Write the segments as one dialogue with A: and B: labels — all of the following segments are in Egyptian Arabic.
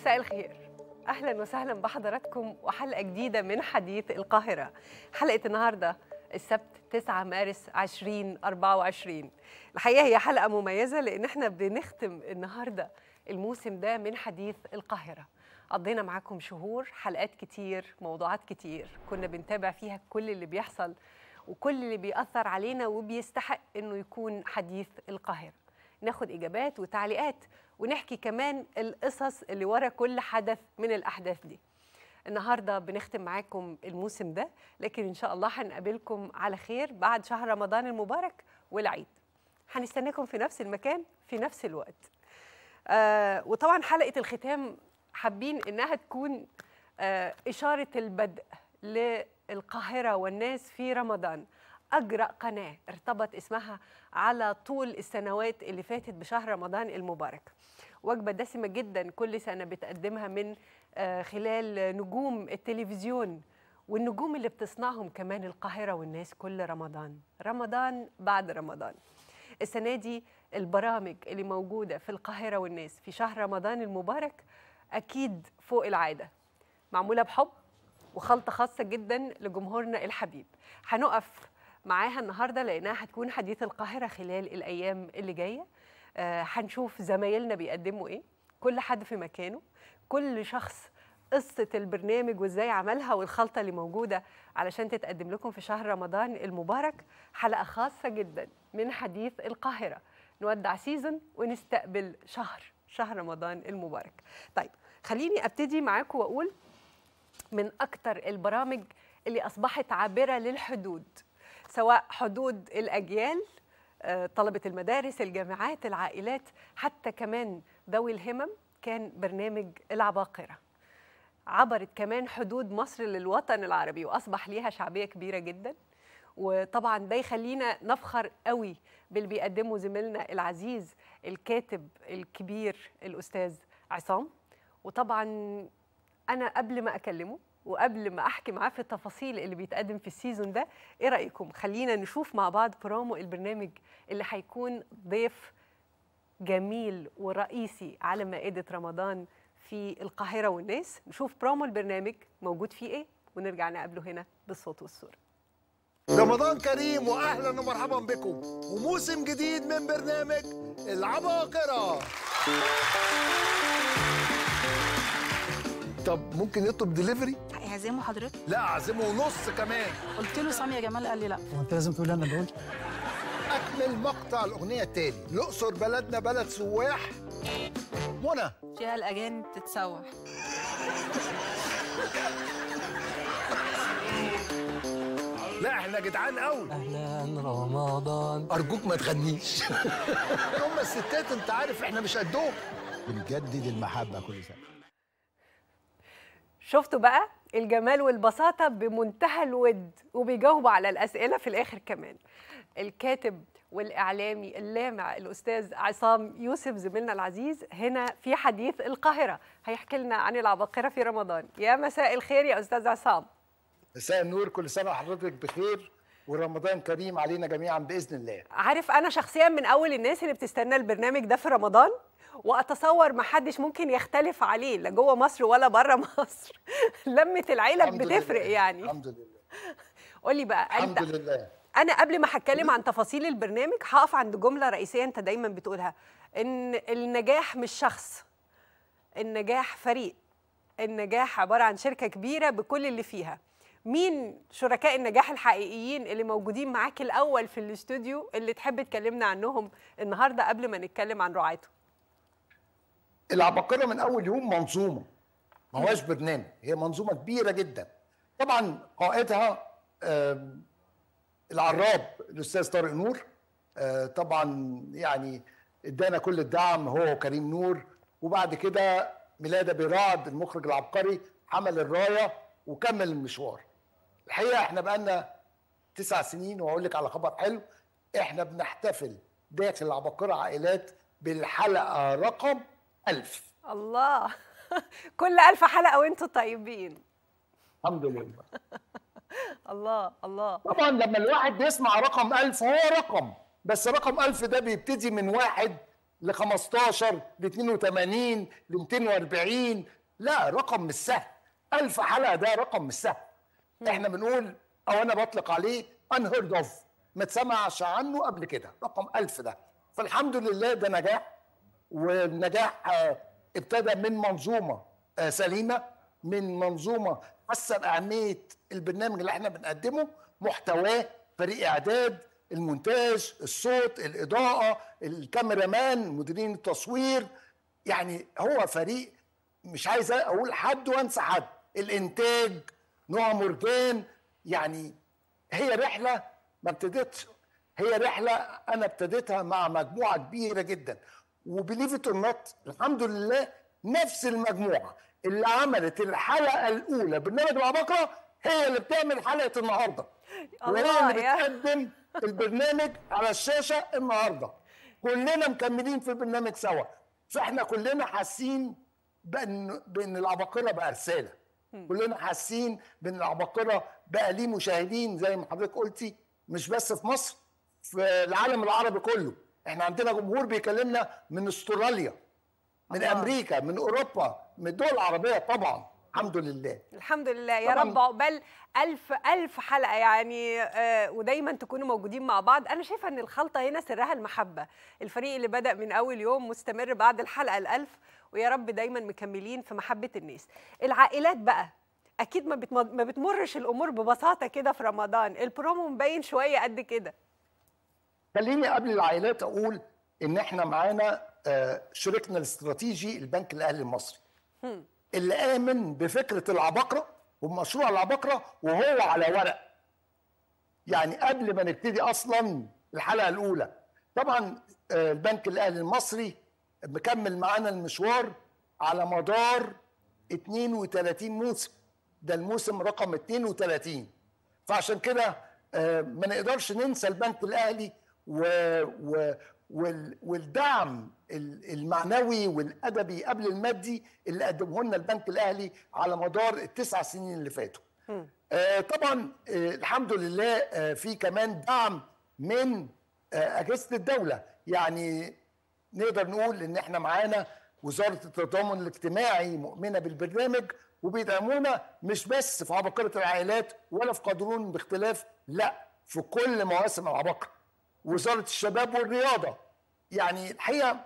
A: مساء الخير اهلا وسهلا بحضراتكم وحلقه جديده من حديث القاهره حلقه النهارده السبت 9 مارس 2024 الحقيقه هي حلقه مميزه لان احنا بنختم النهارده الموسم ده من حديث القاهره قضينا معاكم شهور حلقات كتير موضوعات كتير كنا بنتابع فيها كل اللي بيحصل وكل اللي بيأثر علينا وبيستحق انه يكون حديث القاهره ناخد اجابات وتعليقات ونحكي كمان القصص اللي ورا كل حدث من الاحداث دي النهارده بنختم معاكم الموسم ده لكن ان شاء الله هنقابلكم على خير بعد شهر رمضان المبارك والعيد هنستناكم في نفس المكان في نفس الوقت آه وطبعا حلقه الختام حابين انها تكون آه اشاره البدء للقاهره والناس في رمضان أجرأ قناة ارتبط اسمها على طول السنوات اللي فاتت بشهر رمضان المبارك وجبة دسمة جدا كل سنة بتقدمها من خلال نجوم التلفزيون والنجوم اللي بتصنعهم كمان القاهرة والناس كل رمضان رمضان بعد رمضان السنة دي البرامج اللي موجودة في القاهرة والناس في شهر رمضان المبارك أكيد فوق العادة معمولة بحب وخلطة خاصة جدا لجمهورنا الحبيب هنقف معاها النهارده لانها هتكون حديث القاهره خلال الايام اللي جايه آه هنشوف زمايلنا بيقدموا ايه كل حد في مكانه كل شخص قصه البرنامج وازاي عملها والخلطه اللي موجوده علشان تتقدم لكم في شهر رمضان المبارك حلقه خاصه جدا من حديث القاهره نودع سيزون ونستقبل شهر شهر رمضان المبارك طيب خليني ابتدي معاكم واقول من اكتر البرامج اللي اصبحت عابره للحدود سواء حدود الأجيال طلبة المدارس الجامعات العائلات حتى كمان ذوي الهمم كان برنامج العباقرة عبرت كمان حدود مصر للوطن العربي وأصبح ليها شعبية كبيرة جدا وطبعا ده يخلينا نفخر قوي باللي بيقدمه زميلنا العزيز الكاتب الكبير الأستاذ عصام وطبعا أنا قبل ما أكلمه وقبل ما احكي معاه في التفاصيل اللي بيتقدم في السيزون ده ايه رايكم خلينا نشوف مع بعض برومو البرنامج اللي هيكون ضيف جميل ورئيسي على مائده رمضان في القاهره والناس نشوف برومو البرنامج موجود فيه ايه ونرجع نقابله هنا بالصوت والصوره
B: رمضان كريم واهلا ومرحبا بكم وموسم جديد من برنامج العباقره طب ممكن يطلب دليفري؟
C: هيعزموا حضرتك؟
B: لا اعزمه ونص كمان
C: قلت له سامي يا جمال قال لي لا
D: هو انت لازم تقول انا بقول
B: اكمل مقطع الاغنيه التالي الاقصر بلدنا بلد سواح منى
C: فيها الاجانب تتسوح
B: لا احنا جدعان قوي
D: اهلا رمضان
B: ارجوك ما تغنيش هم الستات انت عارف احنا مش قدهم بنجدد المحبه كل سنه
A: شفتوا بقى الجمال والبساطة بمنتهى الود وبيجاوبوا على الأسئلة في الآخر كمان الكاتب والإعلامي اللامع الأستاذ عصام يوسف زميلنا العزيز هنا في حديث القاهرة هيحكي لنا عن العباقرة في رمضان يا مساء الخير يا أستاذ عصام
B: مساء النور كل سنة وحضرتك بخير ورمضان كريم علينا جميعا بإذن الله
A: عارف أنا شخصيا من أول الناس اللي بتستنى البرنامج ده في رمضان واتصور ما حدش ممكن يختلف عليه لا جوه مصر ولا بره مصر لمه العيله بتفرق
B: لله.
A: يعني
B: الحمد لله
A: قولي بقى
B: الحمد
A: انت
B: لله
A: انا قبل ما هتكلم عن تفاصيل البرنامج هقف عند جمله رئيسيه انت دايما بتقولها ان النجاح مش شخص النجاح فريق النجاح عباره عن شركه كبيره بكل اللي فيها مين شركاء النجاح الحقيقيين اللي موجودين معاك الاول في الاستوديو اللي تحب تكلمنا عنهم النهارده قبل ما نتكلم عن رعاته
B: العباقرة من أول يوم منظومة ما هواش برنامج هي منظومة كبيرة جدا طبعا قائدها آم، العراب الأستاذ طارق نور آه، طبعا يعني ادانا كل الدعم هو وكريم نور وبعد كده ميلاد برعد المخرج العبقري حمل الراية وكمل المشوار الحقيقة احنا بقالنا تسع سنين وأقول لك على خبر حلو احنا بنحتفل داخل العباقرة عائلات بالحلقة رقم ألف
A: الله كل ألف حلقة وانتوا طيبين
B: الحمد لله
A: الله الله
B: طبعا لما الواحد بيسمع رقم ألف هو رقم بس رقم ألف ده بيبتدي من واحد ل 15 ل 82 ل 240 لا رقم مش سهل 1000 حلقه ده رقم مش سهل احنا بنقول او انا بطلق عليه unheard of ما اتسمعش عنه قبل كده رقم 1000 ده فالحمد لله ده نجاح والنجاح آه، ابتدى من منظومه آه، سليمه من منظومه حاسه باهميه البرنامج اللي احنا بنقدمه محتواه فريق اعداد المونتاج الصوت الاضاءه الكاميرامان مديرين التصوير يعني هو فريق مش عايز اقول حد وانسى حد الانتاج نوع مرجان يعني هي رحله ما ابتدتش هي رحله انا ابتديتها مع مجموعه كبيره جدا وبليف ات نوت الحمد لله نفس المجموعه اللي عملت الحلقه الاولى برنامج العباقره هي اللي بتعمل حلقه النهارده وهي
A: الله
B: اللي
A: يا-
B: بتقدم البرنامج على الشاشه النهارده كلنا مكملين في البرنامج سوا فاحنا كلنا حاسين بان بان العباقره بقى رساله كلنا حاسين بان العباقره بقى ليه مشاهدين زي ما حضرتك قلتي مش بس في مصر في العالم العربي كله احنا عندنا جمهور بيكلمنا من استراليا من
A: الله.
B: امريكا من اوروبا من الدول العربيه طبعا الحمد لله
A: الحمد لله يا
B: طبعاً.
A: رب عقبال ألف ألف حلقة يعني آه ودايما تكونوا موجودين مع بعض أنا شايفة أن الخلطة هنا سرها المحبة الفريق اللي بدأ من أول يوم مستمر بعد الحلقة الألف ويا رب دايما مكملين في محبة الناس العائلات بقى أكيد ما, بتم... ما بتمرش الأمور ببساطة كده في رمضان البرومو مبين شوية قد كده
B: خليني قبل العائلات اقول ان احنا معانا آه، شريكنا الاستراتيجي البنك الاهلي المصري اللي امن بفكره العباقره ومشروع العباقره وهو على ورق يعني قبل ما نبتدي اصلا الحلقه الاولى طبعا آه، البنك الاهلي المصري مكمل معانا المشوار على مدار 32 موسم ده الموسم رقم 32 فعشان كده آه، ما نقدرش ننسى البنك الاهلي و و وال- والدعم ال- المعنوي والادبي قبل المادي اللي قدمه لنا البنك الاهلي على مدار التسع سنين اللي فاتوا. آه، طبعا آه، الحمد لله آه، في كمان دعم من آه، اجهزه الدوله يعني نقدر نقول ان احنا معانا وزاره التضامن الاجتماعي مؤمنه بالبرنامج وبيدعمونا مش بس في عباقره العائلات ولا في قادرون باختلاف لا في كل مواسم العباقره وزاره الشباب والرياضه يعني الحقيقه
A: هو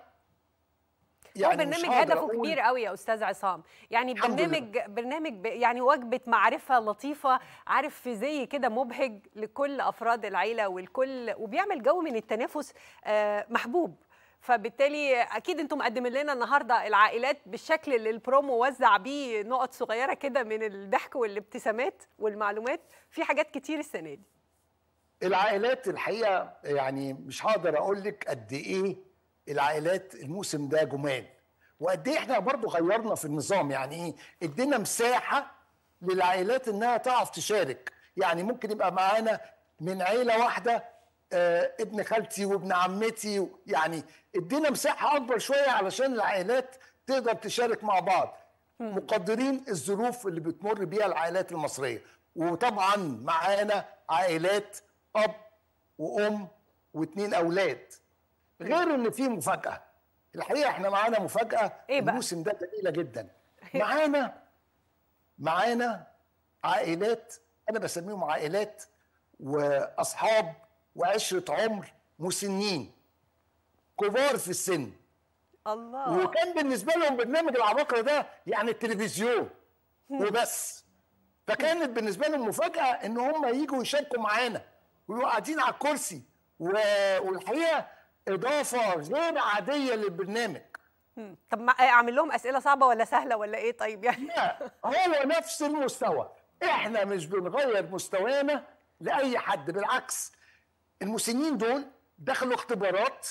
B: يعني مش
A: برنامج
B: هقدر
A: هدفه
B: أقول-
A: كبير قوي يا استاذ عصام يعني
B: الحمد لله.
A: برنامج برنامج ب- يعني وجبه معرفه لطيفه عارف في زي كده مبهج لكل افراد العيله والكل وبيعمل جو من التنافس آه، محبوب فبالتالي اكيد انتم مقدمين لنا النهارده العائلات بالشكل اللي البرومو وزع بيه نقط صغيره كده من الضحك والابتسامات والمعلومات في حاجات كتير السنه دي
B: العائلات الحقيقه يعني مش هقدر اقول لك قد ايه العائلات الموسم ده جمال وقد ايه احنا برضو غيرنا في النظام يعني ايه ادينا مساحه للعائلات انها تعرف تشارك يعني ممكن يبقى معانا من عيله واحده آه ابن خالتي وابن عمتي و- يعني ادينا مساحه اكبر شويه علشان العائلات تقدر تشارك مع بعض مقدرين الظروف اللي بتمر بيها العائلات المصريه وطبعا معانا عائلات اب وام واثنين اولاد غير ان في مفاجاه الحقيقه احنا معانا مفاجاه
A: إيه بقى؟
B: الموسم ده جميله جدا معانا معانا عائلات انا بسميهم عائلات واصحاب وعشره عمر مسنين كبار في السن
A: الله
B: وكان بالنسبه لهم برنامج العباقره ده يعني التلفزيون وبس فكانت بالنسبه لهم مفاجاه ان هم يجوا يشاركوا معانا ويبقوا قاعدين على الكرسي و- والحقيقه اضافه غير عاديه للبرنامج
A: مم. طب ما- اعمل لهم اسئله صعبه ولا سهله ولا ايه طيب يعني
B: لا هو نفس المستوى احنا مش بنغير مستوانا لاي حد بالعكس المسنين دول دخلوا اختبارات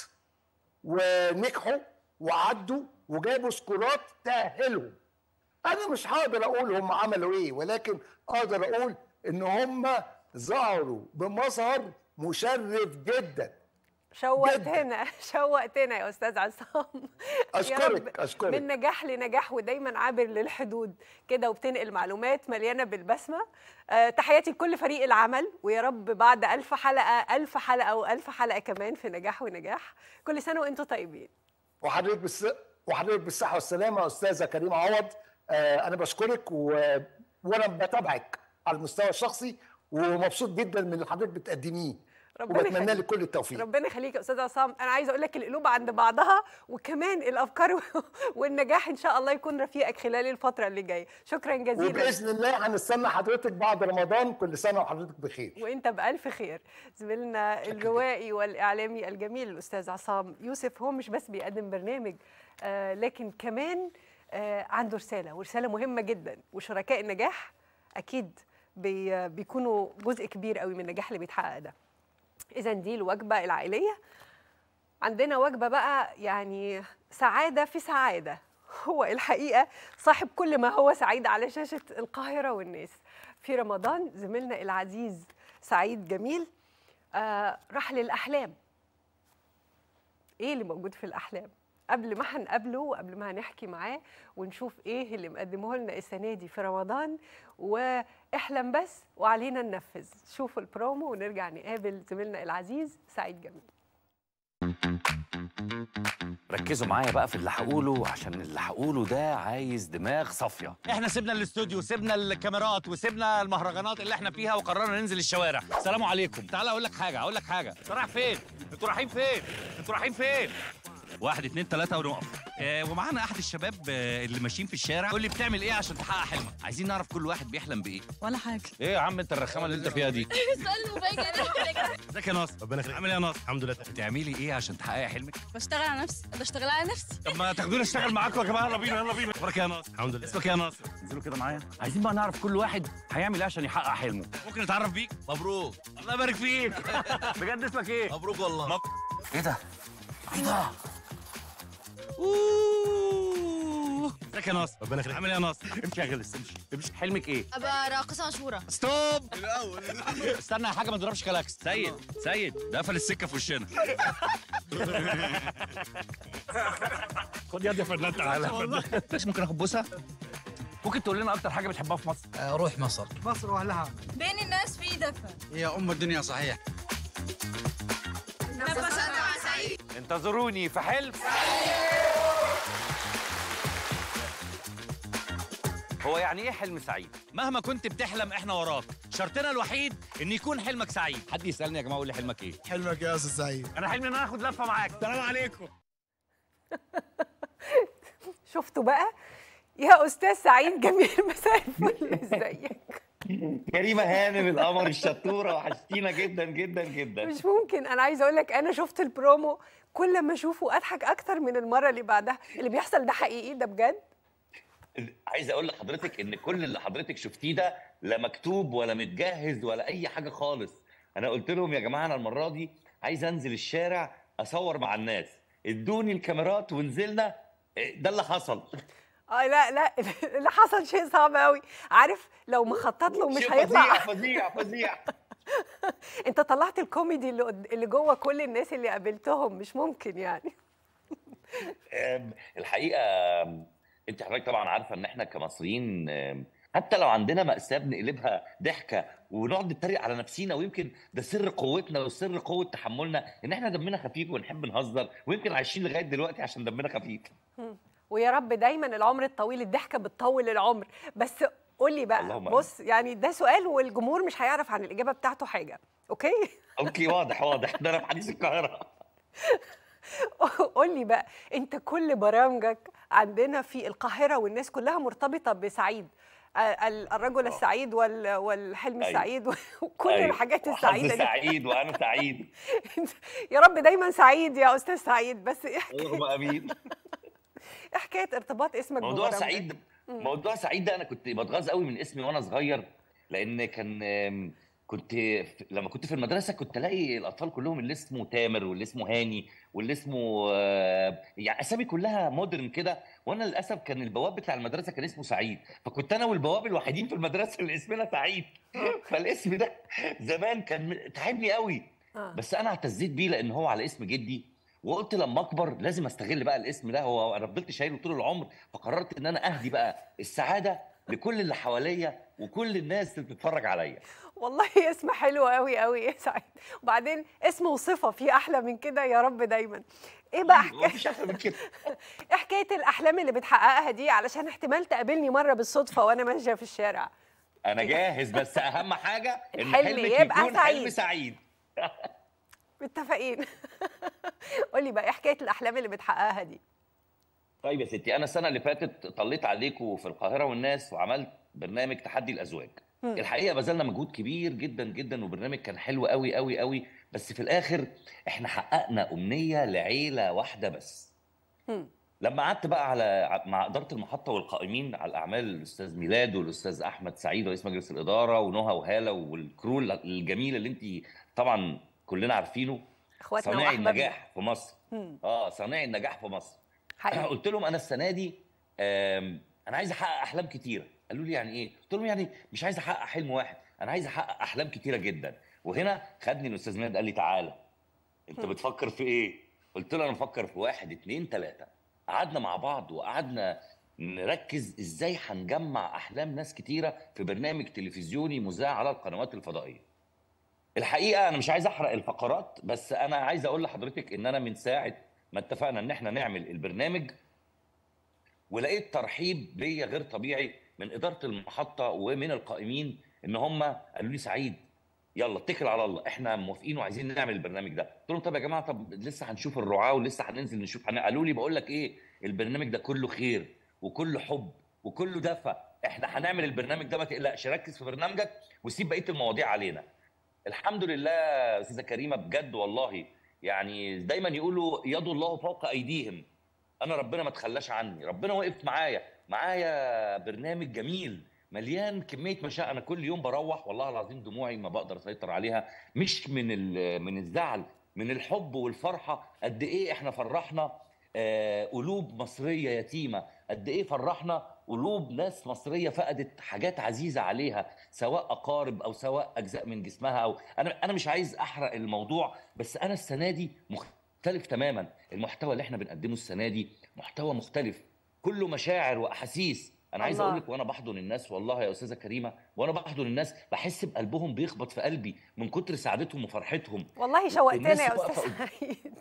B: ونجحوا وعدوا وجابوا سكورات تأهلهم انا مش هقدر اقول هم عملوا ايه ولكن اقدر اقول ان هم ظهروا بمظهر مشرف جدا
A: شوقتنا شوقتنا يا استاذ عصام يا
B: أشكرك،
A: رب
B: أشكرك.
A: من نجاح لنجاح ودايما عابر للحدود كده وبتنقل معلومات مليانه بالبسمه آه، تحياتي لكل فريق العمل ويا رب بعد ألف حلقه ألف حلقه وألف حلقه كمان في نجاح ونجاح كل سنه وانتم طيبين
B: وحضرتك بالس... وحضرتك بالصحه والسلامه يا استاذه كريمه عوض آه انا بشكرك و... وانا بتابعك على المستوى الشخصي ومبسوط جدا من اللي حضرتك بتقدميه
A: ربنا
B: وبتمنى
A: يخليك.
B: لك كل التوفيق
A: ربنا يخليك يا استاذ عصام انا عايزه اقول لك القلوب عند بعضها وكمان الافكار والنجاح ان شاء الله يكون رفيقك خلال الفتره اللي جايه شكرا جزيلا
B: وباذن الله هنستنى حضرتك بعد رمضان كل سنه وحضرتك بخير
A: وانت بالف خير زميلنا الروائي والاعلامي الجميل الاستاذ عصام يوسف هو مش بس بيقدم برنامج آه لكن كمان آه عنده رساله ورساله مهمه جدا وشركاء النجاح اكيد بي بيكونوا جزء كبير قوي من النجاح اللي بيتحقق ده اذا دي الوجبه العائليه عندنا وجبه بقى يعني سعاده في سعاده هو الحقيقه صاحب كل ما هو سعيد على شاشه القاهره والناس في رمضان زميلنا العزيز سعيد جميل آه راح للاحلام ايه اللي موجود في الاحلام قبل ما هنقابله وقبل ما هنحكي معاه ونشوف ايه اللي مقدمه لنا السنه دي في رمضان واحلم بس وعلينا ننفذ شوفوا البرومو ونرجع نقابل زميلنا العزيز سعيد جميل
E: ركزوا معايا بقى في اللي هقوله عشان اللي هقوله ده عايز دماغ صافيه
F: احنا سيبنا الاستوديو سيبنا الكاميرات وسيبنا المهرجانات اللي احنا فيها وقررنا ننزل الشوارع سلام عليكم تعال اقول لك حاجه اقول لك حاجه انت رايح فين انتوا رايحين فين انتوا رايحين فين واحد اتنين تلاته ونقف آه ومعانا احد الشباب آه اللي ماشيين في الشارع قول لي بتعمل ايه عشان تحقق حلمك عايزين نعرف كل واحد بيحلم بايه
C: ولا حاجه
F: ايه يا عم انت الرخامه اللي انت فيها دي
G: سؤال مفاجئ
F: ازيك يا ناصر
H: ربنا يخليك
F: عامل ايه يا ناصر
H: الحمد لله
F: بتعملي ايه عشان تحققي حلمك
G: بشتغل على نفسي بشتغل على نفسي
F: طب ما تاخدوني اشتغل معاكم يا جماعه يلا بينا يلا بينا اخبارك إيه يا ناصر
H: الحمد لله
F: اسمك إيه يا ناصر
E: انزلوا كده معايا عايزين بقى نعرف كل واحد هيعمل ايه عشان يحقق حلمه
F: ممكن نتعرف بيك مبروك الله يبارك فيك بجد اسمك ايه
H: مبروك والله
E: ايه ده ايه ده
F: اوه ازيك يا ناصر
H: ربنا يخليك
F: عامل ايه يا ناصر امشي يا غلس امشي امشي
E: حلمك ايه
G: ابقى راقصه مشهوره
F: ستوب استنى يا حاجه ما تضربش كلاكس سيد سيد ده قفل السكه في وشنا خد يد يا فنان تعالى والله ماشي ممكن اخد بوسه
E: ممكن تقول لنا اكتر حاجه بتحبها في مصر
D: روح مصر
G: بين الناس في دفى
D: هي ام الدنيا صحيح
E: انتظروني في حلم هو يعني ايه حلم سعيد
F: مهما كنت بتحلم احنا وراك شرطنا الوحيد ان يكون حلمك سعيد حد يسالني يا جماعه قول لي حلمك ايه
H: حلمك يا استاذ سعيد
E: انا حلمي ان انا اخد لفه معاك
F: السلام عليكم
A: شفتوا بقى يا استاذ سعيد جميل مساء الفل ازيك
I: كريمه هانم القمر الشطوره وحشتينا جدا جدا جدا
A: مش ممكن انا عايزه اقول لك انا شفت البرومو كل ما اشوفه اضحك اكتر من المره اللي بعدها اللي بيحصل ده حقيقي ده بجد
I: عايز اقول لحضرتك ان كل اللي حضرتك شفتيه ده لا مكتوب ولا متجهز ولا اي حاجه خالص انا قلت لهم يا جماعه انا المره دي عايز انزل الشارع اصور مع الناس ادوني الكاميرات ونزلنا إيه، ده اللي حصل
A: اه لا لا اللي حصل شيء صعب قوي عارف لو مخطط له مش
I: شيء
A: هيطلع
I: فظيع فظيع فظيع
A: انت طلعت الكوميدي اللي قد- اللي جوه كل الناس اللي قابلتهم مش ممكن يعني
I: آم، الحقيقه آم، انت حضرتك طبعا عارفه ان احنا كمصريين آم، حتى لو عندنا مأساة بنقلبها ضحكة ونقعد نتريق على نفسينا ويمكن ده سر قوتنا وسر قوة تحملنا ان احنا دمنا خفيف ونحب نهزر ويمكن عايشين لغاية دلوقتي عشان دمنا خفيف
A: ويا رب دايما العمر الطويل الضحكه بتطول العمر بس قول لي بقى
I: اللهم
A: بص يعني ده سؤال والجمهور مش هيعرف عن الاجابه بتاعته حاجه اوكي
I: اوكي واضح واضح ده انا في حديث القاهرة
A: قول لي بقى انت كل برامجك عندنا في القاهره والناس كلها مرتبطه بسعيد ال- ال- الرجل السعيد وال- والحلم
I: أيوة.
A: السعيد وكل
I: أيوة.
A: الحاجات
I: وحظ
A: السعيده دي
I: سعيد وانا سعيد
A: يا رب دايما سعيد يا استاذ سعيد بس ايه
I: اللهم امين
A: إيه حكايه ارتباط اسمك
I: موضوع
A: ببرامجك؟
I: سعيد موضوع سعيد ده انا كنت بتغاظ قوي من اسمي وانا صغير لان كان آم، كنت في- لما كنت في المدرسه كنت الاقي الاطفال كلهم اللي اسمه تامر واللي اسمه هاني واللي اسمه آه، يعني اسامي كلها مودرن كده وانا للاسف كان البواب بتاع المدرسه كان اسمه سعيد فكنت انا والبواب الوحيدين في المدرسه اللي اسمنا سعيد فالاسم ده زمان كان تعبني قوي
A: آه.
I: بس انا اعتزيت بيه لان هو على اسم جدي وقلت لما اكبر لازم استغل بقى الاسم ده هو انا فضلت شايله طول العمر فقررت ان انا اهدي بقى السعاده لكل اللي حواليا وكل الناس اللي بتتفرج عليا
A: والله اسم حلو قوي قوي يا سعيد وبعدين اسم وصفه في احلى من كده يا رب دايما ايه بقى حكايه
I: مفيش احلى من كده
A: ايه حكايه الاحلام اللي بتحققها دي علشان احتمال تقابلني مره بالصدفه وانا ماشيه في الشارع
I: انا جاهز بس اهم حاجه ان
A: الحلم
I: حلمك
A: يبقى
I: يكون
A: سعيد.
I: حلم سعيد
A: متفقين قولي بقى ايه حكايه الاحلام اللي بتحققها دي
I: طيب يا ستي انا السنه اللي فاتت طليت عليكم في القاهره والناس وعملت برنامج تحدي الازواج
A: مم.
I: الحقيقه بذلنا مجهود كبير جدا جدا وبرنامج كان حلو قوي قوي قوي بس في الاخر احنا حققنا امنيه لعيله واحده بس
A: مم.
I: لما قعدت بقى على مع اداره المحطه والقائمين على الاعمال الاستاذ ميلاد والاستاذ احمد سعيد رئيس مجلس الاداره ونهى وهاله والكرو الجميل اللي انت طبعا كلنا عارفينه
A: اخواتنا
I: صانعي
A: واحبابنا
I: النجاح في مصر
A: مم.
I: اه صانعي النجاح في مصر
A: حقيقي
I: قلت لهم انا السنه دي آم، انا عايز احقق احلام كتيره قالوا لي يعني ايه قلت لهم يعني مش عايز احقق حلم واحد انا عايز احقق احلام كتيره جدا وهنا خدني الاستاذ ميلاد قال لي تعالى انت
A: هم.
I: بتفكر في ايه قلت له انا بفكر في واحد اتنين تلاته قعدنا مع بعض وقعدنا نركز ازاي هنجمع احلام ناس كتيره في برنامج تلفزيوني مذاع على القنوات الفضائيه الحقيقه انا مش عايز احرق الفقرات بس انا عايز اقول لحضرتك ان انا من ساعه ما اتفقنا ان احنا نعمل البرنامج ولقيت ترحيب بيا غير طبيعي من اداره المحطه ومن القائمين ان هم قالوا لي سعيد يلا اتكل على الله احنا موافقين وعايزين نعمل البرنامج ده قلت لهم طب يا جماعه طب لسه هنشوف الرعاه ولسه هننزل نشوف هن- قالوا لي بقول لك ايه البرنامج ده كله خير وكله حب وكله دفى احنا هنعمل البرنامج ده ما تقلقش ركز في برنامجك وسيب بقيه المواضيع علينا الحمد لله يا استاذه كريمه بجد والله يعني دايما يقولوا يد الله فوق ايديهم انا ربنا ما تخلاش عني ربنا وقف معايا معايا برنامج جميل مليان كميه مشاعر انا كل يوم بروح والله العظيم دموعي ما بقدر اسيطر عليها مش من ال- من الزعل من الحب والفرحه قد ايه احنا فرحنا آه، قلوب مصريه يتيمه قد ايه فرحنا قلوب ناس مصريه فقدت حاجات عزيزه عليها سواء اقارب او سواء اجزاء من جسمها او انا انا مش عايز احرق الموضوع بس انا السنه دي مختلف تماما المحتوى اللي احنا بنقدمه السنه دي محتوى مختلف كله مشاعر واحاسيس انا عايز
A: الله.
I: اقول لك وانا بحضن الناس والله يا استاذه كريمه وانا بحضن الناس بحس بقلبهم بيخبط في قلبي من كتر سعادتهم وفرحتهم
A: والله شوقتنا
I: الناس
A: يا
I: واقفة
A: استاذ
I: قد-
A: سعيد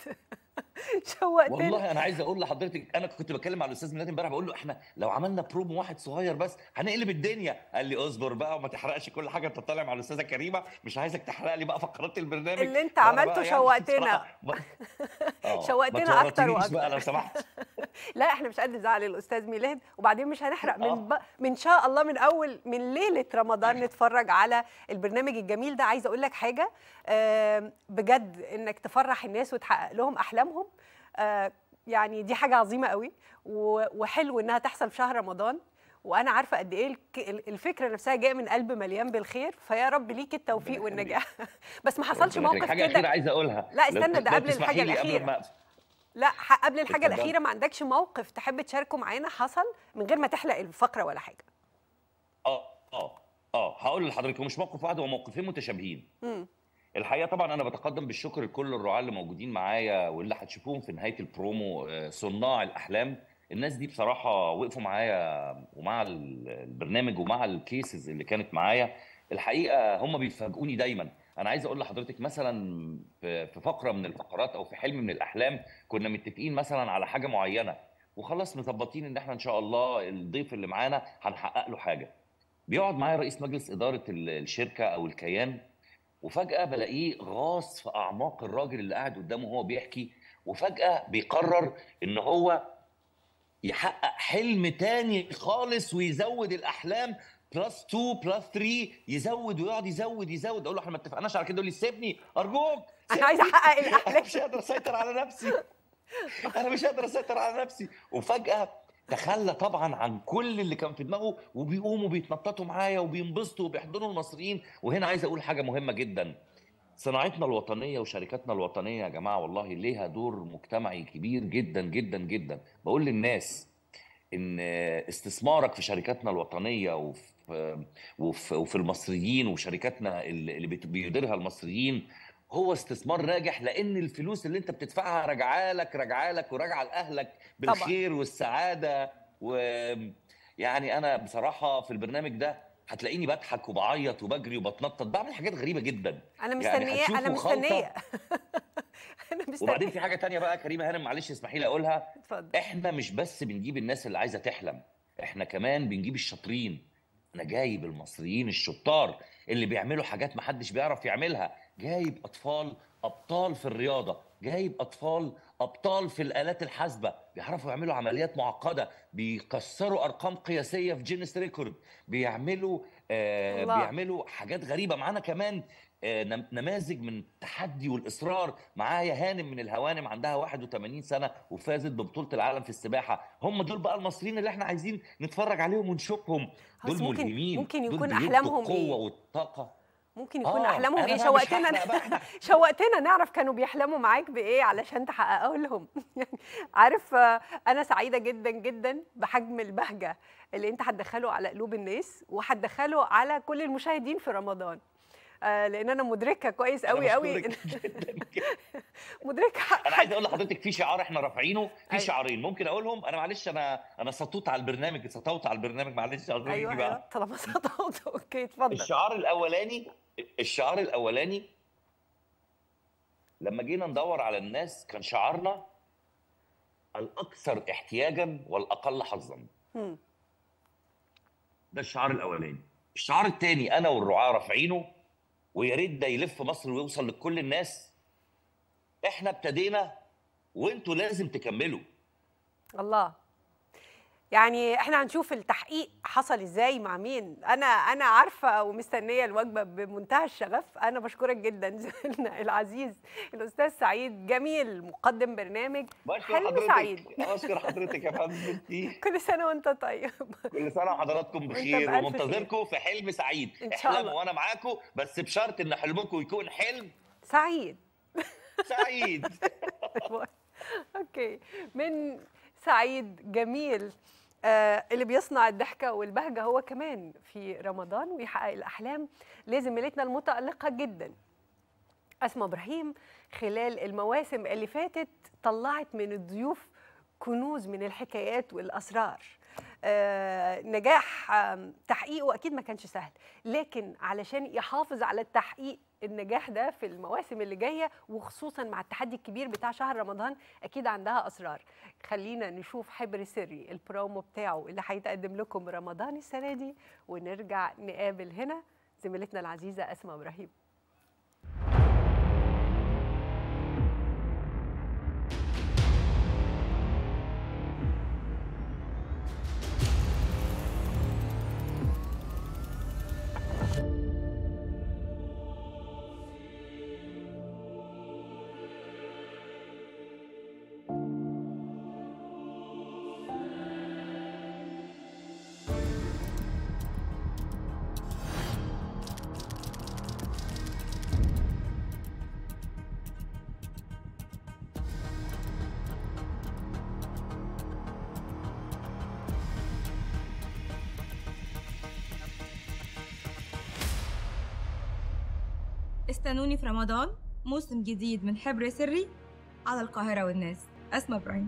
A: شوقتنا
I: والله انا عايز اقول لحضرتك انا كنت بتكلم مع الاستاذ ميلاد امبارح بقول له احنا لو عملنا برومو واحد صغير بس هنقلب الدنيا قال لي اصبر بقى وما تحرقش كل حاجه انت طالع مع الاستاذه كريمه مش عايزك تحرق لي بقى فقرات البرنامج
A: اللي انت
I: وأنا
A: عملته
I: بقى يعني
A: شوقتنا.
I: بصراحة ما- آه،
A: شوقتنا
I: ما
A: أكتر
I: تورطنيش بقى
A: وأكتر.
I: لو سمحت
A: لا احنا مش قد زعل الاستاذ ميلاد وبعدين مش هنحرق
I: آه.
A: من ب... من شاء الله من اول من ليله رمضان نتفرج على البرنامج الجميل ده عايزه اقول لك حاجه آم، بجد انك تفرح الناس وتحقق لهم احلامهم آه، يعني دي حاجه عظيمه قوي و- وحلو انها تحصل في شهر رمضان وانا عارفه قد ايه الك- الفكره نفسها جايه من قلب مليان بالخير فيا رب ليك التوفيق والنجاح بس ما حصلش
I: ربنا يخليك.
A: موقف
I: حاجه اخيره
A: كده
I: عايز اقولها
A: لا،
I: لو-
A: استنى، ده
I: لو
A: قبل
I: تسمحي
A: الحاجة
I: لي قبل
A: الأخيرة.
I: ما أقفل.
A: لا ح- قبل الحاجه
I: اتفضل.
A: الاخيره ما عندكش موقف تحب تشاركه معانا حصل من غير ما تحلق الفقره ولا حاجه
I: اه اه اه هقول لحضرتك هو مش موقف واحد هو موقفين متشابهين
A: مم.
I: الحقيقه طبعا انا بتقدم بالشكر لكل الرعاة اللي موجودين معايا واللي هتشوفوهم في نهايه البرومو آه، صناع الاحلام الناس دي بصراحه وقفوا معايا ومع ال- البرنامج ومع الكيسز اللي كانت معايا الحقيقه هم بيفاجئوني دايما انا عايز اقول لحضرتك مثلا في في فقره من الفقرات او في حلم من الاحلام كنا متفقين مثلا على حاجه معينه وخلاص مظبطين ان احنا ان شاء الله الضيف اللي معانا هنحقق له حاجه بيقعد معايا رئيس مجلس اداره ال- الشركه او الكيان وفجاه بلاقيه غاص في اعماق الراجل اللي قاعد قدامه وهو بيحكي وفجاه بيقرر ان هو يحقق حلم تاني خالص ويزود الاحلام بلس 2 بلس 3 يزود ويقعد يزود يزود اقول له احنا ما اتفقناش على كده يقول لي سيبني ارجوك
A: انا عايزه احقق
I: انا
A: الاحلام
I: مش قادر اسيطر على نفسي انا مش قادر اسيطر على نفسي وفجاه تخلى طبعا عن كل اللي كان في دماغه وبيقوموا بيتنططوا معايا وبينبسطوا وبيحضنوا المصريين وهنا عايز اقول حاجه مهمه جدا صناعتنا الوطنيه وشركاتنا الوطنيه يا جماعه والله ليها دور مجتمعي كبير جدا جدا جدا بقول للناس ان استثمارك في شركاتنا الوطنيه وفي وفي, وفي المصريين وشركاتنا اللي اللي بت- بيديرها المصريين هو استثمار ناجح لان الفلوس اللي انت بتدفعها راجعه لك راجعه لك وراجعه لاهلك بالخير والسعاده و يعني انا بصراحه في البرنامج ده هتلاقيني بضحك وبعيط وبجري وبتنطط بعمل حاجات غريبه جدا
A: انا
I: يعني
A: مستنيه انا
I: هتشوفوا خلطة.
A: مستنيه انا
I: وبعدين
A: مستنيه
I: في حاجه تانية بقى كريمه هانم معلش اسمحي لي اقولها
A: اتفضل
I: احنا مش بس بنجيب الناس اللي عايزه تحلم احنا كمان بنجيب الشاطرين انا جايب المصريين الشطار اللي بيعملوا حاجات محدش بيعرف يعملها جايب اطفال ابطال في الرياضه جايب اطفال ابطال في الالات الحاسبه بيعرفوا يعملوا عمليات معقده بيكسروا ارقام قياسيه في جينيس ريكورد بيعملوا آه
A: الله.
I: بيعملوا حاجات غريبه معانا كمان آه، نم- نماذج من التحدي والاصرار معايا هانم من الهوانم عندها 81 سنه وفازت ببطوله العالم في السباحه هم دول بقى المصريين اللي احنا عايزين نتفرج عليهم ونشوفهم
A: بس
I: دول
A: ممكن-
I: ملهمين
A: ممكن
I: دول
A: يكون
I: بيدوا
A: أحلامهم
I: القوه
A: إيه؟
I: والطاقه
A: ممكن يكون
I: آه،
A: احلامهم
I: أنا
A: ايه
I: بقى مش
A: شوقتنا
I: هحرق بقى، إحنا
A: شوقتنا نعرف كانوا بيحلموا معاك بايه علشان تحققوا لهم يعني عارف آه، انا سعيده جدا جدا بحجم البهجه اللي انت هتدخله على قلوب الناس وهتدخله على كل المشاهدين في رمضان آه، لان انا مدركه كويس
I: أنا
A: قوي قوي
I: بشكرك جداً جداً.
A: مدركه
I: انا عايز اقول لحضرتك في شعار احنا رافعينه في
A: أيوة.
I: شعارين ممكن اقولهم انا معلش انا انا سطوت على البرنامج سطوت على البرنامج معلش اعذريني
A: ايوه
I: بقى
A: ايوه طالما سطوت اوكي اتفضل
I: الشعار الاولاني الشعار الاولاني لما جينا ندور على الناس كان شعارنا الاكثر احتياجا والاقل حظا
A: مم.
I: ده الشعار الاولاني الشعار الثاني انا والرعاه رافعينه ويا ريت ده يلف مصر ويوصل لكل الناس احنا ابتدينا وانتوا لازم تكملوا
A: الله يعني احنا هنشوف التحقيق حصل ازاي مع مين انا انا عارفه ومستنيه الوجبه بمنتهى الشغف انا بشكرك جدا زميلنا العزيز الاستاذ سعيد جميل مقدم برنامج
I: بشكر
A: حلم
I: حضرتك
A: سعيد
I: بشكر حضرتك يا فندم
A: كل سنه وانت طيب
I: كل سنه وحضراتكم بخير
A: بألف
I: ومنتظركم في حلم سعيد
A: إن شاء الله.
I: احلموا وانا معاكم بس بشرط ان حلمكم يكون حلم
A: سعيد
I: سعيد
A: اوكي من سعيد جميل آه اللي بيصنع الضحكه والبهجه هو كمان في رمضان ويحقق الاحلام لزميلتنا المتالقه جدا اسماء ابراهيم خلال المواسم اللي فاتت طلعت من الضيوف كنوز من الحكايات والاسرار آه نجاح آم، تحقيقه اكيد ما كانش سهل لكن علشان يحافظ على التحقيق النجاح ده في المواسم اللي جايه وخصوصا مع التحدي الكبير بتاع شهر رمضان اكيد عندها اسرار خلينا نشوف حبر سري البرومو بتاعه اللي هيتقدم لكم رمضان السنه دي ونرجع نقابل هنا زميلتنا العزيزه اسماء ابراهيم
H: استنوني في رمضان موسم جديد من حبر سري على القاهرة والناس أسماء إبراهيم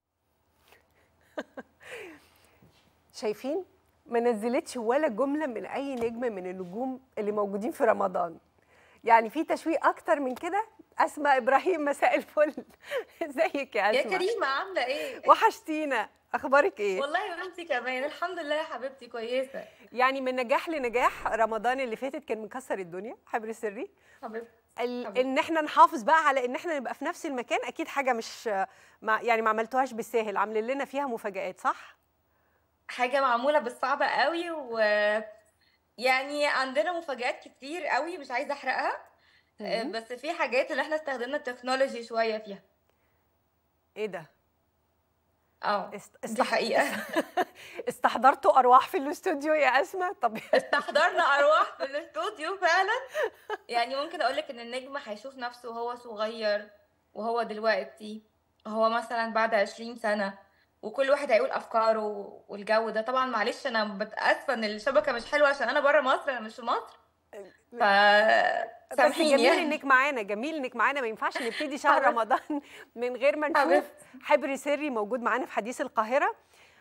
A: شايفين ما نزلتش ولا جمله من اي نجم من النجوم اللي موجودين في رمضان يعني في تشويق اكتر من كده اسماء ابراهيم مساء الفل ازيك يا
J: يا
A: اسماء
J: كريمة عاملة ايه؟
A: وحشتينا اخبارك ايه
J: والله وانتي كمان الحمد لله يا حبيبتي كويسة
A: يعني من نجاح لنجاح رمضان اللي فاتت كان مكسر الدنيا حبر سري
J: حبيبتي
A: ال...
J: حبيبتي.
A: ان احنا نحافظ بقى على ان احنا نبقى في نفس المكان اكيد حاجه مش مع يعني ما عملتوهاش بالساهل عاملين لنا فيها مفاجآت صح
J: حاجة معمولة بالصعب قوي و يعني عندنا مفاجآت كتير قوي مش عايزة احرقها آه،
A: مم.
J: بس في حاجات اللي احنا استخدمنا التكنولوجي شوية فيها
A: ايه ده
J: اه
A: است...
J: دي حقيقة
A: استحضرتوا ارواح في الاستوديو يا اسماء طب
J: استحضرنا ارواح في الاستوديو فعلا يعني ممكن اقولك ان النجم هيشوف نفسه وهو صغير وهو دلوقتي هو مثلا بعد عشرين سنة وكل واحد هيقول افكاره والجو ده طبعا معلش انا بتاسفه ان الشبكه مش حلوه عشان انا بره مصر انا مش في مصر ف
A: بس
J: سامحيني
A: جميل
J: يعني.
A: انك معانا جميل انك معانا ما ينفعش نبتدي شهر
J: حبيبتي.
A: رمضان من غير ما نشوف
J: حبيبتي.
A: حبر سري موجود معانا في حديث القاهره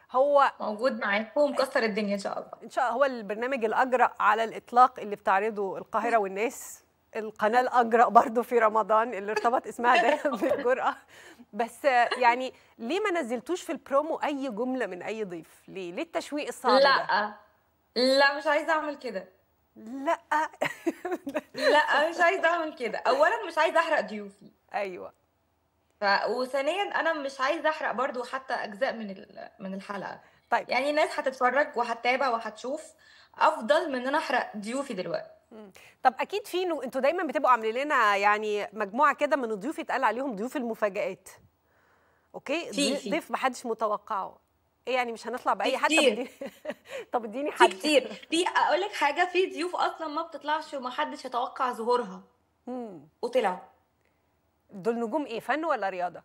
A: هو
J: موجود معاكم ومكسر الدنيا ان شاء الله
A: ان شاء الله هو البرنامج الاجرأ على الاطلاق اللي بتعرضه القاهره والناس القناه الاجرأ برضو في رمضان اللي ارتبط اسمها دايما بالجرأه بس يعني ليه ما نزلتوش في البرومو اي جمله من اي ضيف ليه ليه التشويق الصعب ده
J: لا لا مش عايزه اعمل كده
A: لا
J: لا مش عايزه اعمل كده اولا مش عايزه احرق ضيوفي
A: ايوه
J: ف... وثانيا انا مش عايزه احرق برضو حتى اجزاء من ال... من الحلقه
A: طيب
J: يعني الناس هتتفرج وهتتابع وهتشوف افضل من ان انا احرق ضيوفي دلوقتي
A: مم. طب اكيد في نو... انتوا دايما بتبقوا عاملين لنا يعني مجموعه كده من الضيوف يتقال عليهم ضيوف المفاجآت اوكي
J: في-
A: ضي-
J: في.
A: ضيف محدش متوقعه ايه يعني مش هنطلع باي
J: في
A: حد طب
J: كتير.
A: اديني طب اديني
J: في
A: حد
J: كتير في اقول لك حاجه في ضيوف اصلا ما بتطلعش ومحدش يتوقع ظهورها
A: مم.
J: وطلعوا
A: دول نجوم ايه فن ولا رياضه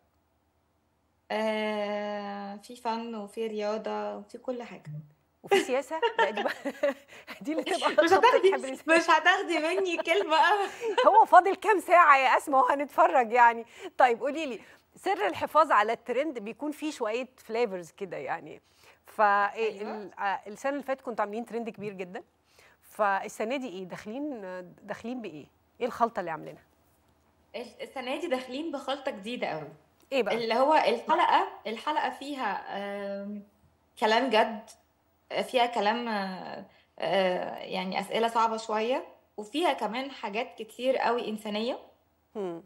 J: آه في فن وفي رياضه وفي كل حاجه
A: وفي سياسه لا دي بقى دي اللي تبقى
J: مش
A: خبطة
J: هتاخدي
A: حبل
J: مش هتاخدي مني كلمه
A: هو فاضل كام ساعه يا اسماء وهنتفرج يعني طيب قولي لي سر الحفاظ على الترند بيكون فيه شويه فليفرز كده يعني فالسنه اللي فاتت كنتوا عاملين ترند كبير جدا فالسنه دي ايه داخلين داخلين بايه ايه الخلطه اللي عاملينها
J: السنه دي داخلين بخلطه جديده قوي
A: ايه بقى
J: اللي هو الحلقه الحلقه فيها آم، كلام جد فيها كلام آه، آه، يعني اسئله صعبه شويه وفيها كمان حاجات كتير قوي انسانيه
A: مم.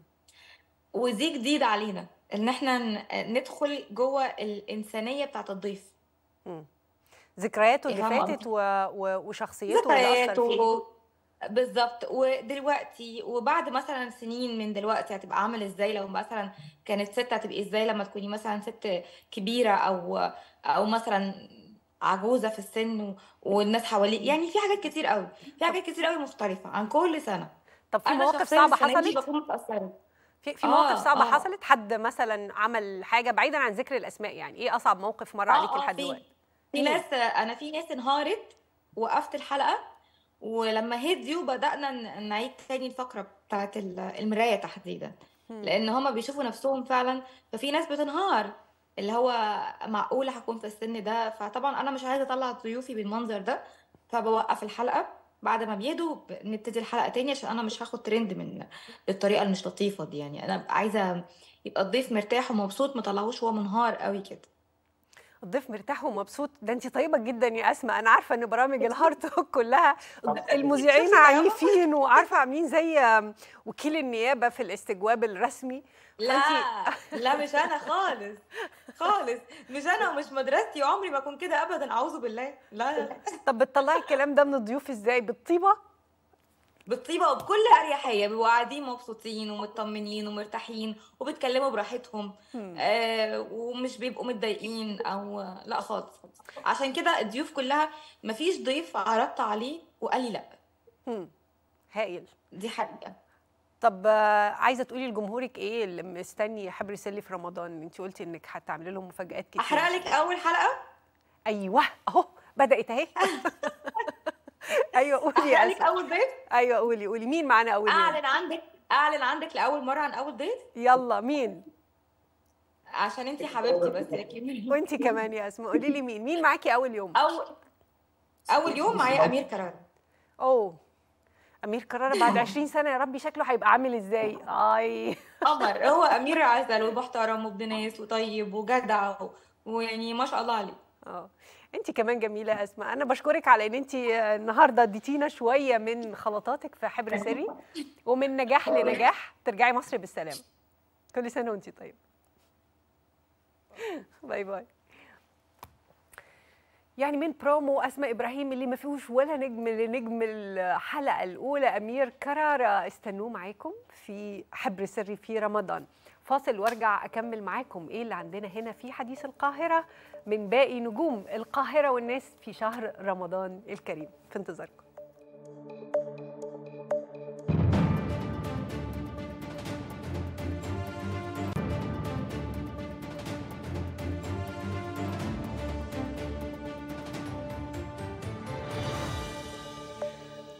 J: ودي جديد علينا ان احنا ن- ندخل جوه الانسانيه بتاعت الضيف
A: مم. ذكرياته اللي
J: فاهمة
A: فاتت و... و... وشخصيته اللي اثر فيه
J: ذكرياته بالظبط ودلوقتي وبعد مثلا سنين من دلوقتي هتبقى عامل ازاي لو مثلا كانت ست هتبقي ازاي لما تكوني مثلا ست كبيرة او او مثلا عجوزة في السن و- والناس حواليك يعني في حاجات كتير قوي في حاجات كتير قوي مختلفة عن كل سنة
A: طب في
J: انا
A: مواقف
J: شخصيا
A: صعبه
J: السنة دي
A: حصلت
J: بكون متأثرة
A: في في مواقف
J: اه
A: صعبه
J: اه
A: حصلت حد مثلا عمل حاجه بعيدا عن ذكر الاسماء يعني ايه اصعب موقف مر عليكي
J: اه اه
A: لحد
J: في
A: دلوقتي
J: في
A: ايه
J: ناس انا في ناس انهارت وقفت الحلقة ولما هديوا بدأنا ن- نعيد تاني الفقرة بتاعت ال- المراية تحديدا
A: مم.
J: لأن هما بيشوفوا نفسهم فعلا ففي ناس بتنهار اللي هو معقولة هكون في السن ده فطبعا أنا مش عايزة أطلع ضيوفي بالمنظر ده فبوقف الحلقة بعد ما بيهدوا ب- نبتدي الحلقة تاني عشان أنا مش هاخد ترند من الطريقة اللي مش لطيفة دي يعني أنا عايزة يبقى الضيف مرتاح ومبسوط مطلعوش هو منهار قوي كده
A: الضيف مرتاح ومبسوط ده انت طيبه جدا يا اسماء انا عارفه ان برامج الهارت توك كلها المذيعين
J: شفتي طيبة؟
A: عنيفين وعارفه عاملين زي وكيل النيابه في الاستجواب الرسمي
J: لا
A: فانت
J: لا مش انا خالص خالص مش انا ومش مدرستي وعمري ما اكون كده ابدا اعوذ بالله لا لا لا
A: طب بتطلعي الكلام ده من الضيوف ازاي بالطيبه
J: بالطيبه وبكل اريحيه بيبقوا قاعدين مبسوطين ومطمنين ومرتاحين وبيتكلموا براحتهم
A: هم.
J: آه ومش بيبقوا متضايقين او لا خالص خالص. عشان كده الضيوف كلها مفيش ضيف عرضت عليه وقال لي لا
A: هم. هايل
J: دي حقيقه
A: طب آه، عايزه تقولي لجمهورك ايه اللي مستني حبر سلي في رمضان انت قلتي انك هتعملي لهم مفاجآت كتير
J: احرق لك اول حلقه
A: ايوه اهو بدات اهي ايوه قولي يا
J: احرق لك
A: اسماء
J: اول ضيف
A: ايوه قولي قولي مين معانا اول يوم
J: اعلن عندك اعلن عندك لاول مره عن اول ضيف
A: يلا مين
J: عشان انتي حبيبتي بس لكن
A: وانت كمان يا اسماء قولي لي مين مين معاكي اول يوم
J: اول اول يوم معايا امير كرارة
A: اوه امير كرارة بعد 20 سنه يا ربي شكله هيبقى عامل ازاي اي
J: قمر هو امير عسل ومحترم وابن ناس وطيب وجدع و- ويعني ما شاء الله عليه
A: اه انت كمان جميله يا اسماء انا بشكرك على ان انت النهارده اديتينا شويه من خلطاتك في حبر سري ومن نجاح لنجاح ترجعي مصر بالسلامه كل سنه وانت طيب باي باي يعني من برومو اسماء ابراهيم اللي ما فيهوش ولا نجم لنجم الحلقه الاولى امير كرارة استنوه معاكم في حبر سري في رمضان فاصل وارجع اكمل معاكم ايه اللي عندنا هنا في حديث القاهره من باقي نجوم القاهره والناس في شهر رمضان الكريم في انتظاركم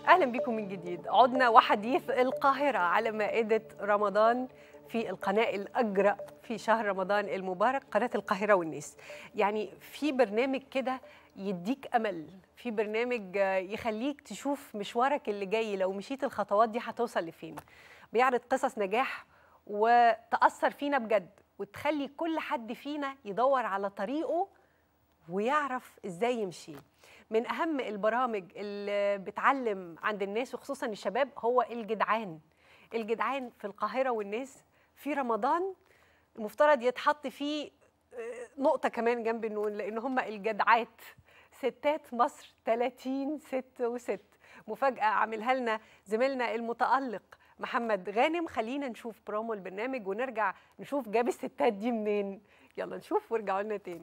A: اهلا بكم من جديد عدنا وحديث القاهره على مائده رمضان في القناه الاجرأ في شهر رمضان المبارك قناه القاهره والناس يعني في برنامج كده يديك امل في برنامج آه، يخليك تشوف مشوارك اللي جاي لو مشيت الخطوات دي هتوصل لفين بيعرض قصص نجاح وتاثر فينا بجد وتخلي كل حد فينا يدور على طريقه ويعرف ازاي يمشي من اهم البرامج اللي بتعلم عند الناس وخصوصا الشباب هو الجدعان الجدعان في القاهره والناس في رمضان المفترض يتحط فيه آه، نقطه كمان جنب النون لان هم الجدعات ستات مصر 30 ست وست مفاجاه عاملها لنا زميلنا المتالق محمد غانم خلينا نشوف برومو البرنامج ونرجع نشوف جاب الستات دي منين يلا نشوف وارجعوا لنا تاني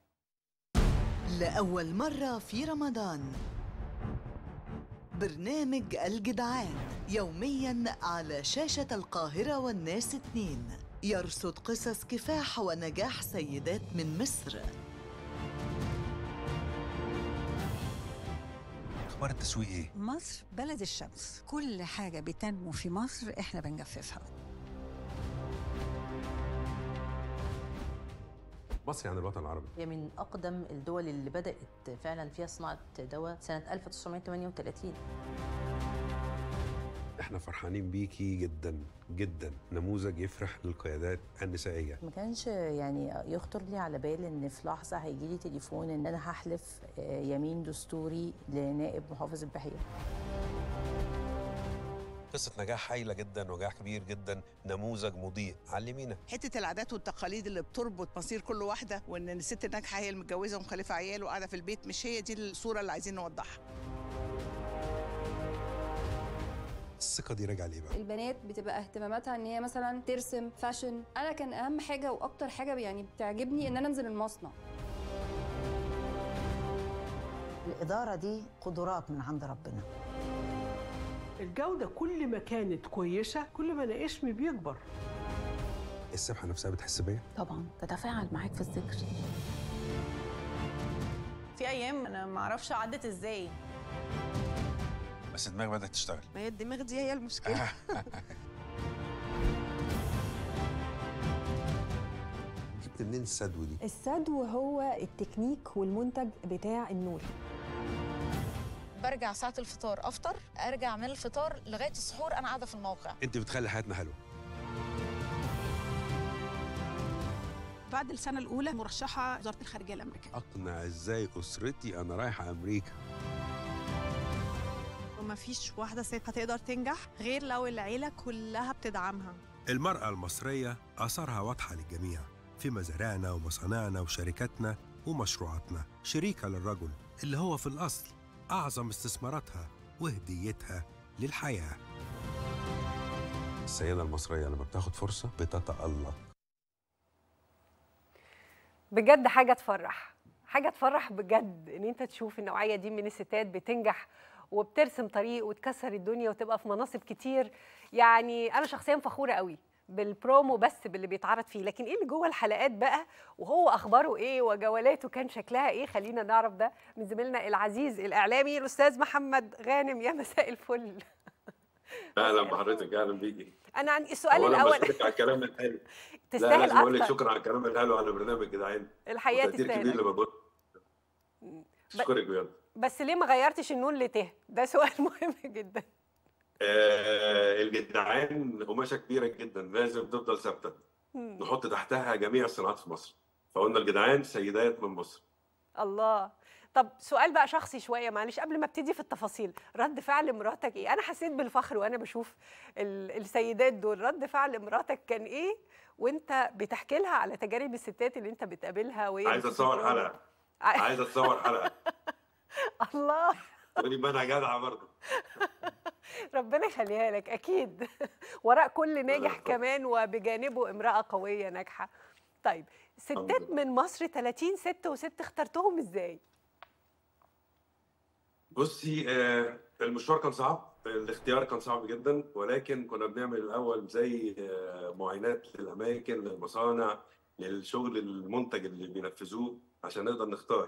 K: لأول مرة في رمضان برنامج الجدعان يوميا على شاشة القاهرة والناس اتنين يرصد قصص كفاح ونجاح سيدات من مصر
L: اخبار التسويق ايه
M: مصر بلد الشمس كل حاجة بتنمو في مصر احنا بنجففها
N: مصر يعني الوطن العربي
O: هي من أقدم الدول اللي بدأت فعلا فيها صناعة دواء سنة 1938
N: احنا فرحانين بيكي جدا جدا نموذج يفرح للقيادات النسائيه
O: ما كانش يعني يخطر لي على بال ان في لحظه هيجي لي تليفون ان انا هحلف آه، يمين دستوري لنائب محافظ البحيره
N: قصه نجاح هايله جدا ونجاح كبير جدا نموذج مضيء علمينا
P: حته العادات والتقاليد اللي بتربط مصير كل واحده وان الست الناجحه هي المتجوزه ومخلفه عيال وقاعده في البيت مش هي دي الصوره اللي عايزين نوضحها
N: الثقه دي راجعه لايه بقى
Q: البنات بتبقى اهتماماتها ان هي مثلا ترسم فاشن انا كان اهم حاجه واكتر حاجه يعني بتعجبني ان انا انزل المصنع
R: الإدارة دي قدرات من عند ربنا
S: الجودة كل ما كانت كويسة كل ما أنا اسمي بيكبر
N: السبحه نفسها بتحس بيا
C: طبعا تتفاعل معاك في الذكر
T: في ايام انا ما اعرفش عدت ازاي
L: بس الدماغ بدات تشتغل
U: ما هي الدماغ دي هي المشكله
N: جبت منين السدوه دي
V: السدو هو التكنيك والمنتج بتاع النور
W: برجع ساعة الفطار أفطر أرجع من الفطار لغاية السحور أنا قاعدة في الموقع
N: انت بتخلي حياتنا حلوه
C: بعد السنة الأولى مرشحة وزارة الخارجية الأمريكية
N: اقنع ازاي اسرتي انا رايح امريكا
X: وما فيش واحدة ست هتقدر تنجح غير لو العيلة كلها بتدعمها
Y: المرأة المصرية آثارها واضحة للجميع في مزارعنا ومصانعنا وشركاتنا ومشروعاتنا شريكة للرجل اللي هو في الأصل أعظم استثماراتها وهديتها للحياة
N: السيده المصريه لما بتاخد فرصه بتتالق
A: بجد حاجه تفرح حاجه تفرح بجد ان انت تشوف النوعيه دي من الستات بتنجح وبترسم طريق وتكسر الدنيا وتبقى في مناصب كتير يعني انا شخصيا فخوره قوي بالبرومو بس باللي بيتعرض فيه لكن ايه اللي جوه الحلقات بقى وهو اخباره ايه وجولاته كان شكلها ايه خلينا نعرف ده من زميلنا العزيز الاعلامي الاستاذ محمد غانم يا مساء الفل
Z: اهلا بحضرتك اهلا بيكي
A: انا عندي السؤال
Z: أولاً
A: الاول
Z: بشكرك على الكلام الحلو لا
A: تستاهل
Z: لازم اقول لك
A: أكتر.
Z: شكرا على الكلام الحلو على برنامج جدعان
A: الحقيقه
Z: وتقدير
A: تستاهل
Z: كبير لمجهود اشكرك بجد
A: بس ليه ما غيرتش النون لته ده سؤال مهم جدا
Z: آه الجدعان قماشه كبيره جدا لازم تفضل ثابته
A: مم.
Z: نحط تحتها جميع الصناعات في مصر فقلنا الجدعان سيدات من مصر
A: الله طب سؤال بقى شخصي شويه معلش قبل ما ابتدي في التفاصيل رد فعل مراتك ايه انا حسيت بالفخر وانا بشوف ال- السيدات دول رد فعل مراتك كان ايه وانت بتحكي لها على تجارب الستات اللي انت بتقابلها وهي
Z: عايز اتصور حلقه عايز اتصور حلقه
A: الله
Z: تقولي ما انا جدعه برضه
A: ربنا يخليها لك اكيد وراء كل ناجح كمان وبجانبه امراه قويه ناجحه طيب ستات من مصر 30 ست وست اخترتهم ازاي
Z: بصي آه المشوار كان صعب الاختيار كان صعب جدا ولكن كنا بنعمل الاول زي آه معاينات للاماكن للمصانع للشغل المنتج اللي بينفذوه عشان نقدر نختار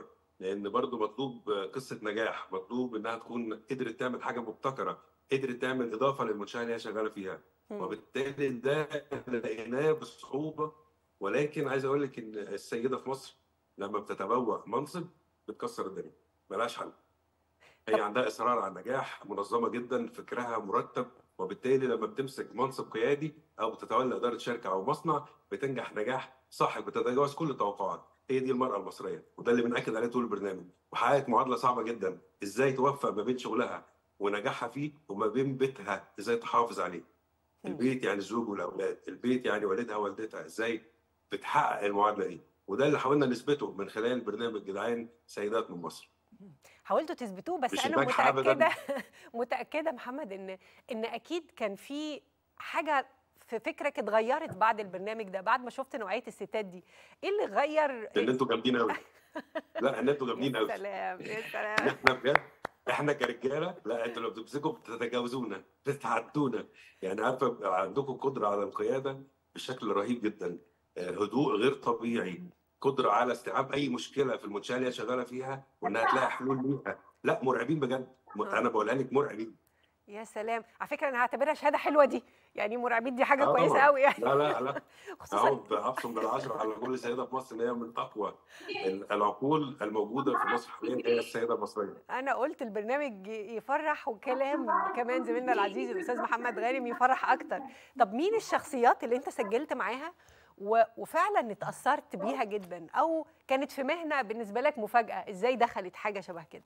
Z: لان برضو مطلوب قصه نجاح مطلوب انها تكون قدرت تعمل حاجه مبتكره قدرت تعمل اضافه للمنشاه اللي هي شغاله فيها وبالتالي ده لقيناه بصعوبه ولكن عايز اقول لك ان السيده في مصر لما بتتبوأ منصب بتكسر الدنيا ملهاش حل هي عندها اصرار على النجاح منظمه جدا فكرها مرتب وبالتالي لما بتمسك منصب قيادي او بتتولى اداره شركه او مصنع بتنجح نجاح صاحب بتتجاوز كل التوقعات هي دي المراه المصريه وده اللي بناكد عليه طول البرنامج وحققت معادله صعبه جدا ازاي توفق ما بين شغلها ونجاحها فيه وما بين بيتها ازاي تحافظ عليه البيت يعني الزوج والاولاد البيت يعني والدها ووالدتها ازاي بتحقق المعادله دي وده اللي حاولنا نثبته من خلال برنامج جدعان سيدات من مصر
A: حاولتوا تثبتوه بس
Z: مش
A: انا
Z: ناجحة أبداً.
A: متاكده متاكده محمد ان ان اكيد كان في حاجه في فكرك اتغيرت بعد البرنامج ده بعد ما شفت نوعيه الستات دي ايه اللي غير
Z: ان انتوا جامدين قوي لا ان انتوا جامدين قوي
A: سلام يا سلام
Z: احنا بجد احنا كرجاله لا انتوا لو بتمسكوا بتتجاوزونا بتتعدونا يعني عارفه بيبقى عندكم قدره على القياده بشكل رهيب جدا آه، هدوء غير طبيعي قدره على استيعاب اي مشكله في المنشاه اللي هي شغاله فيها وانها تلاقي حلول ليها لا مرعبين بجد م- انا بقولها لك مرعبين
A: يا سلام على فكره انا هعتبرها شهاده حلوه دي يعني مرعبين دي حاجه
Z: آه
A: كويسه
Z: طبعاً.
A: قوي يعني
Z: لا لا لا
A: خصوصاً-
Z: اقعد ابصم بالعشره على كل سيده في مصر ان هي من اقوى ال- العقول الموجوده في مصر حاليا هي السيده المصريه
A: انا قلت البرنامج يفرح وكلام كمان زميلنا العزيز الاستاذ محمد غانم يفرح اكتر طب مين الشخصيات اللي انت سجلت معاها و- وفعلا اتاثرت بيها جدا او كانت في مهنه بالنسبه لك مفاجاه ازاي دخلت حاجه شبه كده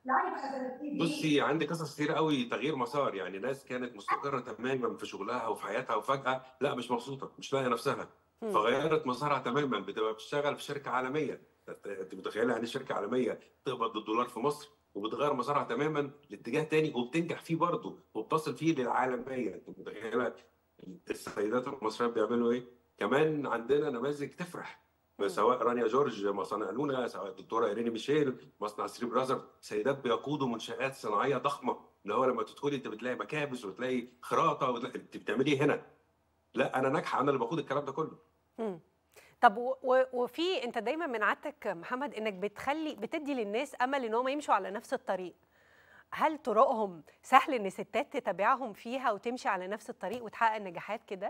Z: بصي عندي قصص كتير قوي تغيير مسار يعني ناس كانت مستقره تماما في شغلها وفي حياتها وفجاه لا مش مبسوطه مش لاقيه نفسها
B: مم.
Z: فغيرت مسارها تماما بتبقى بتشتغل في شركه عالميه انت أنت متخيله يعني شركه عالميه تقبض الدولار في مصر وبتغير مسارها تماما لاتجاه تاني وبتنجح فيه برضه وبتصل فيه للعالميه انت متخيله السيدات المصريات بيعملوا ايه؟ كمان عندنا نماذج تفرح سواء رانيا جورج مصانع لونا سواء الدكتوره ايريني ميشيل مصنع سري براذر سيدات بيقودوا منشات صناعيه ضخمه اللي هو لما تدخلي انت بتلاقي مكابس وتلاقي خراطه وتلاقي انت بتعملي إيه هنا لا انا ناجحه انا اللي بقود الكلام ده كله
A: مم. طب و- و- وفي انت دايما من عادتك محمد انك بتخلي بتدي للناس امل ان هم يمشوا على نفس الطريق هل طرقهم سهل ان ستات تتابعهم فيها وتمشي على نفس الطريق وتحقق نجاحات كده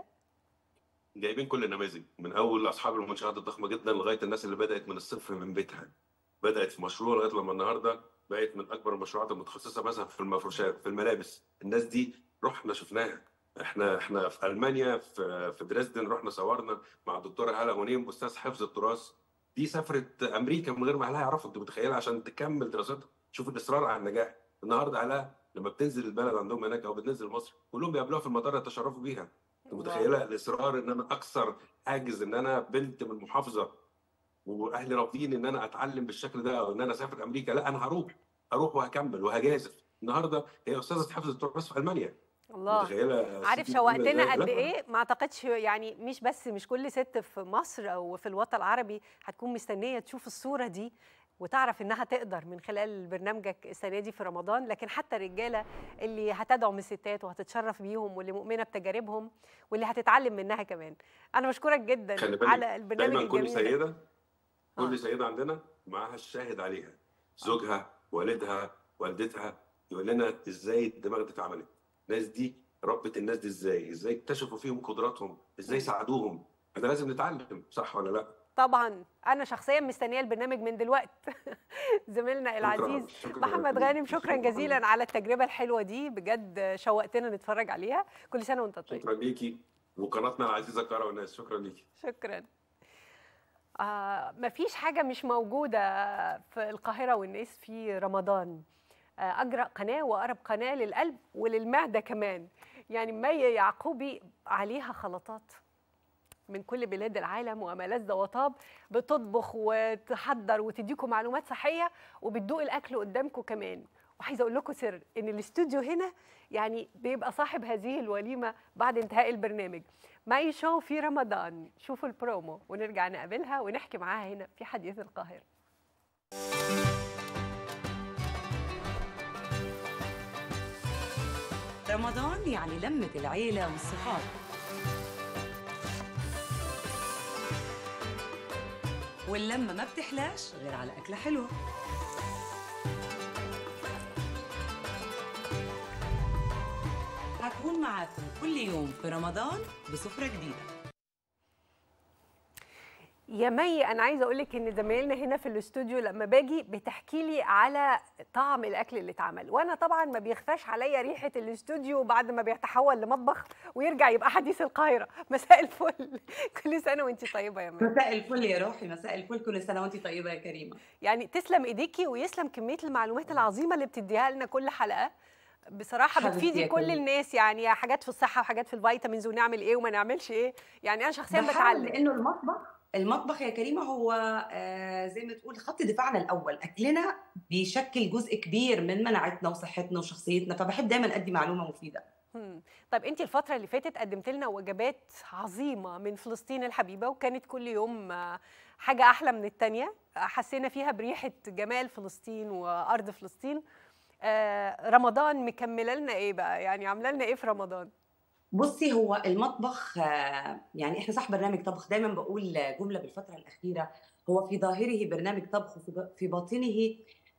Z: جايبين كل النماذج من اول اصحاب المنشات الضخمه جدا لغايه الناس اللي بدات من الصفر من بيتها بدات في مشروع لغايه لما النهارده بقت من اكبر المشروعات المتخصصه مثلا في المفروشات في الملابس الناس دي رحنا شفناها احنا احنا في المانيا في في دريسدن رحنا صورنا مع الدكتوره هاله غنيم استاذ حفظ التراث دي سافرت امريكا من غير ما اهلها يعرفوا انت متخيله عشان تكمل دراستها شوف الاصرار على النجاح النهارده اهلها لما بتنزل البلد عندهم هناك او بتنزل مصر كلهم بيقابلوها في المطار يتشرفوا بيها انت متخيله الاصرار ان انا اكسر حاجز ان انا بنت من محافظه واهلي رافضين ان انا اتعلم بالشكل ده او ان انا اسافر امريكا لا انا هروح هروح وهكمل وهجازف النهارده هي استاذه حفظ التراث في المانيا
A: الله
Z: متخيله
A: عارف
Z: ست عاملة
A: شوقتنا
Z: إزاي؟
A: قد
Z: لا.
A: ايه ما اعتقدش يعني مش بس مش كل ست في مصر او في الوطن العربي هتكون مستنيه تشوف الصوره دي وتعرف انها تقدر من خلال برنامجك السنه دي في رمضان لكن حتى الرجاله اللي هتدعم الستات وهتتشرف بيهم واللي مؤمنه بتجاربهم واللي هتتعلم منها كمان انا بشكرك جدا
Z: خلي بالك
A: على البرنامج
Z: دايما كل
A: الجميل ده.
Z: سيده كل سيده عندنا معاها الشاهد عليها زوجها والدها والدتها يقول لنا ازاي الدماغ دي اتعملت الناس دي ربت الناس دي ازاي ازاي اكتشفوا فيهم قدراتهم ازاي ساعدوهم احنا لازم نتعلم صح ولا لا
A: طبعا انا شخصيا مستنيه البرنامج من دلوقتي زميلنا العزيز
Z: شكراً.
A: محمد غانم شكرا جزيلا على التجربه الحلوه دي بجد شوقتنا نتفرج عليها كل سنه وانت طيب
Z: شكرا ليكي وقناتنا العزيزه كاره والناس شكرا ليكي
A: شكرا آه مفيش حاجه مش موجوده في القاهره والناس في رمضان آه اجرأ قناه واقرب قناه للقلب وللمعده كمان يعني مي يعقوبي عليها خلطات من كل بلاد العالم وما لذ وطاب بتطبخ وتحضر وتديكم معلومات صحيه وبتدوق الاكل قدامكم كمان وعايزه اقول لكم سر ان الاستوديو هنا يعني بيبقى صاحب هذه الوليمه بعد انتهاء البرنامج ماي شو في رمضان شوفوا البرومو ونرجع نقابلها ونحكي معاها هنا في حديث القاهره
D: رمضان يعني لمة العيلة والصحاب واللمة ما بتحلاش غير على أكلة حلوة بكون معاكم كل يوم في رمضان بسفرة جديدة
A: يا مي انا عايزه اقول لك ان زمايلنا هنا في الاستوديو لما باجي بتحكي لي على طعم الاكل اللي اتعمل وانا طبعا ما بيخفاش عليا ريحه الاستوديو بعد ما بيتحول لمطبخ ويرجع يبقى حديث القاهره مساء الفل كل سنه وانت طيبه يا مي
D: مساء الفل يا روحي مساء الفل كل سنة وانت طيبة يا كريمة
A: يعني تسلم ايديكي ويسلم كميه المعلومات العظيمه اللي بتديها لنا كل حلقه بصراحه
D: حبيبتي
A: بتفيدي
D: يا
A: كل
D: كريم.
A: الناس يعني حاجات في الصحه وحاجات في الفيتامينز ونعمل ايه وما نعملش ايه يعني انا شخصيا
D: بحاول
A: بتعلم
D: لانه المطبخ المطبخ يا كريمه هو آه زي ما تقول خط دفاعنا الاول اكلنا بيشكل جزء كبير من مناعتنا وصحتنا وشخصيتنا فبحب دايما ادي معلومه مفيده
A: مم. طب انت الفترة اللي فاتت قدمت لنا وجبات عظيمة من فلسطين الحبيبة وكانت كل يوم آه، حاجة أحلى من التانية آه، حسينا فيها بريحة جمال فلسطين وأرض فلسطين آه، رمضان مكملة لنا إيه بقى يعني عاملة لنا إيه في رمضان
D: بصي هو المطبخ آه، يعني احنا صح برنامج طبخ دايما بقول جمله بالفتره الاخيره هو في ظاهره برنامج طبخ وفي ب- في باطنه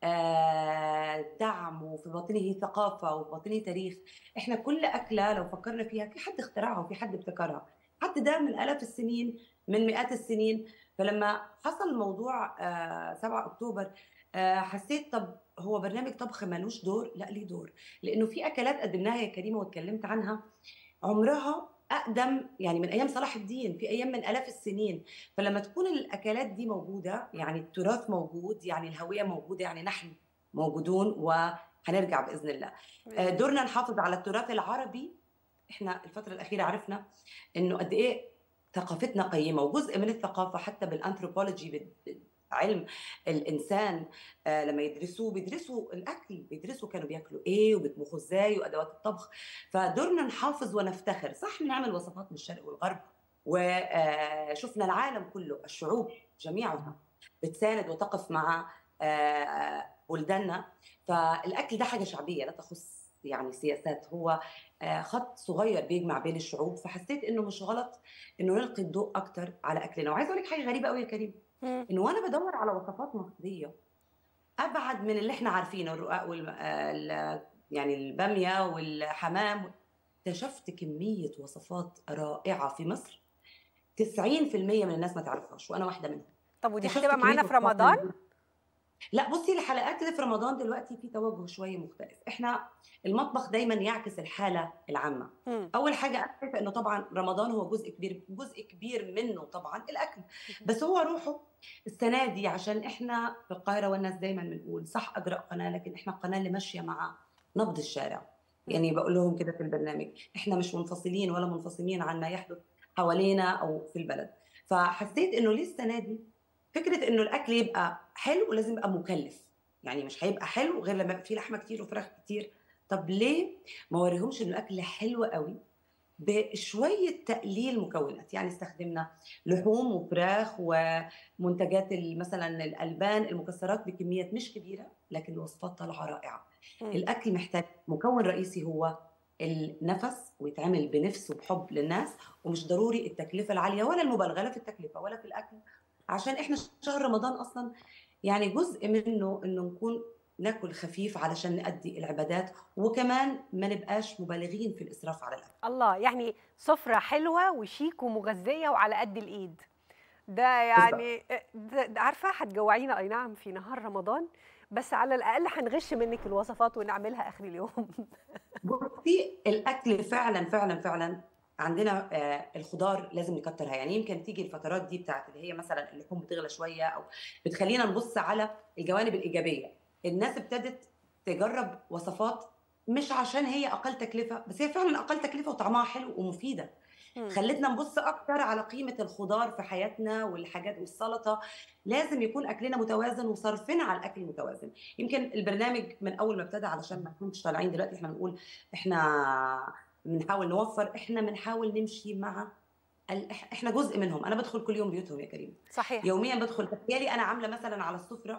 D: آه، دعم وفي باطنه ثقافه وفي باطنه تاريخ احنا كل اكله لو فكرنا فيها في حد اخترعها وفي حد ابتكرها حد ده من الاف السنين من مئات السنين فلما حصل موضوع آه، 7 اكتوبر آه، حسيت طب هو برنامج طبخ ملوش دور لا ليه دور لانه في اكلات قدمناها يا كريمه واتكلمت عنها عمرها اقدم يعني من ايام صلاح الدين في ايام من الاف السنين فلما تكون الاكلات دي موجوده يعني التراث موجود يعني الهويه موجوده يعني نحن موجودون وهنرجع باذن الله آه، دورنا نحافظ على التراث العربي احنا الفتره الاخيره عرفنا انه قد ايه ثقافتنا قيمه وجزء من الثقافه حتى بالانثروبولوجي بال- علم الانسان آه، لما يدرسوه بيدرسوا الاكل بيدرسوا كانوا بياكلوا ايه وبيطبخوا ازاي وادوات الطبخ فدورنا نحافظ ونفتخر صح بنعمل وصفات من الشرق والغرب وشفنا العالم كله الشعوب جميعها بتساند وتقف مع آه، بلداننا فالاكل ده حاجه شعبيه لا تخص يعني سياسات هو آه، خط صغير بيجمع بين الشعوب فحسيت انه مش غلط انه نلقي الضوء اكتر على اكلنا وعايزه اقول لك حاجه غريبه قوي يا كريم انه وانا بدور على وصفات مصريه ابعد من اللي احنا عارفينه الرقاق وال آه، ال- يعني الباميه والحمام اكتشفت كميه وصفات رائعه في مصر 90% من الناس ما تعرفهاش وانا واحده منهم
A: طب ودي
D: اكتشفت
A: هتبقى معانا
D: كمية
A: في
D: وصفات
A: رمضان؟
D: موجودة. لا بصي الحلقات اللي في رمضان دلوقتي في توجه شويه مختلف احنا المطبخ دايما يعكس الحاله العامه
A: مم.
D: اول حاجه انا شايفه انه طبعا رمضان هو جزء كبير جزء كبير منه طبعا الاكل بس هو روحه السنه دي عشان احنا في القاهره والناس دايما بنقول صح اجرأ قناه لكن احنا القناه اللي ماشيه مع نبض الشارع يعني بقول لهم كده في البرنامج احنا مش منفصلين ولا منفصلين عن ما يحدث حوالينا او في البلد فحسيت انه ليه السنه دي فكره انه الاكل يبقى حلو لازم يبقى مكلف يعني مش هيبقى حلو غير لما يبقى فيه لحمه كتير وفراخ كتير طب ليه ما وريهمش ان الاكل حلو قوي بشويه تقليل مكونات يعني استخدمنا لحوم وفراخ ومنتجات ال- مثلا الالبان المكسرات بكميات مش كبيره لكن الوصفات طالعه رائعه
A: مم.
D: الاكل محتاج مكون رئيسي هو النفس ويتعمل بنفس وبحب للناس ومش ضروري التكلفه العاليه ولا المبالغه لا في التكلفه ولا في الاكل عشان احنا شهر رمضان اصلا يعني جزء منه انه نكون ناكل خفيف علشان نأدي العبادات وكمان ما نبقاش مبالغين في الاسراف على الاكل
A: الله يعني سفرة حلوة وشيك ومغذية وعلى قد الإيد ده يعني ده ده عارفة هتجوعينا أي نعم في نهار رمضان بس على الأقل هنغش منك الوصفات ونعملها آخر اليوم
D: بصي الاكل فعلا فعلا فعلا عندنا آه، الخضار لازم نكترها يعني يمكن تيجي الفترات دي بتاعت اللي هي مثلا اللحوم بتغلى شويه او بتخلينا نبص على الجوانب الايجابيه الناس ابتدت تجرب وصفات مش عشان هي اقل تكلفه بس هي فعلا اقل تكلفه وطعمها حلو ومفيده خلتنا نبص اكتر على قيمه الخضار في حياتنا والحاجات والسلطه لازم يكون اكلنا متوازن وصرفنا على الاكل المتوازن يمكن البرنامج من اول ما ابتدى علشان ما نكونش طالعين دلوقتي احنا بنقول احنا بنحاول نوفر احنا بنحاول نمشي مع ال- إح- احنا جزء منهم انا بدخل كل يوم بيوتهم يا كريم
A: صحيح
D: يوميا بدخل تخيلي انا عامله مثلا على السفره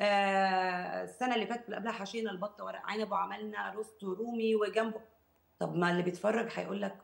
D: آه السنه اللي فاتت اللي قبلها حشينا البطه ورق عنب وعملنا روست رومي وجنبه طب ما اللي بيتفرج هيقول لك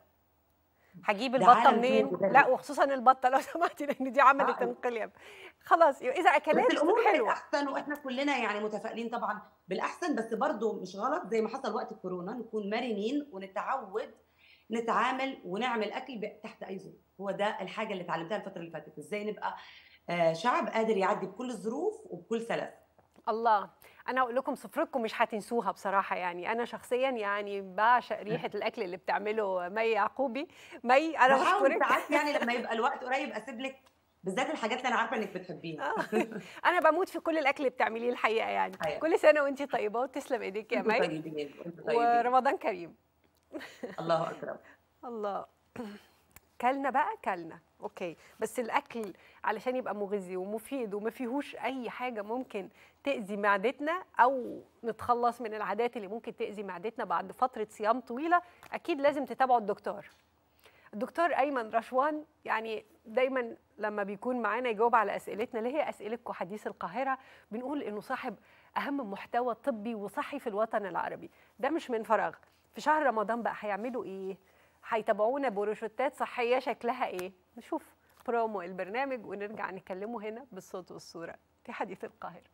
A: هجيب
D: ده
A: البطة
D: عالم
A: منين؟
D: تاني
A: لا وخصوصا البطة لو سمحتي لأن دي عملت
D: آه.
A: انقلاب خلاص إذا أكلات
D: بس الامور
A: حلوة
D: بالاحسن واحنا كلنا يعني متفائلين طبعا بالاحسن بس برضه مش غلط زي ما حصل وقت الكورونا نكون مرنين ونتعود نتعامل ونعمل اكل ب- تحت اي ظروف هو ده الحاجه اللي اتعلمتها الفتره اللي فاتت ازاي نبقى آه، شعب قادر يعدي بكل الظروف وبكل سلاسه
A: الله انا اقول لكم سفرتكم مش هتنسوها بصراحه يعني انا شخصيا يعني بعشق ريحه الاكل اللي بتعمله مي يعقوبي مي انا
D: بحاول
A: بشكرك
D: ساعات يعني لما يبقى الوقت قريب اسيب لك بالذات الحاجات اللي انا عارفه انك بتحبيها
A: انا بموت في كل الاكل اللي بتعمليه الحقيقه يعني
D: أيوة.
A: كل سنه وانت طيبه وتسلم ايديك يا
D: انتوا
A: مي
D: طيبين انتوا طيبين
A: ورمضان كريم
D: الله اكرم
A: الله كلنا بقى كلنا اوكي بس الاكل علشان يبقى مغذي ومفيد وما فيهوش اي حاجه ممكن تاذي معدتنا او نتخلص من العادات اللي ممكن تاذي معدتنا بعد فتره صيام طويله اكيد لازم تتابعوا الدكتور الدكتور ايمن رشوان يعني دايما لما بيكون معانا يجاوب على اسئلتنا اللي هي اسئلتكم حديث القاهره بنقول انه صاحب اهم محتوى طبي وصحي في الوطن العربي ده مش من فراغ في شهر رمضان بقى هيعملوا ايه هيتابعونا بروشوتات صحيه شكلها ايه نشوف برومو البرنامج ونرجع نكلمه هنا بالصوت والصوره في حديث القاهره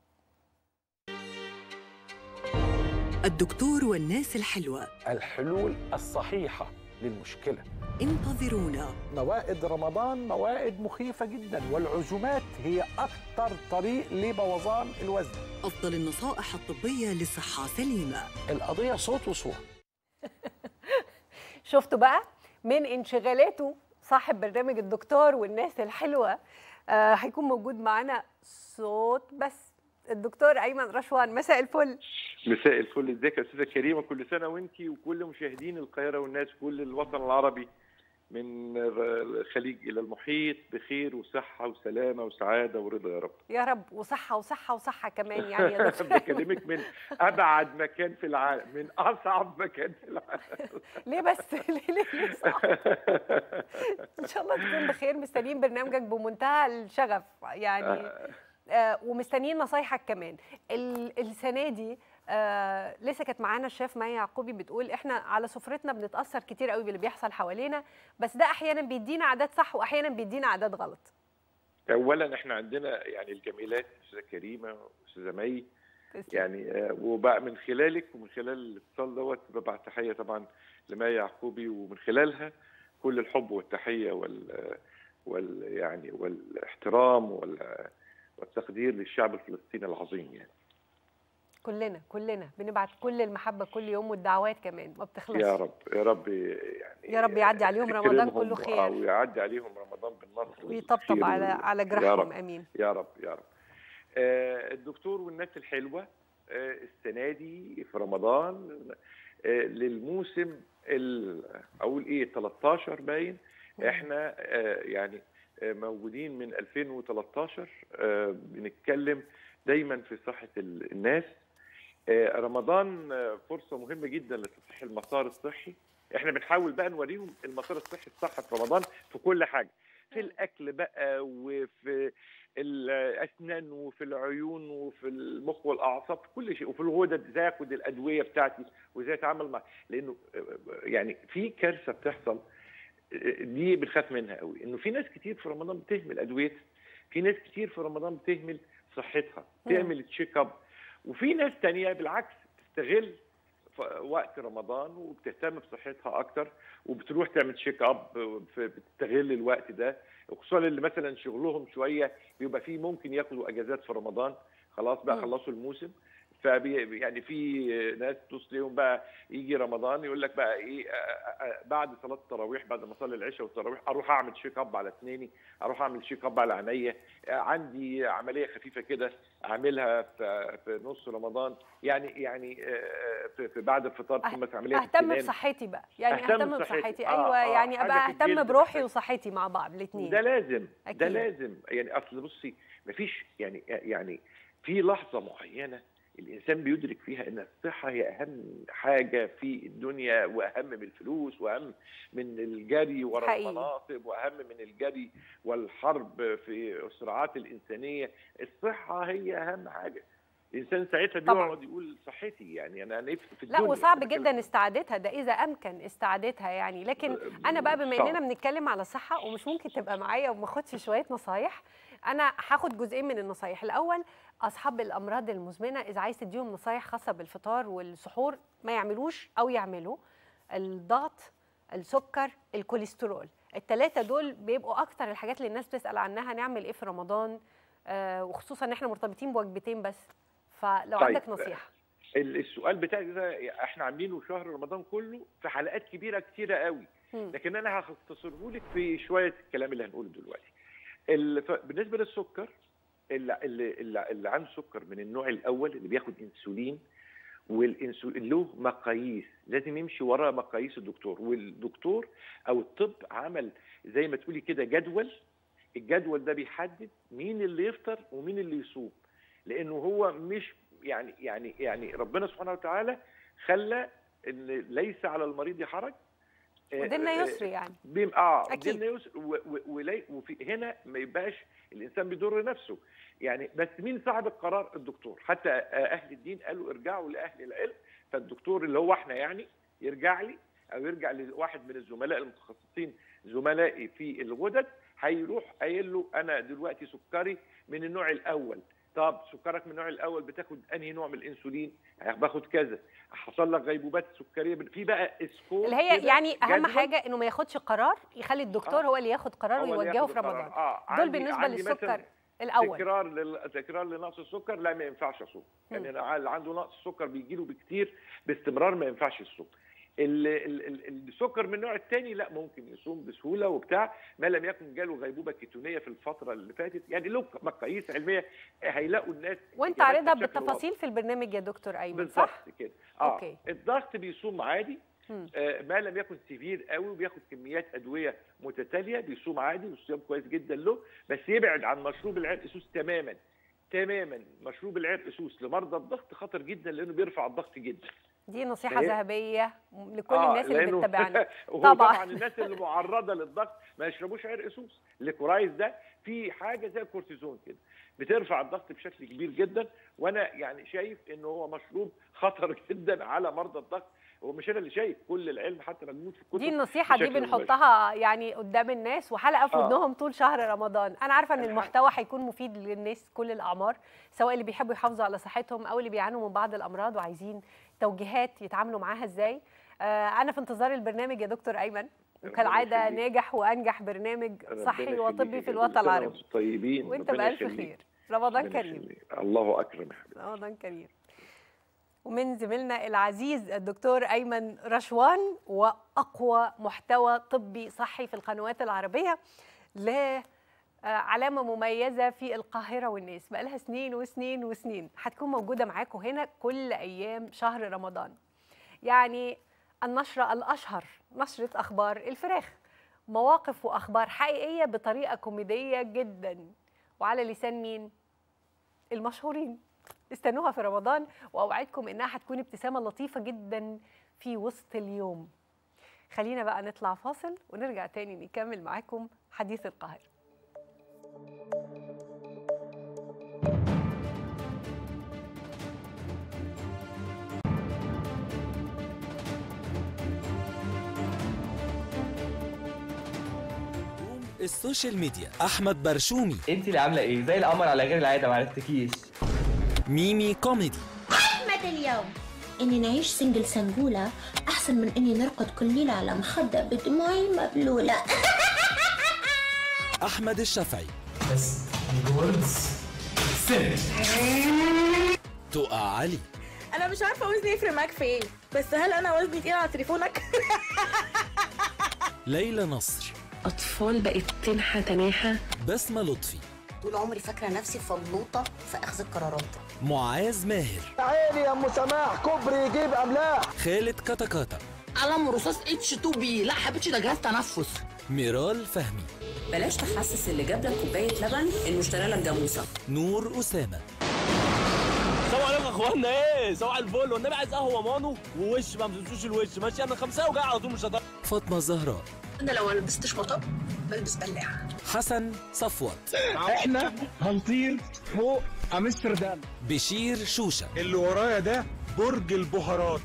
B: الدكتور والناس الحلوة
E: الحلول الصحيحة للمشكلة
B: انتظرونا
E: موائد رمضان موائد مخيفة جدا والعزومات هي أكثر طريق لبوظان الوزن
B: أفضل النصائح الطبية لصحة سليمة
E: القضية صوت وصورة
A: شفتوا بقى من انشغالاته صاحب برنامج الدكتور والناس الحلوه آه هيكون موجود معانا صوت بس الدكتور ايمن رشوان مساء الفل
F: مساء الفل ازيك يا استاذه كريمه كل سنه وانت وكل مشاهدين القاهره والناس كل الوطن العربي من الخليج الى المحيط بخير وصحه وسلامه وسعاده ورضا يا رب
A: يا رب وصحه وصحه وصحه كمان يعني يا دكتور
F: بكلمك من ابعد مكان في العالم من اصعب مكان في العالم
A: ليه بس ليه ليه, ليه صعب؟ ان شاء الله تكون بخير مستنيين برنامجك بمنتهى الشغف يعني آه ومستنيين نصايحك كمان ال- السنه دي آه لسه كانت معانا الشيف مي يعقوبي بتقول احنا على سفرتنا بنتاثر كتير قوي باللي بيحصل حوالينا بس ده احيانا بيدينا عادات صح واحيانا بيدينا عادات غلط
F: اولا احنا عندنا يعني الجميلات استاذه كريمه واستاذه مي يعني آه، وبقى من خلالك ومن خلال الاتصال دوت ببعت تحيه طبعا لمي يعقوبي ومن خلالها كل الحب والتحيه وال وال يعني والاحترام وال والتقدير للشعب الفلسطيني العظيم يعني
A: كلنا كلنا بنبعت كل المحبه كل يوم والدعوات كمان ما بتخلصش
F: يا رب يا رب يعني
A: يا رب يعدي عليهم رمضان
F: يكرمهم
A: كله
F: آه،
A: خير
F: ويعدي عليهم رمضان بالنصر
A: ويطبطب
F: والخير
A: على
F: وال-
A: على
F: يا
A: جراحهم
F: رب
A: امين
F: يا رب يا رب آه، الدكتور والناس الحلوه آه، السنه دي في رمضان آه، للموسم ال- اقول ايه 13 باين احنا آه، يعني آه، موجودين من 2013 آه، بنتكلم دايما في صحه ال- الناس آه، رمضان آه، فرصه مهمه جدا لتصحيح المسار الصحي احنا بنحاول بقى نوريهم المسار الصحي الصح في رمضان في كل حاجه في الاكل بقى وفي الاسنان وفي العيون وفي المخ والاعصاب في كل شيء وفي الغدد ازاي اخد الادويه بتاعتي وازاي اتعامل مع لانه آه، يعني في كارثه بتحصل آه، دي بنخاف منها قوي انه في ناس كتير في رمضان بتهمل ادويتها في ناس كتير في رمضان بتهمل صحتها
G: مم.
F: تعمل تشيك اب وفي ناس تانية بالعكس تستغل ف- وقت رمضان وبتهتم بصحتها اكتر وبتروح تعمل تشيك اب في- بتستغل الوقت ده وخصوصا اللي مثلا شغلهم شويه بيبقى فيه ممكن ياخدوا اجازات في رمضان خلاص بقى
G: مم.
F: خلصوا الموسم فبي يعني في ناس توصل ليهم بقى يجي رمضان يقول لك بقى ايه آه، آه، آه، بعد صلاه التراويح بعد ما اصلي العشاء والتراويح اروح اعمل تشيك اب على اسناني اروح اعمل تشيك اب على عينيا آه، عندي عمليه خفيفه كده اعملها في في نص رمضان يعني يعني آه، في في بعد الفطار تكون مثلا عمليه في
A: اهتم
F: السنان.
A: بصحتي بقى يعني
F: أهتم
A: اهتم
F: بصحتي.
A: بصحتي
F: آه،
A: ايوه
F: آه،
A: يعني
F: حاجة
A: ابقى
F: في
A: اهتم
F: الجلد
A: بروحي وصحتي مع بعض الاثنين
F: ده لازم ده
A: أكيد.
F: لازم يعني اصل بصي مفيش يعني يعني في لحظه معينه الانسان بيدرك فيها ان الصحه هي اهم حاجه في الدنيا واهم من الفلوس واهم من الجري ورا
A: حقيقي.
F: المناصب واهم من الجري والحرب في الصراعات الانسانيه الصحه هي اهم حاجه الانسان ساعتها
A: طبعاً.
F: بيقعد يقول صحتي يعني انا نفسي في
A: لا
F: الدنيا
A: وصعب
F: بتكلم
A: جدا استعادتها ده اذا امكن استعادتها يعني لكن انا بقى بما
F: صعب.
A: اننا بنتكلم على الصحه ومش ممكن تبقى معايا وما اخدش شويه نصايح انا هاخد جزئين من النصايح الاول اصحاب الامراض المزمنه اذا عايز تديهم نصايح خاصه بالفطار والسحور ما يعملوش او يعملوا الضغط السكر الكوليسترول الثلاثه دول بيبقوا اكتر الحاجات اللي الناس بتسال عنها نعمل ايه في رمضان آه وخصوصا ان احنا مرتبطين بوجبتين بس فلو
F: طيب.
A: عندك نصيحه
F: ال- السؤال بتاعك ده احنا عاملينه شهر رمضان كله في حلقات كبيره كتيره قوي
A: مم.
F: لكن انا هختصره لك في شويه الكلام اللي هنقوله دلوقتي ال- ف- بالنسبه للسكر اللي, اللي, اللي اللي عنده سكر من النوع الاول اللي بياخد انسولين والانسولين له مقاييس لازم يمشي ورا مقاييس الدكتور والدكتور او الطب عمل زي ما تقولي كده جدول الجدول ده بيحدد مين اللي يفطر ومين اللي يصوم لانه هو مش يعني يعني يعني ربنا سبحانه وتعالى خلى ان ليس على المريض حرج آه،
A: وديننا
F: آه،
A: يسر يعني
F: بيم اه
A: أكيد.
F: ديننا يسر و- و- ولي- وفي هنا ما يبقاش الانسان بيضر نفسه يعني بس مين صاحب القرار الدكتور حتى آه، اهل الدين قالوا ارجعوا لاهل العلم فالدكتور اللي هو احنا يعني يرجع لي او يرجع لواحد من الزملاء المتخصصين زملائي في الغدد هيروح قايل له انا دلوقتي سكري من النوع الاول طب سكرك من النوع الاول بتاخد انهي نوع من الانسولين باخد كذا حصل لك غيبوبات سكريه في بقى سكور
A: اللي هي
F: كده
A: يعني اهم
F: جدول.
A: حاجه انه ما ياخدش قرار يخلي الدكتور
F: آه.
A: هو اللي ياخد قرار
F: هو اللي
A: ويوجهه
F: ياخد
A: في
F: القرار.
A: رمضان
F: اه
A: دول
F: عندي-
A: بالنسبه
F: عندي
A: للسكر
F: مثلاً
A: الاول
F: تكرار لل... تكرار لنقص السكر لا ما ينفعش اصوم يعني أنا اللي عنده نقص السكر بيجي له بكتير باستمرار ما ينفعش الصوم ال- ال- ال- السكر من النوع الثاني لا ممكن يصوم بسهوله وبتاع ما لم يكن جاله غيبوبه كيتونيه في الفتره اللي فاتت يعني له مقاييس علميه هيلاقوا الناس
A: وانت
F: إجاباتها
A: عارضها
F: بشكل واضح.
A: بالتفاصيل في البرنامج يا دكتور ايمن
F: بالظبط
A: صح
F: كده اه
A: أوكي.
F: الضغط بيصوم عادي
A: مم.
F: آه ما لم يكن سيفير قوي وبياخد كميات ادويه متتاليه بيصوم عادي والصيام كويس جدا له بس يبعد عن مشروب العرق سوس تماما تماما مشروب العرق سوس لمرضى الضغط خطر جدا لانه بيرفع الضغط جدا
A: دي نصيحه
F: فهي-
A: ذهبيه لكل
F: آه،
A: الناس اللي
F: لأنه-
A: بتتابعنا
F: وطبعا
A: طبعا
F: الناس اللي معرضه للضغط ما يشربوش عرق سوس الكورايز ده في حاجه زي الكورتيزون كده بترفع الضغط بشكل كبير جدا وانا يعني شايف ان هو مشروب خطر جدا على مرضى الضغط هو مش انا اللي شايف كل العلم حتى موجود في الكتب
A: دي النصيحه دي
F: بشكل مباشر.
A: بنحطها يعني قدام الناس وحلقه في
F: آه.
A: ودنهم طول شهر رمضان انا عارفه ان المحتوى هيكون مفيد للناس كل الاعمار سواء اللي بيحبوا يحافظوا على صحتهم او اللي بيعانوا من بعض الامراض وعايزين توجيهات يتعاملوا معاها ازاي آه انا في انتظار البرنامج يا دكتور ايمن وكالعاده
F: يخليك.
A: ناجح وانجح برنامج
F: ربنا
A: صحي
F: يخليك
A: وطبي
F: يا
A: في
F: دكتور.
A: الوطن
F: كل سنة
A: العربي
F: وانتم طيبين
A: وانت
F: ربنا
A: بالف
F: يخليك.
A: خير رمضان
F: ربنا
A: كريم
F: يخليك. الله اكرم يا حبيبي
A: رمضان كريم ومن زميلنا العزيز الدكتور ايمن رشوان واقوى محتوى طبي صحي في القنوات العربيه ل آه، علامه مميزه في القاهره والناس بقى لها سنين وسنين وسنين هتكون موجوده معاكم هنا كل ايام شهر رمضان يعني النشره الاشهر نشره اخبار الفراخ مواقف واخبار حقيقيه بطريقه كوميديه جدا وعلى لسان مين المشهورين استنوها في رمضان واوعدكم انها هتكون ابتسامه لطيفه جدا في وسط اليوم خلينا بقى نطلع فاصل ونرجع تاني نكمل معاكم حديث القاهره
G: السوشيال ميديا احمد برشومي
H: انت اللي عامله ايه زي القمر على غير العاده ما عرفتكيش
G: ميمي كوميدي
I: أحمد اليوم إني نعيش سنجل سنجولة أحسن من إني نرقد كل ليلة على مخدة بدموعي مبلولة
G: احمد الشافعي
H: بس الوردز سنت
G: تقع علي
X: انا مش عارفه وزني يفرق معاك في ايه بس هل انا وزني تقيل على تليفونك
G: ليلى نصر
I: أطفال بقت تنحى تناحى
G: بسمة لطفي
I: طول عمري فاكرة نفسي فلوطة في أخذ القرارات
G: معاذ ماهر
J: عيني يا ام سماح كوبري يجيب املاح
G: خالد كتكاتا
I: قلم رصاص اتش 2 بي لا حبيبتي ده جهاز تنفس
G: ميرال فهمي
K: بلاش تحسس اللي جاب لك كوبايه لبن انه اشترى لك جاموسه
G: نور اسامه
H: السلام عليكم يا اخوانا ايه صباح الفل والنبي عايز قهوه مانو ووش ما تنسوش الوش ماشي انا خمسه وجاي على طول مش هضرب
G: فاطمه زهراء
I: أنا لو ما لبستش مطب بلبس بلاعة
G: حسن صفوت
J: احنا هنطير فوق امستردام
G: بشير شوشه
J: اللي ورايا ده برج البهارات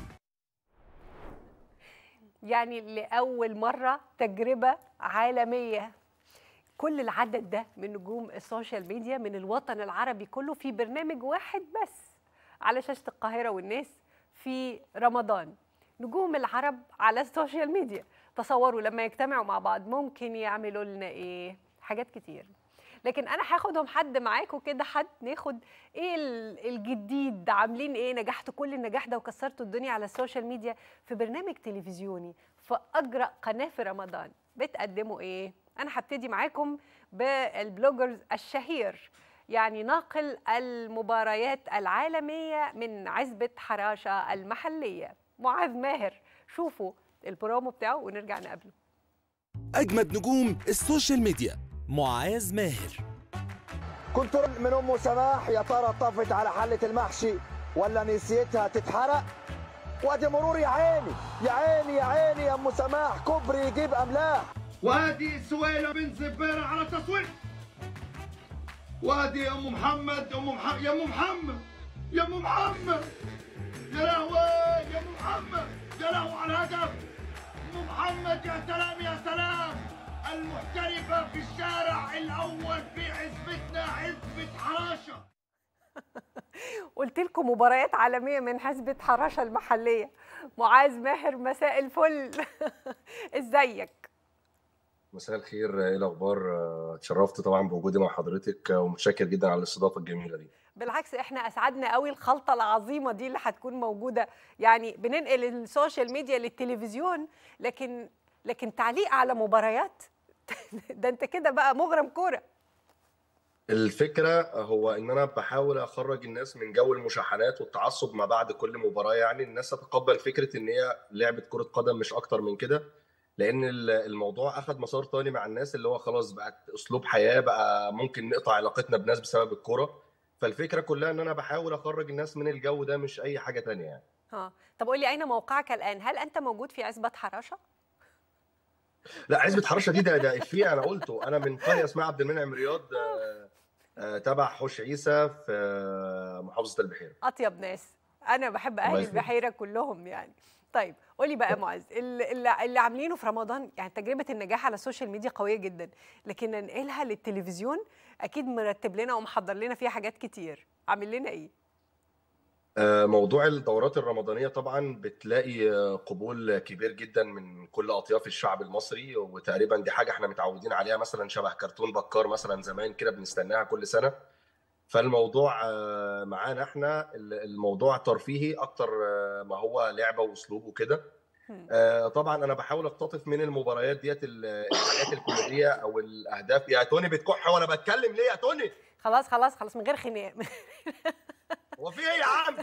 A: يعني لأول مرة تجربة عالمية كل العدد ده من نجوم السوشيال ميديا من الوطن العربي كله في برنامج واحد بس على شاشة القاهرة والناس في رمضان نجوم العرب على السوشيال ميديا تصوروا لما يجتمعوا مع بعض ممكن يعملوا لنا ايه حاجات كتير لكن انا هاخدهم حد معاكم كده حد ناخد ايه ال- الجديد عاملين ايه نجحتوا كل النجاح ده وكسرتوا الدنيا على السوشيال ميديا في برنامج تلفزيوني في اجرأ قناه في رمضان بتقدموا ايه انا هبتدي معاكم بالبلوجرز الشهير يعني ناقل المباريات العالميه من عزبه حراشه المحليه معاذ ماهر شوفوا البرومو بتاعه ونرجع نقابله
G: أجمد نجوم السوشيال ميديا معاذ ماهر
J: كنت رد من ام سماح يا ترى طفت على حله المحشي ولا نسيتها تتحرق وادي مرور يا عيني يا عيني يا عيني يا ام سماح كوبري يجيب املاح
M: وادي سويلة بن زبيرة على تصوير وادي ام محمد ام محمد يا ام محمد يا ام محمد يا لهوي يا ام محمد يا لهوي على الهدف ام محمد يا سلام يا سلام المحترفة في الشارع الأول في عزبتنا عزبة حراشة
A: قلت لكم مباريات عالميه من حزبة حراشه المحليه معاذ ماهر مساء الفل ازيك
O: مساء الخير ايه الاخبار آه، اتشرفت طبعا بوجودي مع حضرتك آه، ومتشكر جدا على الاستضافه الجميله دي
A: بالعكس احنا اسعدنا قوي الخلطه العظيمه دي اللي هتكون موجوده يعني بننقل السوشيال ميديا للتلفزيون لكن لكن تعليق على مباريات ده انت كده بقى مغرم كوره
O: الفكره هو ان انا بحاول اخرج الناس من جو المشاحنات والتعصب ما بعد كل مباراه يعني الناس تتقبل فكره ان هي لعبه كره قدم مش اكتر من كده لان ال- الموضوع اخذ مسار تاني مع الناس اللي هو خلاص بقت اسلوب حياه بقى ممكن نقطع علاقتنا بناس بسبب الكوره فالفكره كلها ان انا بحاول اخرج الناس من الجو ده مش اي حاجه تانية يعني
A: ها طب قول لي اين موقعك الان هل انت موجود في عزبه حراشه
O: لا عزبة حراشة دي ده ده افيه انا قلته انا من قريه اسمها عبد المنعم رياض آه، آه، تبع حوش عيسى في آه، محافظه البحيره
A: اطيب ناس انا بحب اهل
O: الله يخليك.
A: البحيره كلهم يعني طيب قولي بقى يا معاذ اللي, اللي اللي عاملينه في رمضان يعني تجربه النجاح على السوشيال ميديا قويه جدا لكن ننقلها للتلفزيون اكيد مرتب لنا ومحضر لنا فيها حاجات كتير عامل لنا ايه
O: آه، موضوع الدورات الرمضانيه طبعا بتلاقي آه، قبول كبير جدا من كل اطياف الشعب المصري وتقريبا دي حاجه احنا متعودين عليها مثلا شبه كرتون بكار مثلا زمان كده بنستناها كل سنه فالموضوع آه، معانا احنا ال- الموضوع ترفيهي اكتر آه، ما هو لعبه واسلوب وكده آه، طبعا انا بحاول اقتطف من المباريات ديت ال- الحاجات الكوميديه او الاهداف يا توني بتكح وانا بتكلم ليه يا توني
A: خلاص خلاص خلاص من غير خناق
O: هو في ايه يا عم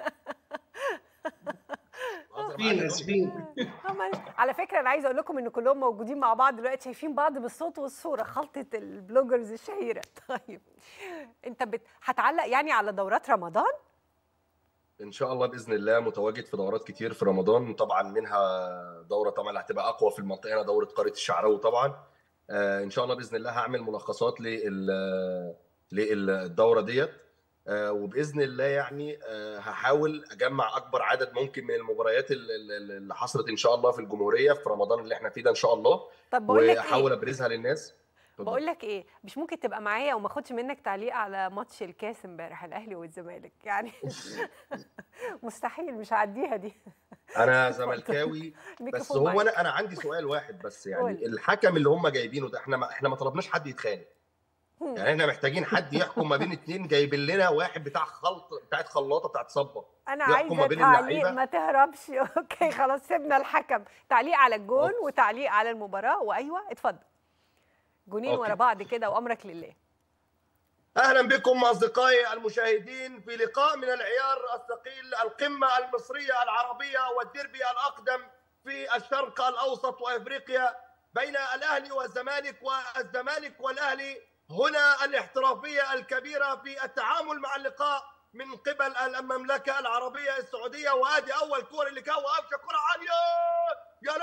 M: اسفين اسفين
A: على فكره انا عايزه اقول لكم ان كلهم موجودين مع بعض دلوقتي شايفين بعض بالصوت والصوره خلطه البلوجرز الشهيره طيب انت بت... هتعلق يعني على دورات رمضان
O: ان شاء الله باذن الله متواجد في دورات كتير في رمضان طبعا منها دوره طبعا اللي هتبقى اقوى في المنطقه هنا دوره قريه الشعراوي طبعا آه، ان شاء الله باذن الله هعمل ملخصات لل للدوره ديت آه، وباذن الله يعني آه، هحاول اجمع اكبر عدد ممكن من المباريات ال- ال- اللي حصلت ان شاء الله في الجمهوريه في رمضان اللي احنا فيه ده ان شاء الله
A: طب بقول لك
O: واحاول
A: ايه
O: ابرزها للناس اتفضل.
A: بقول لك ايه مش ممكن تبقى معايا وما اخدش منك تعليق على ماتش الكاس امبارح الاهلي والزمالك يعني مستحيل مش هعديها دي
O: انا زملكاوي بس
A: الميكروفون
O: هو
A: معاك.
O: انا انا عندي سؤال واحد بس يعني
A: قول.
O: الحكم اللي هم جايبينه ده احنا ما احنا ما طلبناش حد يتخانق
A: هم.
O: يعني احنا محتاجين حد يحكم ما بين اتنين جايبين لنا واحد بتاع خلط بتاعت خلاطه بتاعت صبه
A: انا
O: يحكم ما
A: عايزه
O: بين
A: تعليق
O: اللعيبه
A: ما تهربش اوكي خلاص سيبنا الحكم تعليق على الجون وتعليق على المباراه وايوه اتفضل جونين
O: أوكي.
A: ورا بعض كده وامرك لله
O: اهلا بكم اصدقائي المشاهدين في لقاء من العيار الثقيل القمه المصريه العربيه والديربي الاقدم في الشرق الاوسط وافريقيا بين الاهلي والزمالك والزمالك والاهلي هنا الاحترافيه الكبيره في التعامل مع اللقاء من قبل المملكه العربيه السعوديه وادي اول كوره اللي كان وقفشه كره عاليه يا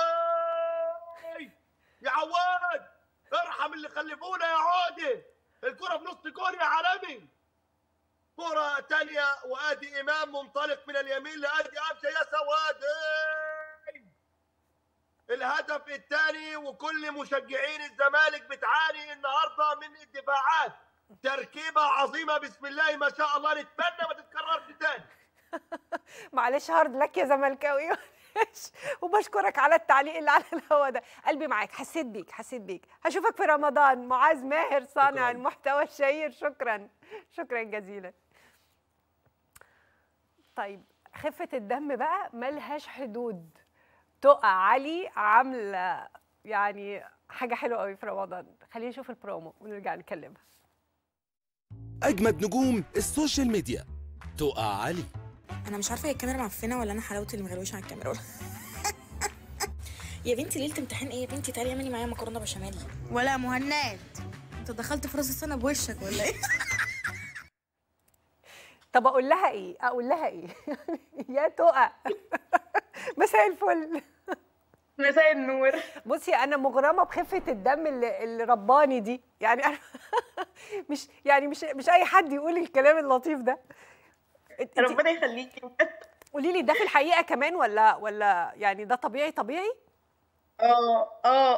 O: لهوي يا عواد ارحم اللي خلفونا يا عودي الكرة في نص جول يا عالمي كرة تانية وادي امام منطلق من اليمين لادي قفشه يا سواد إيه! الهدف الثاني وكل مشجعين الزمالك بتعاني النهارده من الدفاعات تركيبة عظيمة بسم الله ما شاء الله نتمنى ما تتكررش تاني
A: معلش هارد لك يا زملكاوي وبشكرك على التعليق اللي على الهوا ده قلبي معاك حسيت بيك حسيت بيك هشوفك في رمضان معاذ ماهر صانع المحتوى الشهير شكرا شكرا جزيلا طيب خفة الدم بقى ملهاش حدود تقع علي عاملة يعني حاجة حلوة قوي في رمضان خلينا نشوف البرومو ونرجع نكلمها
G: أجمد نجوم السوشيال ميديا تقع علي
U: انا مش عارفه هي الكاميرا معفنه ولا انا حلاوتي اللي مغروشه على الكاميرا ولا يا بنتي ليله امتحان ايه يا بنتي تعالي اعملي معايا مكرونه بشاميل
W: ولا مهند انت دخلت في راس السنه بوشك ولا ايه
A: طب اقول لها ايه اقول لها ايه يا تقى مساء الفل
W: مساء النور
A: بصي انا مغرمه بخفه الدم اللي, اللي رباني دي يعني انا مش يعني مش مش اي حد يقول الكلام اللطيف ده
W: ربنا يخليكي
A: قولي لي ده في الحقيقه كمان ولا ولا يعني ده طبيعي طبيعي
W: اه اه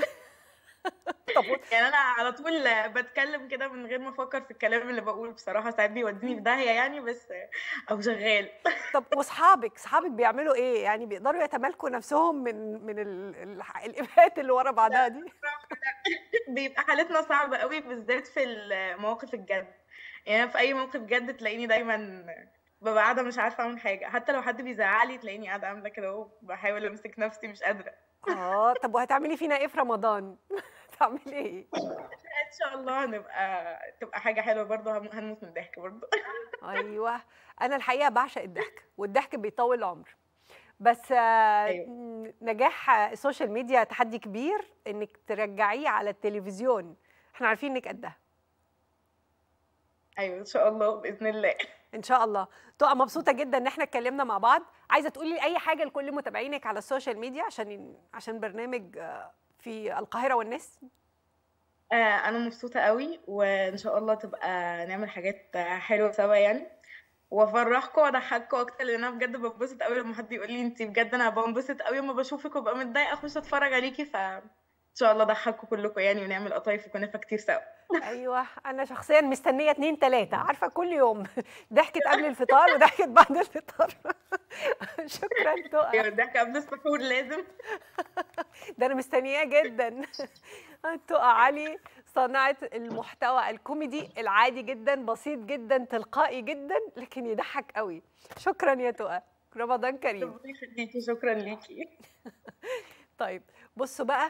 A: طب
W: يعني انا على طول بتكلم كده من غير ما افكر في الكلام اللي بقوله بصراحه ساعات بيوديني في داهيه يعني بس او شغال
A: طب واصحابك اصحابك بيعملوا ايه يعني بيقدروا يتمالكوا نفسهم من من ال- ال- الافيهات اللي ورا بعضها دي
W: بيبقى حالتنا صعبه قوي بالذات في المواقف الجد يعني أنا في اي موقف جد تلاقيني دايما ببقى قاعده مش عارفه اعمل حاجه حتى لو حد بيزعلي تلاقيني قاعده عامله كده اهو بحاول امسك نفسي مش قادره
A: اه طب وهتعملي فينا ايه في رمضان هتعملي ايه
W: ان شاء الله هنبقى تبقى حاجه حلوه برضه هم- هنموت من الضحك برضه
A: ايوه انا الحقيقه بعشق الضحك والضحك بيطول العمر بس آه، م- نجاح آه، السوشيال ميديا تحدي كبير انك ترجعيه على التلفزيون احنا عارفين انك قدها
W: ايوه ان شاء الله باذن الله
A: ان شاء الله تبقى مبسوطه جدا ان احنا اتكلمنا مع بعض عايزه تقولي اي حاجه لكل متابعينك على السوشيال ميديا عشان عشان برنامج آه، في القاهره والناس
W: آه، انا مبسوطه قوي وان شاء الله تبقى نعمل حاجات حلوه سوا يعني وافرحكم واضحككم اكتر لان انا بجد بنبسط قوي لما حد يقول لي انت بجد انا بنبسط قوي لما بشوفك وابقى متضايقه اخش اتفرج عليكي ف ان شاء الله اضحككم كلكم يعني ونعمل قطايف وكنافه كتير سوا
A: ايوه انا شخصيا مستنيه اتنين تلاته عارفه كل يوم ضحكت قبل الفطار وضحكت بعد الفطار شكرا
W: ايوه
A: تقى
W: الضحك قبل السحور لازم
A: ده انا مستنياه جدا تقى علي صانعة المحتوى الكوميدي العادي جدا بسيط جدا تلقائي جدا لكن يضحك قوي شكرا يا تقى رمضان كريم
W: ربنا يخليكي شكرا ليكي
A: طيب بصوا بقى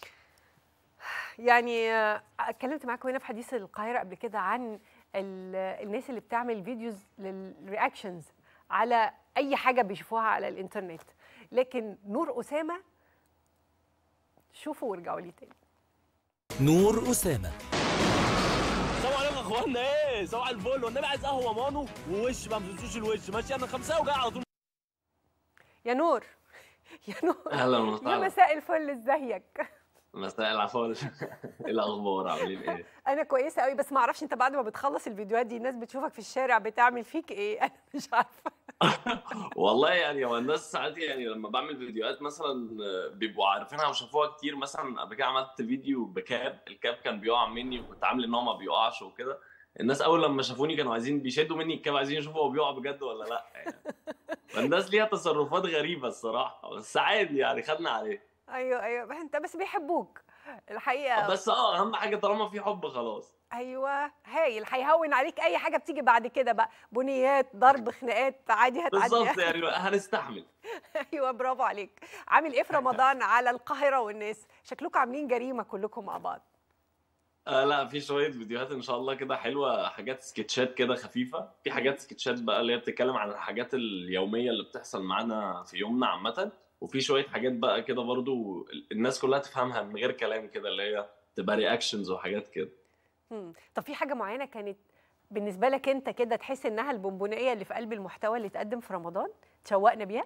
A: يعني آه، اتكلمت معاكم هنا في حديث القاهرة قبل كده عن ال- الناس اللي بتعمل فيديوز للرياكشنز على أي حاجة بيشوفوها على الإنترنت لكن نور أسامة شوفوا وارجعوا لي تاني
G: نور أسامة
H: السلام عليكم يا اخوانا ايه صباح الفل والنبي عايز قهوه مانو ووش ما تنسوش الوش ماشي انا خمسه وجاي على طول
A: يا نور يا نور
L: اهلا
A: يا
L: وسهلا
A: مساء الفل ازيك
L: مساء العفو ايه الاخبار عاملين ايه
A: انا كويسه قوي بس ما اعرفش انت بعد ما بتخلص الفيديوهات دي الناس بتشوفك في الشارع بتعمل فيك ايه انا مش عارفه
L: والله يعني هو الناس ساعات يعني لما بعمل فيديوهات مثلا آه، بيبقوا عارفينها وشافوها كتير مثلا قبل كده عملت فيديو بكاب الكاب كان بيقع مني وكنت عامل ان هو ما بيقعش وكده الناس اول لما شافوني كانوا عايزين بيشدوا مني الكاب عايزين يشوفوا هو بيقع بجد ولا لا يعني فالناس ليها تصرفات غريبه الصراحه بس عادي يعني خدنا عليه
A: ايوه ايوه انت بس بيحبوك الحقيقه
L: بس اه اهم حاجه طالما في حب خلاص
A: ايوه هايل هيهون عليك اي حاجه بتيجي بعد كده بقى بنيات ضرب خناقات عادي هتعدي
L: بالظبط يعني هنستحمل
A: ايوه برافو عليك عامل ايه في رمضان على القاهره والناس شكلكم عاملين جريمه كلكم مع بعض
L: آه لا في شوية فيديوهات إن شاء الله كده حلوة حاجات سكتشات كده خفيفة في حاجات سكتشات بقى اللي هي بتتكلم عن الحاجات اليومية اللي بتحصل معانا في يومنا عامة وفي شوية حاجات بقى كده برضو الناس كلها تفهمها من غير كلام كده اللي هي تبقى رياكشنز وحاجات كده
A: مم. طب في حاجه معينه كانت بالنسبه لك انت كده تحس انها البونبونيه اللي في قلب المحتوى اللي اتقدم في رمضان تشوقنا بيها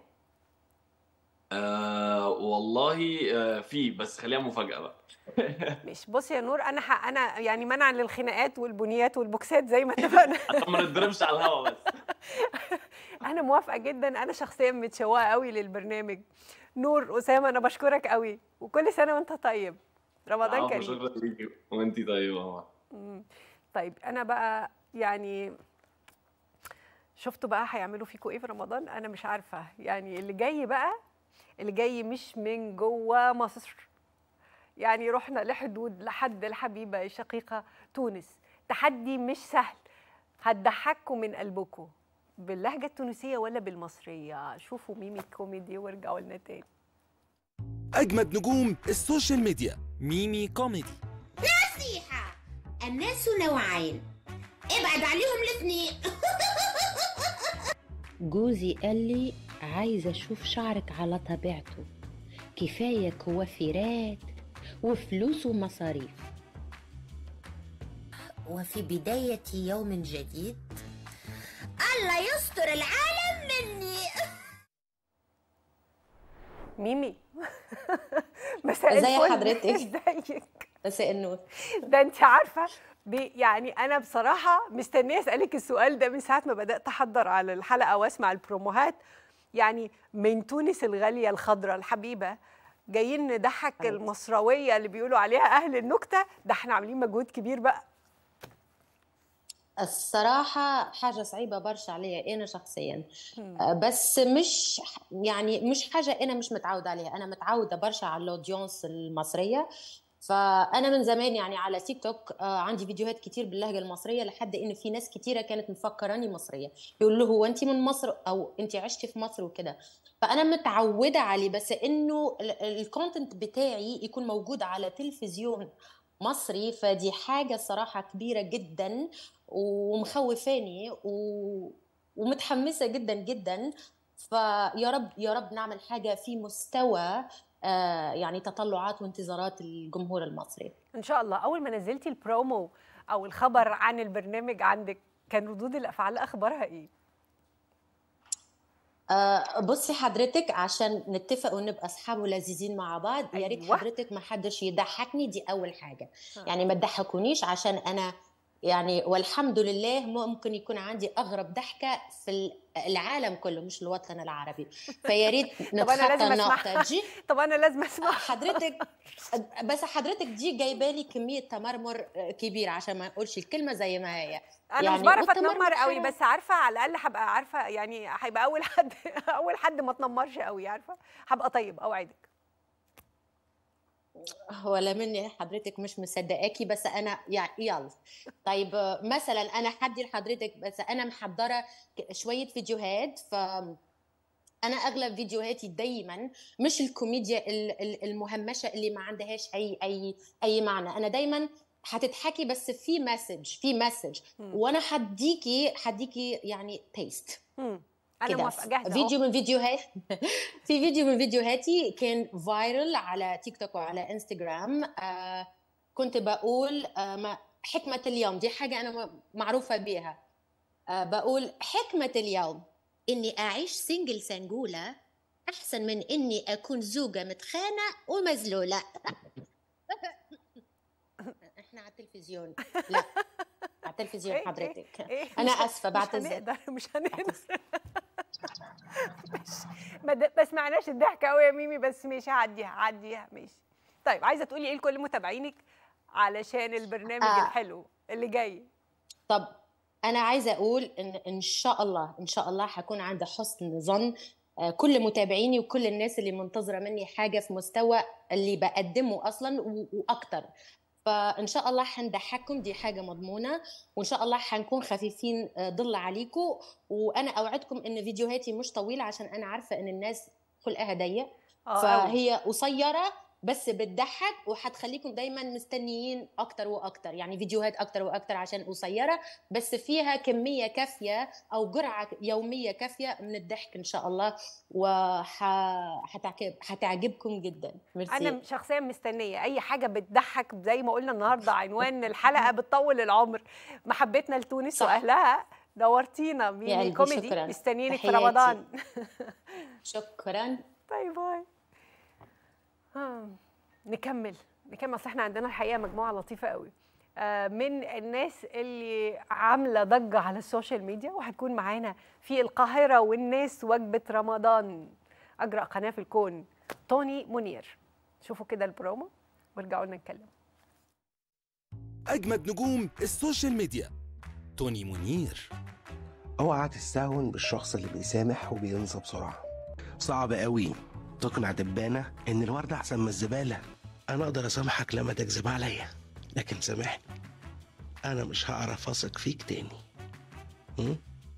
L: آه والله آه في بس خليها مفاجأة بقى
A: مش بص يا نور انا ح... انا يعني منعا للخناقات والبنيات والبوكسات زي ما اتفقنا
L: عشان ما نتضربش على الهوا بس
A: انا موافقه جدا انا شخصيا متشوقه قوي للبرنامج نور اسامه انا بشكرك قوي وكل سنه وانت طيب رمضان
L: عفوا،
A: كريم
L: شكرا ليكي وانتي طيبة
A: مم. طيب انا بقى يعني شفتوا بقى هيعملوا فيكوا ايه في رمضان انا مش عارفه يعني اللي جاي بقى اللي جاي مش من جوه مصر يعني رحنا لحدود لحد الحبيبه الشقيقه تونس تحدي مش سهل هتضحكوا من قلبكم باللهجه التونسيه ولا بالمصريه شوفوا ميمي كوميدي وارجعوا لنا تاني
G: أجمد نجوم السوشيال ميديا ميمي كوميدي
I: نصيحة الناس نوعين ابعد عليهم الاثنين
P: جوزي قال لي عايزة أشوف شعرك على طبيعته كفاية كوافيرات وفلوس ومصاريف
I: وفي بداية يوم جديد الله يستر العالم مني
A: ميمي مساء
Q: ازي
A: الفل.
Q: حضرتك؟
A: ازيك
Q: مساء النور
A: ده انت عارفه بي يعني انا بصراحه مستنيه اسالك السؤال ده من ساعه ما بدات احضر على الحلقه واسمع البروموهات يعني من تونس الغاليه الخضراء الحبيبه جايين نضحك المصراويه اللي بيقولوا عليها اهل النكته ده احنا عاملين مجهود كبير بقى
Q: الصراحة حاجة صعيبة برشا عليا أنا شخصيا آه، بس مش يعني مش حاجة أنا مش متعودة عليها أنا متعودة برشا على الأودينس المصرية فأنا من زمان يعني على تيك توك آه، عندي فيديوهات كتير باللهجة المصرية لحد إن في ناس كتيرة كانت مفكراني مصرية يقول له هو أنت من مصر أو أنت عشتي في مصر وكده فأنا متعودة عليه بس إنه الكونتنت بتاعي يكون موجود على تلفزيون مصري فدي حاجة صراحة كبيرة جدا ومخوفاني و... ومتحمسة جدا جدا فيا رب يا رب نعمل حاجة في مستوى آه، يعني تطلعات وانتظارات الجمهور المصري
A: ان شاء الله اول ما نزلتي البرومو او الخبر عن البرنامج عندك كان ردود الافعال اخبارها ايه
Q: آه، بصي حضرتك عشان نتفق ونبقى اصحاب ولذيذين مع بعض يا ريت
A: أيوة.
Q: حضرتك ما حدش يضحكني دي اول حاجه
A: آه.
Q: يعني ما تضحكونيش عشان انا يعني والحمد لله ممكن يكون عندي اغرب ضحكه في العالم كله مش الوطن العربي فيا ريت
A: طب انا
Q: نتخطى
A: لازم
Q: النقطه
A: اسمعها
Q: دي
A: طب انا لازم اسمعها
Q: حضرتك بس حضرتك دي جايبه لي كميه تمرمر كبيره عشان ما اقولش الكلمه زي ما هي
A: انا
Q: يعني
A: مش بعرف
Q: والتمرمر
A: اتنمر قوي
Q: حرام.
A: بس عارفه على الاقل هبقى عارفه يعني هيبقى اول حد اول حد ما اتنمرش قوي عارفه هبقى طيب اوعدك
Q: ولا مني حضرتك مش مصدقاكي بس انا يعني يلا طيب آه، مثلا انا حدي لحضرتك بس انا محضره ك- شويه فيديوهات ف انا اغلب فيديوهاتي دايما مش الكوميديا ال- ال- المهمشه اللي ما عندهاش اي اي اي معنى انا دايما هتضحكي بس في مسج في مسج
A: مم.
Q: وانا حديكي حديكي يعني تيست
A: مم. انا
Q: كده.
A: موافقه جاهزه
Q: فيديو
A: أهو.
Q: من فيديوهات في فيديو من فيديوهاتي كان فايرل على تيك توك وعلى انستغرام آه كنت بقول آه ما حكمة اليوم دي حاجة أنا م- معروفة بيها آه بقول حكمة اليوم
I: إني أعيش سنجل سنجولة أحسن من إني أكون زوجة متخانة ومذلولة
Q: احنا على التلفزيون لا على التلفزيون
A: إيه،
Q: حضرتك
A: إيه،
Q: أنا
A: مش-
Q: آسفة
A: مش
Q: بعتذر
A: هنقدر مش هنقدر ماشي. ما د- ما سمعناش الضحكه قوي يا ميمي بس ماشي هعديها هعديها ماشي طيب عايزه تقولي ايه لكل متابعينك علشان البرنامج
Q: آه.
A: الحلو اللي جاي
Q: طب انا عايزه اقول ان ان شاء الله ان شاء الله حكون عند حسن ظن آه، كل متابعيني وكل الناس اللي منتظره مني حاجه في مستوى اللي بقدمه اصلا و- واكتر فان شاء الله حنضحككم دي حاجه مضمونه وان شاء الله حنكون خفيفين آه، ضل عليكم وانا اوعدكم ان فيديوهاتي مش طويله عشان انا عارفه ان الناس خلقها ضيق
A: آه، أوي.
Q: فهي قصيره بس بتضحك وهتخليكم دايما مستنيين اكتر واكتر يعني فيديوهات اكتر واكتر عشان قصيره بس فيها كميه كافيه او جرعه يوميه كافيه من الضحك ان شاء الله وهتعجبكم جدا ميرسي
A: انا شخصيا مستنيه اي حاجه بتضحك زي ما قلنا النهارده عنوان الحلقه بتطول العمر محبتنا لتونس
Q: صح.
A: واهلها نورتينا
Q: يا
A: ميمي
Q: قلبي
A: كوميدي
Q: شكراً.
A: مستنيينك في
Q: تحياتي.
A: رمضان
Q: شكرا
A: باي باي آه. نكمل نكمل اصل احنا عندنا الحقيقه مجموعه لطيفه قوي آه، من الناس اللي عامله ضجه على السوشيال ميديا وهتكون معانا في القاهره والناس وجبه رمضان اجرأ قناه في الكون توني منير شوفوا كده البرومو وارجعوا لنا نتكلم
G: أجمد نجوم السوشيال ميديا توني منير
R: اوعى تستهون بالشخص اللي بيسامح وبينسى بسرعة صعب قوي
C: تقنع دبانة إن الورد أحسن من الزبالة أنا أقدر أسامحك لما تكذب عليا لكن سامحني أنا مش هعرف أثق فيك تاني م?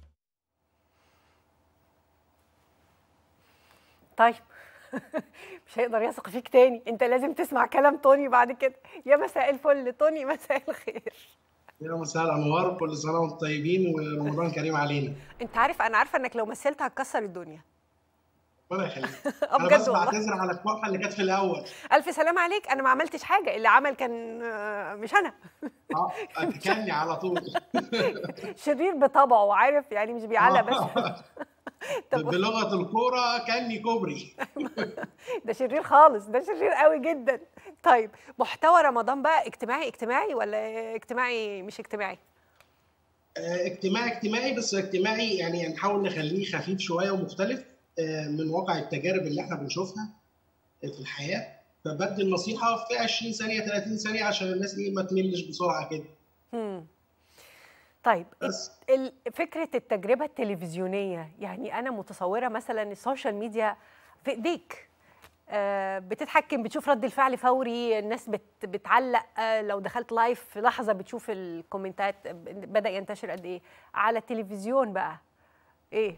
A: طيب مش هيقدر يثق فيك تاني انت لازم تسمع كلام توني بعد كده يا مساء الفل توني مساء الخير
R: يا مساء الانوار كل سنه وانتم طيبين ورمضان كريم علينا
A: انت عارف انا عارفه انك لو مثلت هتكسر الدنيا
R: ربنا يخليك
A: اه
R: انا
A: بجد
R: بس
A: والله
R: بعتذر على الكوحه اللي كانت في الاول
A: الف سلام عليك انا ما عملتش حاجه اللي عمل كان آه، مش انا
R: اه اتكلني على طول
A: شرير بطبعه عارف يعني مش بيعلق بس
R: بلغه الكوره كاني كوبري
A: ده شرير خالص ده شرير قوي جدا طيب محتوى رمضان بقى اجتماعي اجتماعي ولا اجتماعي مش اجتماعي
R: آه، اجتماعي اجتماعي بس اجتماعي يعني نحاول نخليه خفيف شويه ومختلف آه، من واقع التجارب اللي احنا بنشوفها في الحياه فبدي النصيحه في 20 ثانيه 30 ثانيه عشان الناس ايه ما تملش بسرعه كده
A: مم. طيب ال- فكره التجربه التلفزيونيه يعني انا متصوره مثلا السوشيال ميديا في ايديك آه، بتتحكم بتشوف رد الفعل فوري الناس بت بتعلق آه، لو دخلت لايف في لحظه بتشوف الكومنتات بدا ينتشر قد ايه على التلفزيون بقى ايه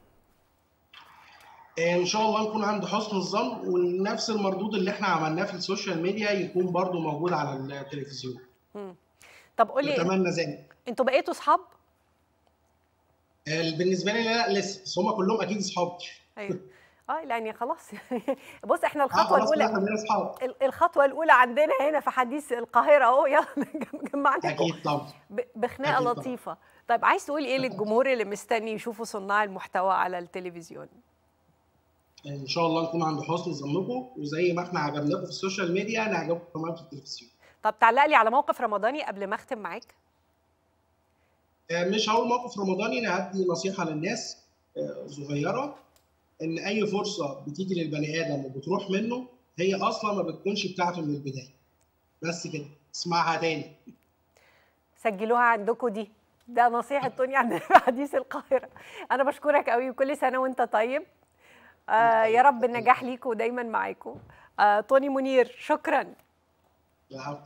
R: آه، ان شاء الله نكون عند حسن الظن ونفس المردود اللي احنا عملناه في السوشيال ميديا يكون برضو موجود على التلفزيون
A: مم. طب قولي
R: نتمنى ذلك
A: انتوا بقيتوا اصحاب
R: آه، بالنسبه لي لا لسه بس هم كلهم اكيد اصحابي
A: ايوه اه يعني خلاص بص احنا
R: اه
A: الخطوه
R: خلاص كده
A: الاولى
R: خلينا اصحاب
A: ال- الخطوه الاولى عندنا هنا في حديث القاهره اهو يلا جمعناكم
R: اكيد طبعا
A: ب- بخناقه
R: أكيد طبعاً.
A: لطيفه طيب عايز تقول ايه للجمهور اللي مستني يشوفوا صناع المحتوى على التلفزيون
R: ان شاء الله نكون عند حسن ظنكم وزي ما احنا عجبناكم في السوشيال ميديا نعجبكم كمان في التلفزيون
A: طب تعلق لي على موقف رمضاني قبل ما اختم معاك
R: آه، مش هقول موقف رمضاني انا هدي نصيحه للناس آه، صغيره ان اي فرصه بتيجي للبني ادم وبتروح منه هي اصلا ما بتكونش بتاعته من البدايه بس كده اسمعها تاني
A: سجلوها عندكم دي ده نصيحه توني عندنا في حديث القاهره انا بشكرك قوي وكل سنه وانت طيب آه يا رب النجاح ليكوا ودايما معاكم آه توني منير شكرا
R: العفو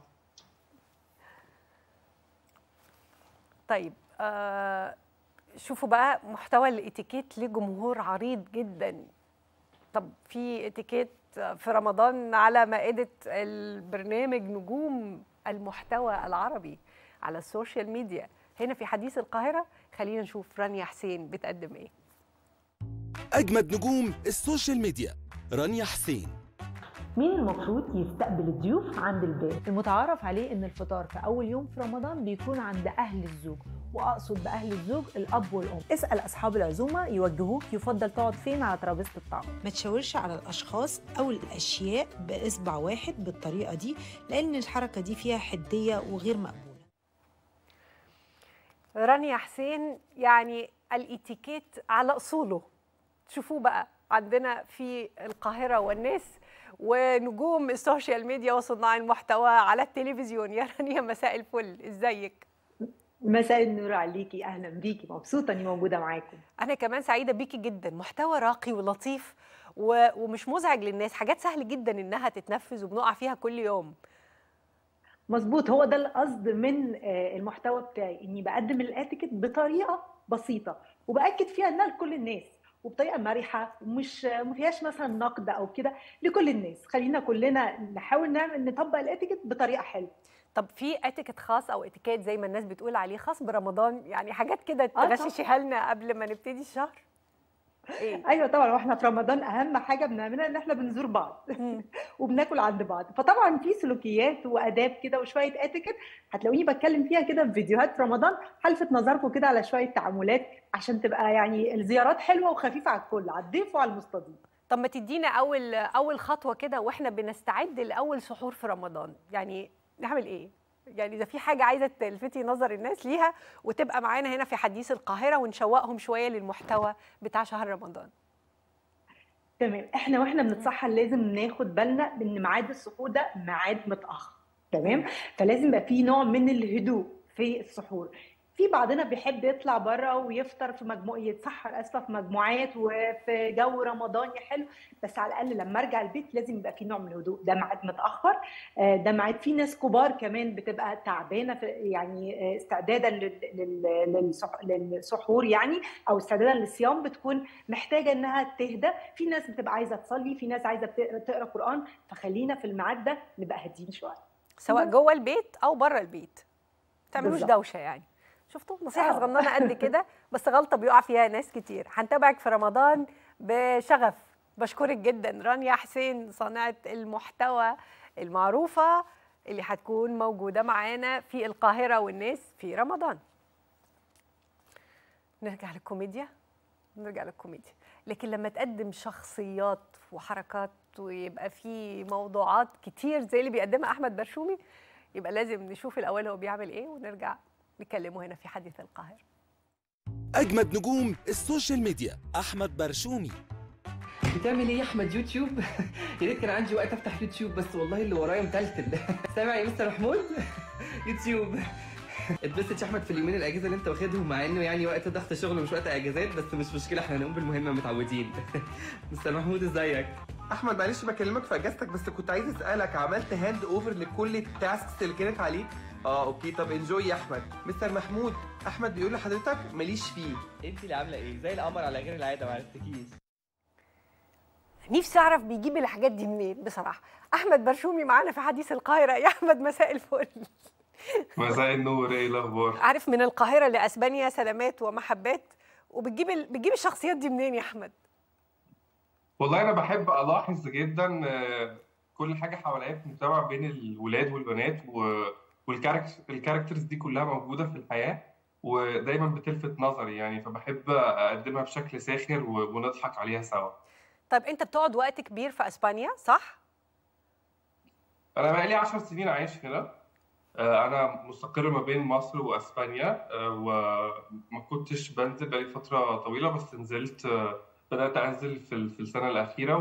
A: طيب آه شوفوا بقى محتوى الاتيكيت ليه جمهور عريض جدا طب في اتيكيت في رمضان على مائدة البرنامج نجوم المحتوى العربي على السوشيال ميديا هنا في حديث القاهرة خلينا نشوف رانيا حسين بتقدم ايه
G: أجمد نجوم السوشيال ميديا رانيا حسين
S: مين المفروض يستقبل الضيوف عند الباب
T: المتعارف عليه ان الفطار في اول يوم في رمضان بيكون عند اهل الزوج واقصد باهل الزوج الاب والام اسال اصحاب العزومه يوجهوك يفضل تقعد فين على ترابيزه الطعام
V: ما تشاورش على الأشخاص أو الأشياء بإصبع واحد بالطريقة دي لأن الحركة دي فيها حدية وغير مقبولة
A: رانيا حسين يعني الاتيكيت على اصوله شوفوه بقى عندنا في القاهره والناس ونجوم السوشيال ميديا وصناع المحتوى على التلفزيون يا رانيا مساء الفل ازيك
T: مساء النور عليكي اهلا بيكي مبسوطه اني موجوده معاكم
A: انا كمان سعيده بيكي جدا محتوى راقي ولطيف و... ومش مزعج للناس حاجات سهل جدا انها تتنفذ وبنقع فيها كل يوم
T: مظبوط هو ده القصد من آه، المحتوى بتاعي اني بقدم الاتيكيت بطريقه بسيطه وباكد فيها انها لكل الناس وبطريقه مرحه ومش ما فيهاش مثلا نقد او كده لكل الناس خلينا كلنا نحاول نعمل نطبق الاتيكيت بطريقه حلوه
A: طب في اتيكيت خاص او اتيكيت زي ما الناس بتقول عليه خاص برمضان يعني حاجات كده
T: آه طبعاً.
A: تغششيها لنا قبل ما نبتدي الشهر ايه
T: ايوه طبعا واحنا في رمضان اهم حاجه بنعملها ان احنا بنزور بعض وبناكل عند بعض فطبعا في سلوكيات واداب كده وشويه اتيكيت هتلاقوني بتكلم فيها كده في فيديوهات في رمضان هلفت نظركم كده على شويه تعاملات عشان تبقى يعني الزيارات حلوه وخفيفه على الكل على الضيف وعلى المستضيف
A: طب ما تدينا اول اول خطوه كده واحنا بنستعد لاول سحور في رمضان يعني نعمل ايه يعني اذا في حاجه عايزه تلفتي نظر الناس ليها وتبقى معانا هنا في حديث القاهره ونشوقهم شويه للمحتوى بتاع شهر رمضان
T: تمام احنا واحنا بنتسحر لازم ناخد بالنا ان ميعاد السحور ده ميعاد متاخر تمام فلازم يبقى في نوع من الهدوء في السحور في بعضنا بيحب يطلع بره ويفطر في مجموعة يتسحر اسفه في مجموعات وفي جو رمضاني حلو بس على الاقل لما ارجع البيت لازم يبقى في نوع من الهدوء ده ميعاد متاخر آه، ده ميعاد في ناس كبار كمان بتبقى تعبانه في يعني آه، استعدادا لل- لل- للسح- للسحور يعني او استعدادا للصيام بتكون محتاجه انها تهدى في ناس بتبقى عايزه تصلي في ناس عايزه بتقرا تقرا قران فخلينا في الميعاد ده نبقى هاديين شويه
A: سواء جوه البيت او بره البيت ما تعملوش
T: بالظبط.
A: دوشه يعني شفتوا نصيحه
T: آه.
A: صغننه قد كده بس غلطه بيقع فيها ناس كتير هنتابعك في رمضان بشغف بشكرك جدا رانيا حسين صانعه المحتوى المعروفه اللي هتكون موجوده معانا في القاهره والناس في رمضان نرجع للكوميديا نرجع للكوميديا لكن لما تقدم شخصيات وحركات ويبقى في موضوعات كتير زي اللي بيقدمها احمد برشومي يبقى لازم نشوف الاول هو بيعمل ايه ونرجع نكلمه هنا في حديث القاهره
G: أجمد نجوم السوشيال ميديا أحمد برشومي
B: بتعمل ايه يا احمد يوتيوب يا ريت كان عندي وقت افتح يوتيوب بس والله اللي ورايا متلتل سامع يا مستر محمود يوتيوب اتبسط يا احمد في اليومين الاجازه اللي انت واخدهم مع انه يعني وقت ضغط شغل مش وقت اجازات بس مش مشكله احنا هنقوم بالمهمه متعودين مستر محمود ازيك
D: احمد معلش بكلمك في اجازتك بس كنت عايز اسالك عملت هاند اوفر لكل التاسكس اللي كانت عليك اه اوكي طب انجوي يا احمد مستر محمود احمد بيقول لحضرتك ماليش فيه
B: انت اللي عامله ايه زي القمر على غير العاده ما عرفتكيش
A: نفسي اعرف بيجيب الحاجات دي منين بصراحه احمد برشومي معانا في حديث القاهره يا احمد مساء الفل
E: مساء النور ايه الاخبار
A: عارف من القاهره لاسبانيا سلامات ومحبات وبتجيب ال... بتجيب الشخصيات دي منين يا احمد
E: والله انا بحب الاحظ جدا آه، كل حاجه حواليا في المجتمع بين الولاد والبنات والكاركترز دي كلها موجوده في الحياه ودايما بتلفت نظري يعني فبحب اقدمها بشكل ساخر و- ونضحك عليها سوا
A: طيب انت بتقعد وقت كبير في اسبانيا صح
E: انا بقالي 10 سنين عايش هنا آه، انا مستقر ما بين مصر واسبانيا آه، وما كنتش بنزل بقالي فتره طويله بس نزلت آه، بدات انزل في ال- في السنه الاخيره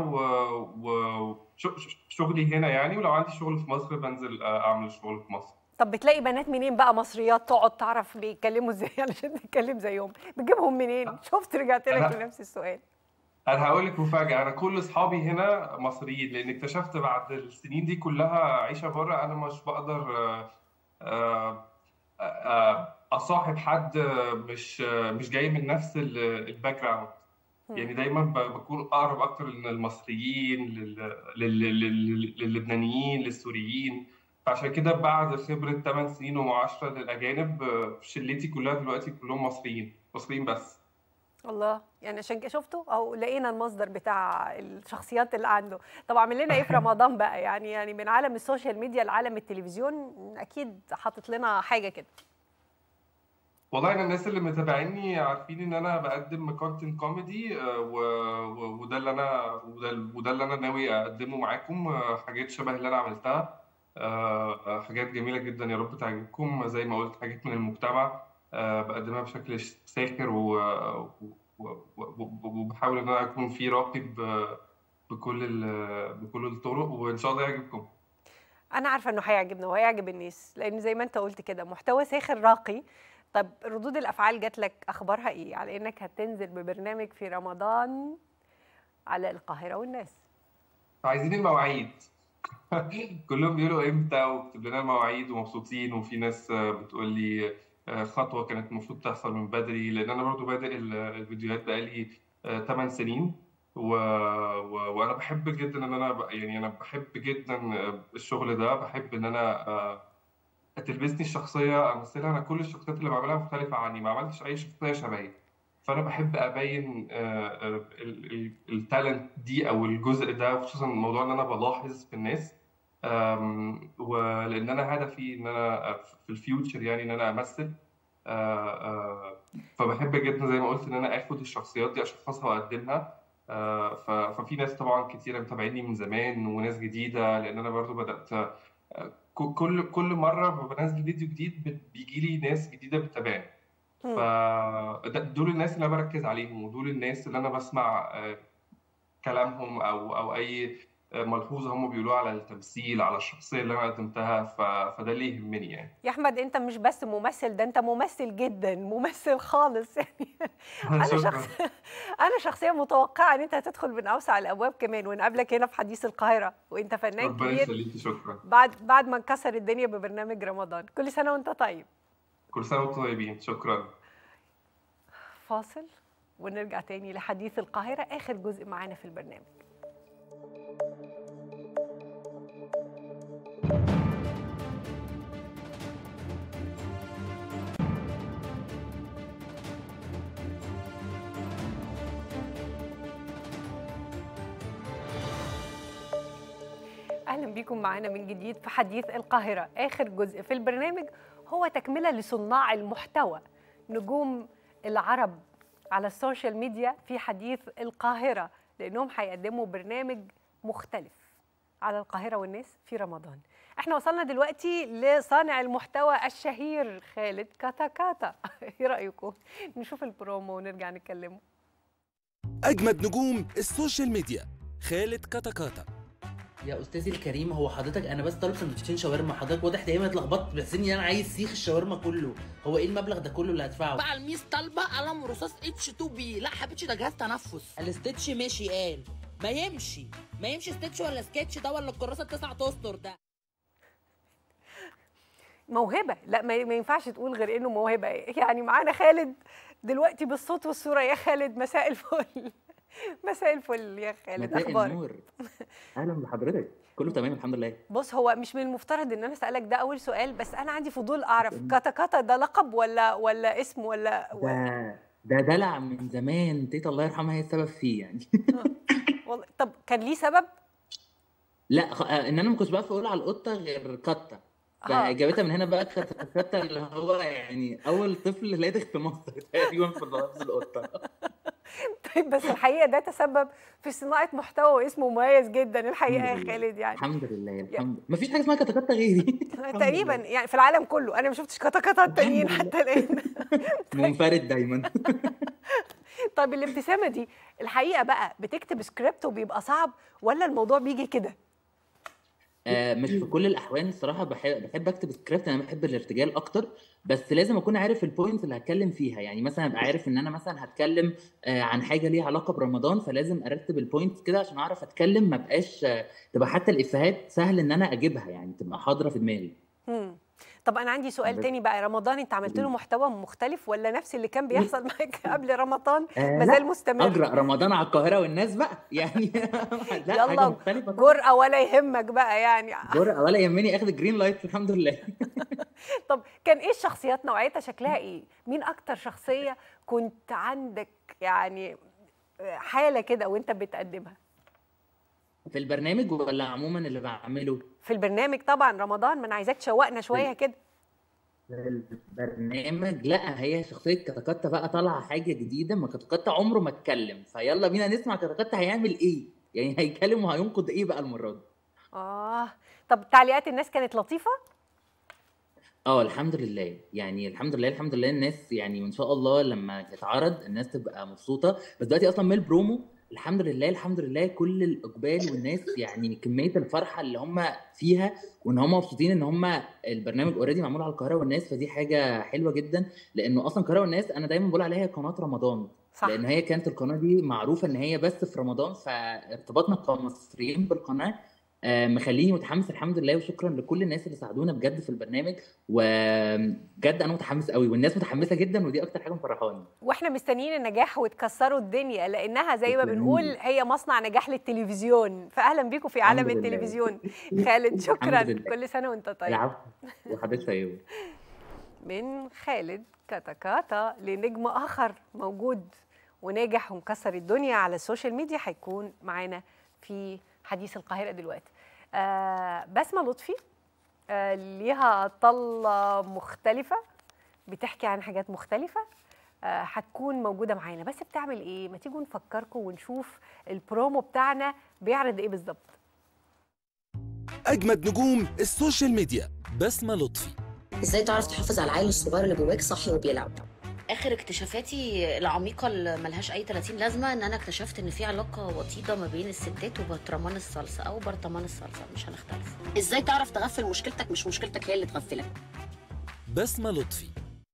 E: وشغلي هنا يعني ولو عندي شغل في مصر بنزل آه، اعمل شغل في مصر
A: طب بتلاقي بنات منين بقى مصريات تقعد تعرف بيتكلموا ازاي علشان تتكلم زيهم بتجيبهم منين شفت رجعت لك
E: أنا-
A: لنفس السؤال
E: انا هقول لك مفاجاه انا كل اصحابي هنا مصريين لان اكتشفت بعد السنين دي كلها عيشه بره انا مش بقدر آه، آه، آه، اصاحب حد مش مش جاي من نفس الباك جراوند يعني دايما ب- بكون اقرب اكتر للمصريين لل- لل- لل- للبنانيين للسوريين فعشان كده بعد خبره 8 سنين ومعاشره للاجانب آه، شلتي كلها دلوقتي كلهم مصريين مصريين بس
A: الله يعني عشان كده شفتوا او لقينا المصدر بتاع الشخصيات اللي عنده طب عامل لنا ايه في رمضان بقى يعني يعني من عالم السوشيال ميديا لعالم التلفزيون اكيد حاطط لنا حاجه كده
E: والله انا الناس اللي متابعيني عارفين ان انا بقدم كونتنت كوميدي وده اللي انا وده, وده اللي انا ناوي اقدمه معاكم آه، حاجات شبه اللي انا عملتها آه، آه، حاجات جميله جدا يا رب تعجبكم زي ما قلت حاجات من المجتمع آه، بقدمها بشكل ساخر و- و- و- وبحاول ان انا اكون في راقي ب- بكل ال- بكل الطرق وان شاء الله يعجبكم
A: انا عارفه انه هيعجبنا وهيعجب الناس لان زي ما انت قلت كده محتوى ساخر راقي طب ردود الافعال جات لك اخبارها ايه على انك هتنزل ببرنامج في رمضان على القاهره والناس
E: عايزين المواعيد كلهم بيقولوا امتى وبتكتب لنا المواعيد ومبسوطين وفي ناس آه، بتقول لي آه، خطوه كانت المفروض تحصل من بدري لان انا برضو بادئ ال- الفيديوهات بقالي 8 سنين و... و... وانا بحب جدا ان انا ب... يعني انا بحب جدا آه، الشغل ده بحب ان انا آه، تلبسني الشخصيه امثلها انا كل الشخصيات اللي بعملها مختلفه عني ما عملتش اي شخصيه شبهي فانا بحب ابين التالنت دي او الجزء ده خصوصا الموضوع ان انا بلاحظ في الناس أم، ولان انا هدفي ان انا في الفيوتشر يعني ان انا امثل آه، آه، فبحب جدا زي ما قلت ان انا اخد الشخصيات دي اشخصها واقدمها آه، ف- ففي ناس طبعا كتيره متابعيني من زمان وناس جديده لان انا برضو بدات آه، ك- كل كل مره بنزل فيديو جديد بيجي لي ناس جديده بتتابعني فدول الناس اللي انا بركز عليهم ودول الناس اللي انا بسمع آه، كلامهم او او اي ملحوظه هم بيقولوها على التمثيل على الشخصيه اللي انا قدمتها ف... فده اللي يهمني يعني
A: يا احمد انت مش بس ممثل ده انت ممثل جدا ممثل خالص يعني انا
E: شكراً.
A: شخص انا شخصيا متوقعه ان انت هتدخل من اوسع الابواب كمان ونقابلك هنا في حديث القاهره وانت فنان
E: ربنا
A: كبير
E: يخليكي شكرا
A: بعد بعد ما نكسر الدنيا ببرنامج رمضان كل سنه وانت طيب
E: كل سنه وانتم طيبين شكرا
A: فاصل ونرجع تاني لحديث القاهره اخر جزء معانا في البرنامج اهلا بيكم معانا من جديد في حديث القاهره اخر جزء في البرنامج هو تكمله لصناع المحتوى نجوم العرب على السوشيال ميديا في حديث القاهره لانهم هيقدموا برنامج مختلف على القاهره والناس في رمضان احنا وصلنا دلوقتي لصانع المحتوى الشهير خالد كاتا كاتا ايه رايكم نشوف البرومو ونرجع نتكلموا
G: أجمد نجوم السوشيال ميديا خالد كاتاكاتا
B: يا استاذي الكريم هو حضرتك انا بس طالب سندوتشين شاورما حضرتك واضح دايما اتلخبطت بس اني انا عايز سيخ الشاورما كله هو ايه المبلغ ده كله اللي هدفعه
F: بقى الميس طالبه قلم رصاص اتش 2 بي لا حبيبتي ده جهاز تنفس الاستتش ماشي قال ما يمشي ما يمشي ستيتش ولا سكتش ده ولا الكراسه التسع تستر ده
A: موهبه لا ما ما ينفعش تقول غير انه موهبه يعني معانا خالد دلوقتي بالصوت والصوره يا خالد مساء الفل مساء الفل يا خالد
B: مساء
A: اخبارك
B: النور اهلا بحضرتك كله تمام الحمد لله
A: بص هو مش من المفترض ان انا اسالك ده اول سؤال بس انا عندي فضول اعرف كاتا كاتا ده لقب ولا ولا اسم ولا
B: ده ده دلع من زمان تيتا الله يرحمها هي السبب فيه يعني
A: والله طب كان ليه سبب
B: لا خ- آه، ان انا ما كنتش بعرف اقول على القطه غير كتا
A: آه.
B: فاجابتها من هنا بقى كتا كتا اللي هو يعني اول طفل لادغ في مصر تقريبا في لفظ القطه
A: طيب بس الحقيقه ده تسبب في صناعه محتوى واسمه مميز جدا الحقيقه يا
B: الحمد لله.
A: خالد يعني
B: الحمد لله الحمد ما فيش حاجه اسمها كتا كتا غيري
A: تقريبا يعني في العالم كله انا ما شفتش كاتا كاتا التانيين حتى الان
B: منفرد دايما
A: طيب الابتسامه دي الحقيقه بقى بتكتب سكريبت وبيبقى صعب ولا الموضوع بيجي كده
B: آه، مش في كل الاحوال الصراحه بحب بحب اكتب سكريبت انا بحب الارتجال اكتر بس لازم اكون عارف البوينتس اللي هتكلم فيها يعني مثلا ابقى عارف ان انا مثلا هتكلم آه، عن حاجه ليها علاقه برمضان فلازم ارتب البوينتس كده عشان اعرف اتكلم ما بقاش آه، تبقى حتى الافيهات سهل ان انا اجيبها يعني تبقى حاضره في دماغي
A: مم. طب انا عندي سؤال
B: بس-
A: تاني بقى رمضان انت عملت له محتوى مختلف ولا نفس اللي كان بيحصل معاك قبل رمضان
B: آه،
A: مازال
B: لا،
A: مستمر
B: اجرأ رمضان على القاهره والناس بقى يعني لا حاجه
A: يلا
B: مختلفه
A: جرأة ولا يهمك بقى يعني
B: جرأة ولا يهمني اخد جرين لايت الحمد لله
A: طب كان ايه الشخصيات نوعيتها شكلها ايه مين اكتر شخصية كنت عندك يعني حالة كده وانت بتقدمها
B: في البرنامج ولا عموما اللي بعمله
A: في البرنامج طبعا رمضان ما انا عايزاك تشوقنا شوية كده
B: البرنامج لا هي شخصية كتاكاتا بقى طالعة حاجة جديدة ما كتاكاتا عمره ما اتكلم فيلا بينا نسمع كتاكاتا هيعمل ايه يعني هيتكلم وهينقد ايه بقى المرة دي
A: اه طب تعليقات الناس كانت لطيفة
B: اه الحمد لله يعني الحمد لله الحمد لله الناس يعني وان شاء الله لما يتعرض الناس تبقى مبسوطة بس دلوقتي اصلا من البرومو الحمد لله الحمد لله كل الاقبال والناس يعني كمية الفرحة اللي هم فيها وان هم مبسوطين ان هم البرنامج اوريدي معمول على القاهرة والناس فدي حاجة حلوة جدا لانه اصلا القاهرة والناس انا دايما بقول عليها قناة رمضان
A: صح.
B: لان هي كانت القناه دي معروفه ان هي بس في رمضان فارتباطنا كمصريين بالقناه آه، مخليني متحمس الحمد لله وشكرا لكل الناس اللي ساعدونا بجد في البرنامج وبجد انا متحمس قوي والناس متحمسه جدا ودي اكتر حاجه مفرحاني
A: واحنا مستنيين النجاح وتكسروا الدنيا لانها زي ما
B: تسلمي.
A: بنقول هي مصنع نجاح للتلفزيون فاهلا بيكم في عالم
B: الحمد لله.
A: التلفزيون خالد شكرا
B: الحمد لله.
A: كل سنه وانت طيب
B: العفو وحضرتك طيبه
A: من خالد كاتاكاتا لنجم اخر موجود وناجح ومكسر الدنيا على السوشيال ميديا هيكون معانا في حديث القاهره دلوقتي آه بسمه لطفي آه ليها طله مختلفه بتحكي عن حاجات مختلفه آه هتكون موجوده معانا بس بتعمل ايه ما تيجوا نفكركم ونشوف البرومو بتاعنا بيعرض ايه بالظبط
G: أجمد نجوم السوشيال ميديا بسمة لطفي
K: ازاي تعرف تحافظ على العيل الصغير اللي جواك صاحي وبيلعب
J: اخر اكتشافاتي العميقه اللي ملهاش اي 30 لازمه ان انا اكتشفت ان في علاقه وطيده ما بين الستات وبرطمان الصلصه او برطمان الصلصه مش هنختلف ازاي تعرف تغفل مشكلتك مش مشكلتك هي اللي تغفلك
G: بسمة لطفي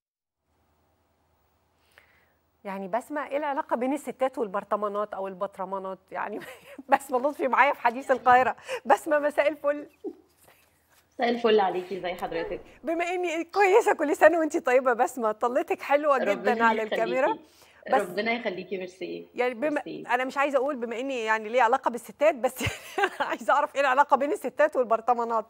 A: يعني بسمة ايه العلاقة بين الستات والبرطمانات او البطرمانات يعني بسمة لطفي معايا في حديث القاهرة بسمة مساء الفل
K: مساء الفل عليكي زي حضرتك
A: بما اني كويسة كل سنة وانت طيبة بسمة طلتك حلوة جدا
K: ربنا
A: على
K: يخليكي.
A: الكاميرا
K: بس ربنا يخليكي ميرسي
A: يعني بما انا مش عايزة اقول بما اني يعني ليه علاقة بالستات بس عايزة اعرف ايه العلاقة بين الستات والبرطمانات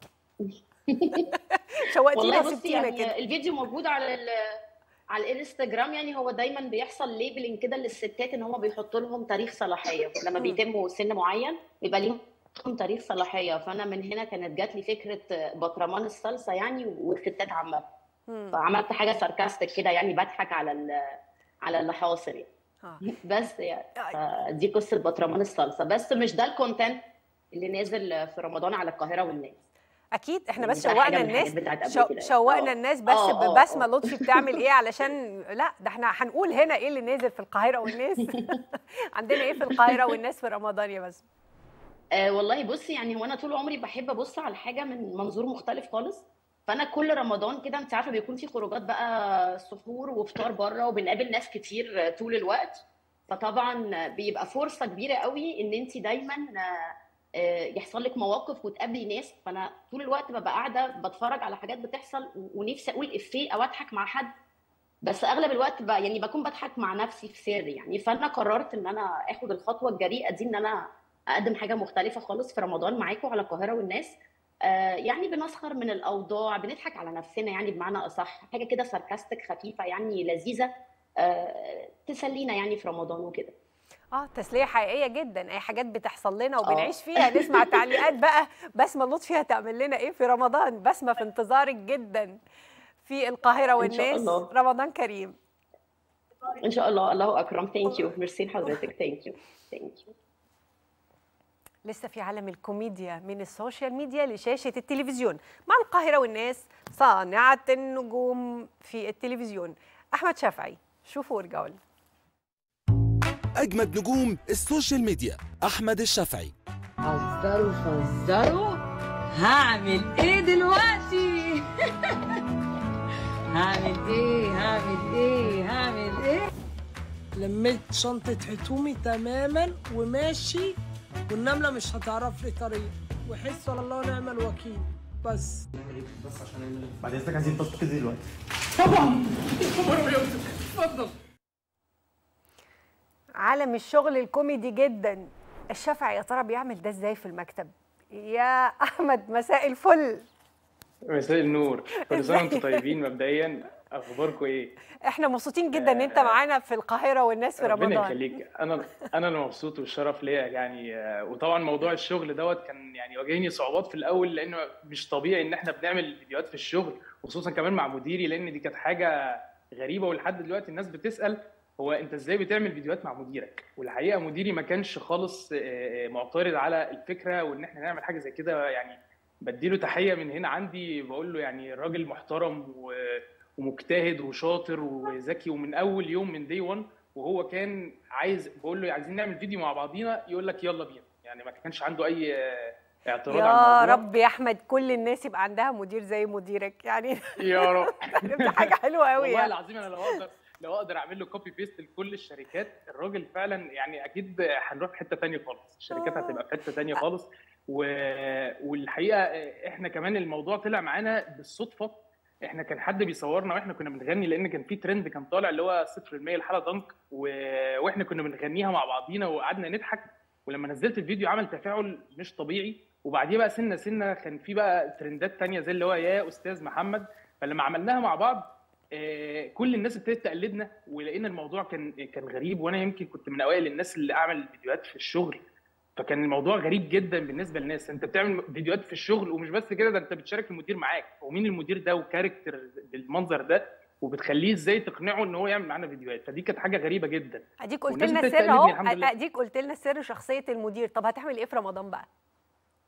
A: شوقتينا
K: والله بصي
A: وسبتينا
K: يعني
A: كده
K: الفيديو موجود على ال على الانستجرام يعني هو دايما بيحصل ليبلنج كده للستات ان هم بيحطوا لهم تاريخ صلاحيه لما بيتموا سن معين بيبقى ليهم تاريخ صلاحيه فانا من هنا كانت جات لي فكره برطمان الصلصه يعني والستات عامه فعملت حاجه ساركاستك كده يعني بضحك على ال- على اللي حاصل يعني بس يعني دي قصه برطمان الصلصه بس مش ده الكونتنت اللي نازل في رمضان على القاهره والناس
A: اكيد احنا
K: يعني
A: بس
K: ده حاجة
A: شوقنا
K: من الحاجات
A: الناس
K: بتاعت قبل
A: شو
K: كده.
A: شوقنا
K: آه.
A: الناس بس
K: آه، آه،
A: ببسمه
K: آه.
A: لطفي بتعمل ايه علشان لا ده احنا هنقول هنا ايه اللي نازل في القاهره والناس عندنا ايه في القاهره والناس في رمضان يا بسمه
K: آه والله بصي يعني هو انا طول عمري بحب ابص على الحاجه من منظور مختلف خالص فانا كل رمضان كده انت عارفه بيكون في خروجات بقى سحور وفطار بره وبنقابل ناس كتير آه، طول الوقت فطبعا بيبقى فرصه كبيره قوي ان انت دايما آه، آه، يحصل لك مواقف وتقابلي ناس فانا طول الوقت ببقى قاعده بتفرج على حاجات بتحصل و- ونفسي اقول افيه او اضحك مع حد بس اغلب الوقت بقى يعني بكون بضحك مع نفسي في سر يعني فانا قررت ان انا اخد الخطوه الجريئه دي ان انا اقدم حاجه مختلفه خالص في رمضان معاكم على القاهره والناس آه يعني بنسخر من الاوضاع بنضحك على نفسنا يعني بمعنى اصح حاجه كده ساركاستك خفيفه يعني لذيذه آه تسلينا يعني في رمضان وكده
A: اه تسليه حقيقيه جدا اي حاجات بتحصل لنا
K: آه.
A: وبنعيش فيها نسمع تعليقات بقى بسمه لطفي هتعمل لنا ايه في رمضان بسمه في انتظارك جدا في القاهره
K: إن شاء
A: والناس
K: الله.
A: رمضان كريم
K: ان شاء الله الله اكرم ثانك يو ميرسي لحضرتك ثانك يو ثانك يو
A: لسه في عالم الكوميديا من السوشيال ميديا لشاشة التلفزيون مع القاهرة والناس صانعة النجوم في التلفزيون أحمد شافعي شوفوا وارجعوا لنا
G: أجمد نجوم السوشيال ميديا أحمد الشافعي
N: هزروا فزروا هعمل ايه دلوقتي هعمل ايه هعمل ايه هعمل ايه
X: لميت شنطة هدومي تماما وماشي والنملة مش هتعرف لي طريق وحس ولا الله ونعم الوكيل بس
Y: بس عشان بعد اذنك عايزين تصفيق دلوقتي
X: طبعا اتفضل
A: عالم الشغل الكوميدي جدا الشافعي يا ترى بيعمل ده ازاي في المكتب يا أحمد مساء الفل
Z: مساء النور كل سنه وانتم
A: إزيك؟
Z: طيبين مبدئيا اخباركم ايه
A: احنا مبسوطين جدا ان انت معانا في القاهرة والناس في
Z: ربنا
A: رمضان
Z: يخليك انا انا اللي مبسوط والشرف ليا يعني آه، وطبعا موضوع الشغل دوت كان يعني واجهني صعوبات في الاول لانه مش طبيعي ان احنا بنعمل فيديوهات في الشغل خصوصا كمان مع مديري لان دي كانت حاجه غريبه ولحد دلوقتي الناس بتسال هو انت ازاي بتعمل فيديوهات مع مديرك والحقيقه مديري ما كانش خالص آه، آه، معترض على الفكره وان احنا نعمل حاجه زي كده يعني بديله تحيه من هنا عندي بقول له يعني راجل محترم و ومجتهد وشاطر وذكي ومن اول يوم من دي 1 وهو كان عايز بقول له عايزين نعمل فيديو مع بعضينا يقول لك يلا بينا يعني ما كانش عنده اي آه، اعتراض على
A: يا
Z: الموضوع
A: رب يا احمد كل الناس يبقى عندها مدير زي مديرك يعني
Z: يا رب
A: دي حاجه حلوه قوي
Z: والله
A: يعني
Z: العظيم انا لو اقدر لو اقدر اعمل له كوبي بيست لكل الشركات الراجل فعلا يعني اكيد هنروح في حته تانية خالص الشركات هتبقى في حته تانية خالص و... والحقيقه احنا كمان الموضوع طلع معانا بالصدفه احنا كان حد بيصورنا واحنا كنا بنغني لان كان في ترند كان طالع اللي هو 0% الحاله دنك و... واحنا كنا بنغنيها مع بعضينا وقعدنا نضحك ولما نزلت الفيديو عمل تفاعل مش طبيعي وبعديها بقى سنه سنه كان في بقى ترندات تانية زي اللي هو يا استاذ محمد فلما عملناها مع بعض آه، كل الناس ابتدت تقلدنا ولقينا الموضوع كان كان غريب وانا يمكن كنت من اوائل الناس اللي اعمل فيديوهات في الشغل فكان الموضوع غريب جدا بالنسبه للناس انت بتعمل فيديوهات في الشغل ومش بس كده ده انت بتشارك المدير معاك ومين المدير ده وكاركتر بالمنظر ده وبتخليه ازاي تقنعه ان هو يعمل معانا فيديوهات فدي كانت حاجه غريبه جدا
A: اديك قلت
Z: والناس
A: لنا
Z: ابتدت
A: السر
Z: تقلدني
A: اهو
Z: الحمد لله.
A: اديك قلت لنا السر شخصيه المدير طب هتعمل ايه في رمضان بقى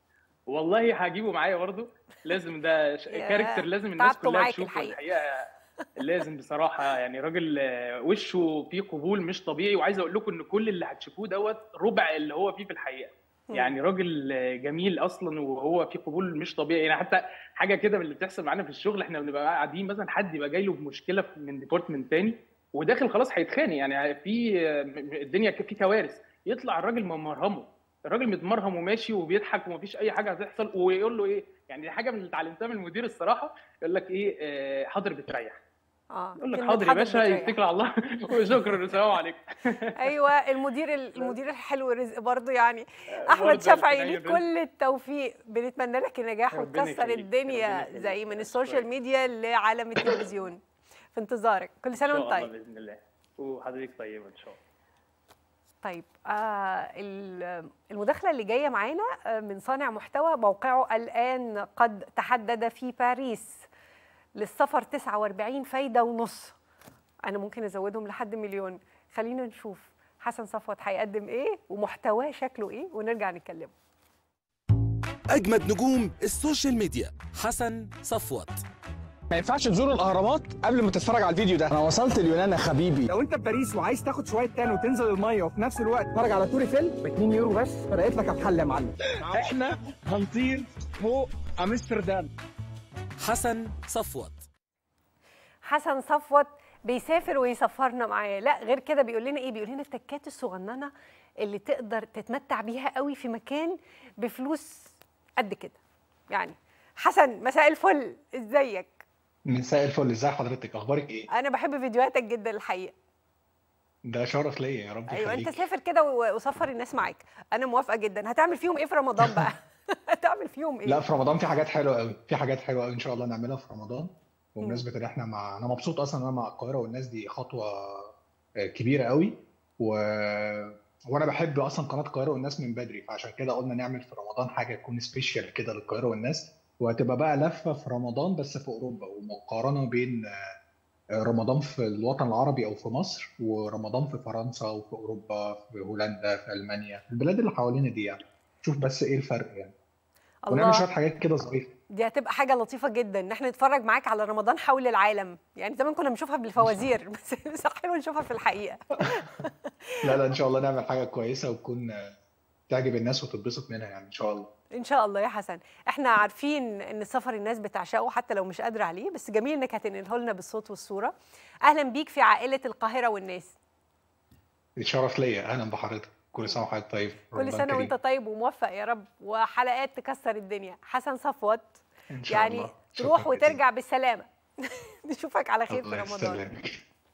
Z: والله هجيبه معايا برضه لازم ده ش-
A: يا
Z: كاركتر لازم الناس
A: تعبتوا
Z: كلها
A: معاك
Z: تشوفه
A: الحقيقة.
Z: الحقيقه لازم بصراحه يعني راجل آه، وشه فيه قبول مش طبيعي وعايز اقول لكم ان كل اللي هتشوفوه دوت ربع اللي هو فيه في الحقيقه
H: مم.
Z: يعني راجل آه، جميل اصلا وهو فيه قبول مش طبيعي يعني حتى حاجه كده من اللي بتحصل معانا في الشغل احنا بنبقى قاعدين مثلا حد يبقى جاي له بمشكله من ديبارتمنت تاني وداخل خلاص هيتخانق يعني في آه، م- م- الدنيا ك- في كوارث يطلع الراجل ممرهمه الراجل متمرهم وماشي وبيضحك ومفيش اي حاجه هتحصل ويقول له ايه يعني دي حاجه من اللي اتعلمتها من المدير الصراحه يقول لك ايه آه، حاضر بتريح
A: اه
Z: يقول لك
A: كلمة
Z: حاضر يا باشا
A: بتريح.
Z: يتكل على الله وشكرا السلام عليكم
A: ايوه المدير المدير الحلو رزق برضه يعني احمد
Z: برضه
A: شافعي
Z: ربنا
A: ليك
Z: يرزقك.
A: كل التوفيق بنتمنى لك النجاح
Z: ربنا
A: وتكسر
Z: يخليك،
A: الدنيا
Z: ربنا يخليك.
A: زي من السوشيال ميديا لعالم التلفزيون في انتظارك كل
Z: ان
A: سنه
Z: شاء
A: وانت
Z: الله
A: طيب
Z: باذن الله وحضرتك طيبه ان شاء الله
A: طيب آه ال- المداخله اللي جايه معانا آه، من صانع محتوى موقعه الان قد تحدد في باريس للسفر 49 فايده ونص انا ممكن ازودهم لحد مليون خلينا نشوف حسن صفوت هيقدم ايه ومحتواه شكله ايه ونرجع نتكلم
G: أجمد نجوم السوشيال ميديا حسن صفوت
L: ما ينفعش تزور الاهرامات قبل ما تتفرج على الفيديو ده انا وصلت اليونان يا حبيبي
M: لو انت في باريس وعايز تاخد شويه تان وتنزل الميه وفي نفس الوقت تتفرج على تور ايفل ب 2 يورو بس فرقت لك الحل يا معلم احنا هنطير فوق امستردام
G: حسن صفوت
A: حسن صفوت بيسافر ويسفرنا معاه لا غير كده بيقول لنا ايه بيقول لنا التكات الصغننه اللي تقدر تتمتع بيها قوي في مكان بفلوس قد كده يعني حسن مساء الفل ازيك
L: مساء الفل ازي حضرتك اخبارك ايه
A: انا بحب فيديوهاتك جدا الحقيقه
L: ده شرف ليا يا رب
A: ايوه انت
L: يخليك
A: سافر كده و- وسفر الناس معاك انا موافقه جدا هتعمل فيهم ايه في رمضان بقى هتعمل فيهم ايه
L: لا في رمضان في حاجات حلوه قوي في حاجات حلوه قوي ان شاء الله نعملها في رمضان بمناسبه ان احنا مع انا مبسوط اصلا ان انا مع القاهره والناس دي خطوه آه، كبيره قوي و... وانا بحب اصلا قناه القاهره والناس من بدري فعشان كده قلنا نعمل في رمضان حاجه تكون سبيشال كده للقاهره والناس وهتبقى بقى لفه في رمضان بس في اوروبا ومقارنه بين آه، رمضان في الوطن العربي او في مصر ورمضان في فرنسا وفي اوروبا في هولندا في المانيا البلاد اللي حوالينا دي يعني شوف بس ايه الفرق يعني ونعمل شويه
A: الله
L: حاجات كده ظريفه
A: دي هتبقى حاجه لطيفه جدا ان احنا نتفرج معاك على رمضان حول العالم يعني زمان كنا بنشوفها بالفوازير بس بس حلو نشوفها في الحقيقه
L: لا لا ان شاء الله نعمل حاجه كويسه وتكون آه، تعجب الناس وتتبسط منها يعني ان شاء الله
A: ان شاء الله يا حسن احنا عارفين ان السفر الناس بتعشقه حتى لو مش قادره عليه بس جميل انك هتنقله لنا بالصوت والصوره اهلا بيك في عائله القاهره والناس
L: الشرف ليا اهلا بحضرتك كل سنه وحضرتك طيب
A: كل
L: رمضان
A: سنه
L: كريم.
A: وانت طيب وموفق يا رب وحلقات تكسر الدنيا حسن صفوت
L: ان شاء
A: يعني
L: الله
A: تروح
L: شكراً
A: وترجع بالسلامه نشوفك على خير في
L: الله
A: رمضان
L: يسلمك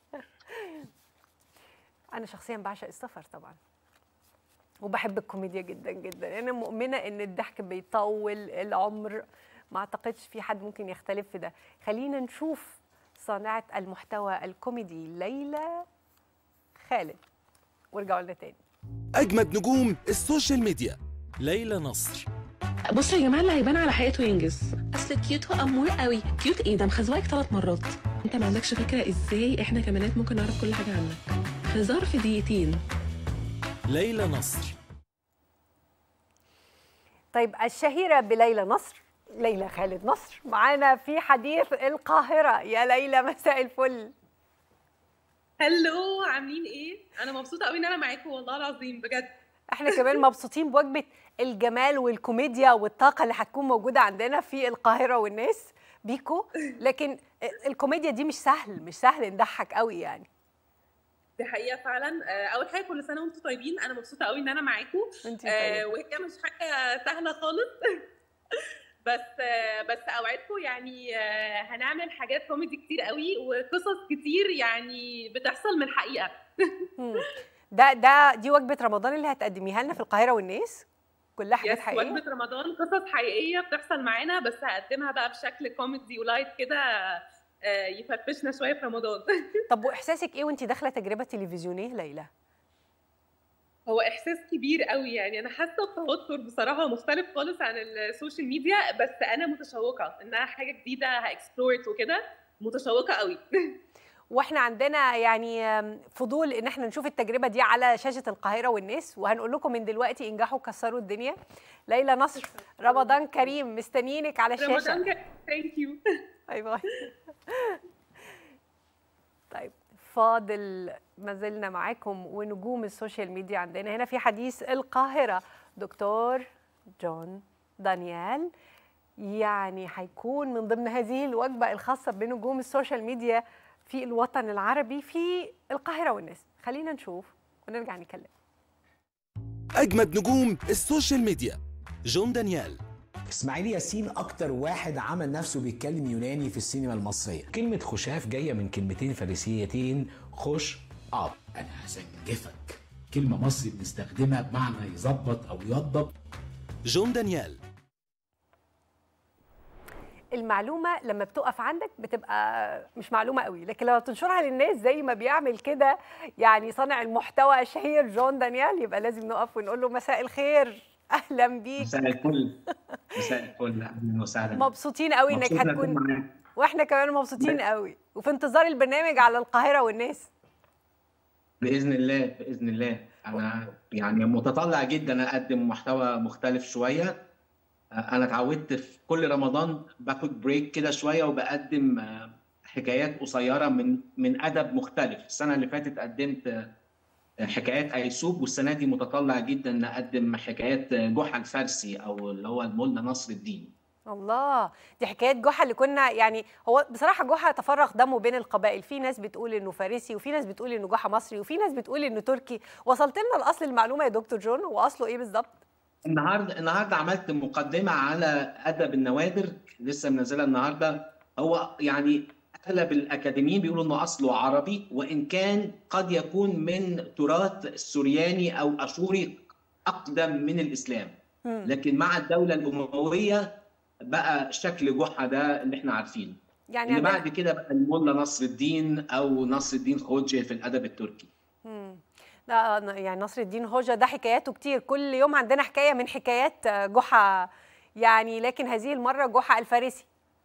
A: انا شخصيا بعشق السفر طبعا وبحب الكوميديا جدا جدا انا مؤمنه ان الضحك بيطول العمر ما اعتقدش في حد ممكن يختلف في ده خلينا نشوف صانعه المحتوى الكوميدي ليلى خالد وارجعوا لنا تاني
G: أجمد نجوم السوشيال ميديا ليلى نصر
O: بصوا يا جماعه اللي هيبان على حقيقته ينجز اصل كيوت وامور قوي كيوت ايه ده مخزوقك ثلاث مرات انت ما عندكش فكره ازاي احنا كبنات ممكن نعرف كل حاجه عنك في ظرف دقيقتين
G: ليلى نصر
A: طيب الشهيره بليلى نصر ليلى خالد نصر معانا في حديث القاهره يا ليلى مساء الفل
U: هلو عاملين ايه؟ انا مبسوطه قوي ان انا معاكم والله العظيم بجد
A: احنا كمان مبسوطين بوجبه الجمال والكوميديا والطاقه اللي هتكون موجوده عندنا في القاهره والناس بيكو لكن الكوميديا دي مش سهل مش سهل نضحك قوي يعني
U: دي حقيقه فعلا آه، اول حاجه كل سنه وانتم طيبين انا مبسوطه قوي ان انا معاكم
A: انتي
U: آه،
A: طيبة.
U: وهي مش حاجه سهله خالص بس آه، بس اوعدكم يعني آه، هنعمل حاجات كوميدي كتير قوي وقصص كتير يعني بتحصل من الحقيقه
A: مم. ده ده دي وجبه رمضان اللي هتقدميها لنا في القاهره والناس كلها حاجات
U: يس
A: حقيقيه
U: وجبه رمضان قصص حقيقيه بتحصل معانا بس هقدمها بقى بشكل كوميدي ولايت كده آه، يفرفشنا شويه في رمضان
A: طب واحساسك ايه وانت داخله تجربه تلفزيونيه ليلى
U: هو احساس كبير قوي يعني انا حاسه بتوتر بصراحه مختلف خالص عن السوشيال ميديا بس انا متشوقه انها حاجه جديده هاكسبلورت وكده متشوقه قوي
A: واحنا عندنا يعني آم، فضول ان احنا نشوف التجربه دي على شاشه القاهره والناس وهنقول لكم من دلوقتي انجحوا كسروا الدنيا ليلى نصر رمضان كريم مستنيينك على الشاشه
U: رمضان ثانك يو
A: باي باي طيب فاضل ما زلنا معاكم ونجوم السوشيال ميديا عندنا هنا في حديث القاهرة دكتور جون دانيال يعني هيكون من ضمن هذه الوجبة الخاصة بنجوم السوشيال ميديا في الوطن العربي في القاهرة والناس خلينا نشوف ونرجع نتكلم
G: أجمد نجوم السوشيال ميديا جون دانيال
C: اسماعيل ياسين اكتر واحد عمل نفسه بيتكلم يوناني في السينما المصريه كلمه خشاف جايه من كلمتين فارسيتين خش اب
H: انا هسنجفك كلمه مصري بنستخدمها بمعنى يظبط او يوضب
G: جون دانيال
A: المعلومة لما بتقف عندك بتبقى مش معلومة قوي لكن لما بتنشرها للناس زي ما بيعمل كده يعني صانع المحتوى الشهير جون دانيال يبقى لازم نقف ونقول له مساء الخير اهلا بيك
I: مساء الفل مساء الفل اهلا وسهلا
A: مبسوطين قوي انك
I: مبسوط إن
A: هتكون
I: أكون معاك.
A: واحنا كمان مبسوطين قوي وفي انتظار البرنامج على القاهرة والناس
I: باذن الله باذن الله انا يعني متطلع جدا اقدم محتوى مختلف شويه انا اتعودت في كل رمضان باخد بريك كده شويه وبقدم آه، حكايات قصيره من من ادب مختلف السنه اللي فاتت قدمت آه، حكايات ايسوب والسنه دي متطلع جدا ان اقدم حكايات آه، جحا الفارسي او اللي هو المولى نصر الدين
A: الله دي حكاية جحا اللي كنا يعني هو بصراحة جحا تفرغ دمه بين القبائل في ناس بتقول انه فارسي وفي ناس بتقول انه جحا مصري وفي ناس بتقول انه تركي وصلت لنا الاصل المعلومة يا دكتور جون هو اصله ايه بالظبط
I: النهارده النهارده عملت مقدمه على ادب النوادر لسه منزلها النهارده هو يعني اغلب الاكاديميين بيقولوا انه اصله عربي وان كان قد يكون من تراث سورياني او اشوري اقدم من الاسلام لكن مع الدوله الامويه بقى شكل جحا ده اللي احنا عارفينه
A: يعني
I: اللي
A: عندنا-
I: بعد كده بقى المولى نصر الدين او نصر الدين خوجه في الادب التركي
A: مم. لا أنا- يعني نصر الدين هوجة ده حكاياته كتير كل يوم عندنا حكاية من حكايات آه، جحا يعني لكن هذه المرة جحا الفارسي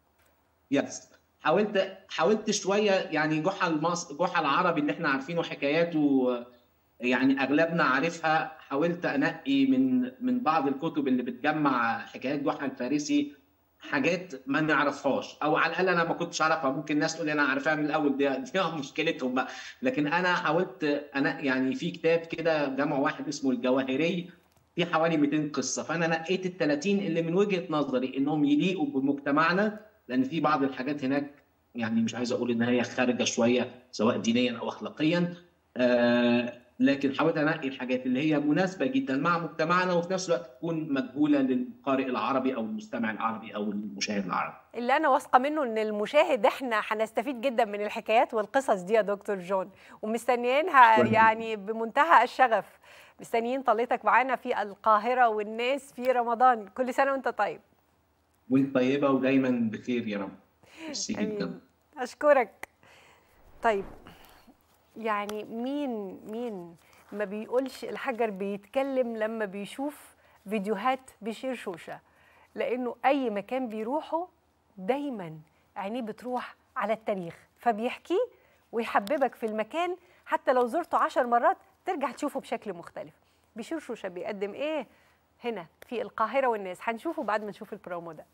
I: يس حاولت حاولت شويه يعني جحا المص... جحا العربي اللي احنا عارفينه حكاياته آه، يعني اغلبنا عارفها حاولت انقي من من بعض الكتب اللي بتجمع حكايات جحا الفارسي حاجات ما نعرفهاش او على الاقل انا ما كنتش اعرفها ممكن الناس تقول لي انا عارفاها من الاول دي, دي مشكلتهم بقى لكن انا حاولت انا يعني في كتاب كده جمع واحد اسمه الجواهري في حوالي 200 قصه فانا نقيت ال 30 اللي من وجهه نظري انهم يليقوا بمجتمعنا لان في بعض الحاجات هناك يعني مش عايز اقول ان هي خارجه شويه سواء دينيا او اخلاقيا آه لكن حاولت انقي الحاجات اللي هي مناسبه جدا مع مجتمعنا وفي نفس الوقت تكون مجهوله للقارئ العربي او المستمع العربي او المشاهد العربي
A: اللي انا واثقه منه ان المشاهد احنا هنستفيد جدا من الحكايات والقصص دي يا دكتور جون ومستنيينها
I: كويس.
A: يعني بمنتهى الشغف مستنيين طلتك معانا في القاهره والناس في رمضان كل سنه وانت طيب
I: وانت طيبه ودايما بخير يا رب ميرسي جدا
A: امين اشكرك طيب يعني مين مين ما بيقولش الحجر بيتكلم لما بيشوف فيديوهات بشير شوشه لانه اي مكان بيروحه دايما عينيه بتروح على التاريخ فبيحكيه ويحببك في المكان حتى لو زرته عشر مرات ترجع تشوفه بشكل مختلف بشير شوشه بيقدم ايه هنا في القاهره والناس هنشوفه بعد ما نشوف البرومو ده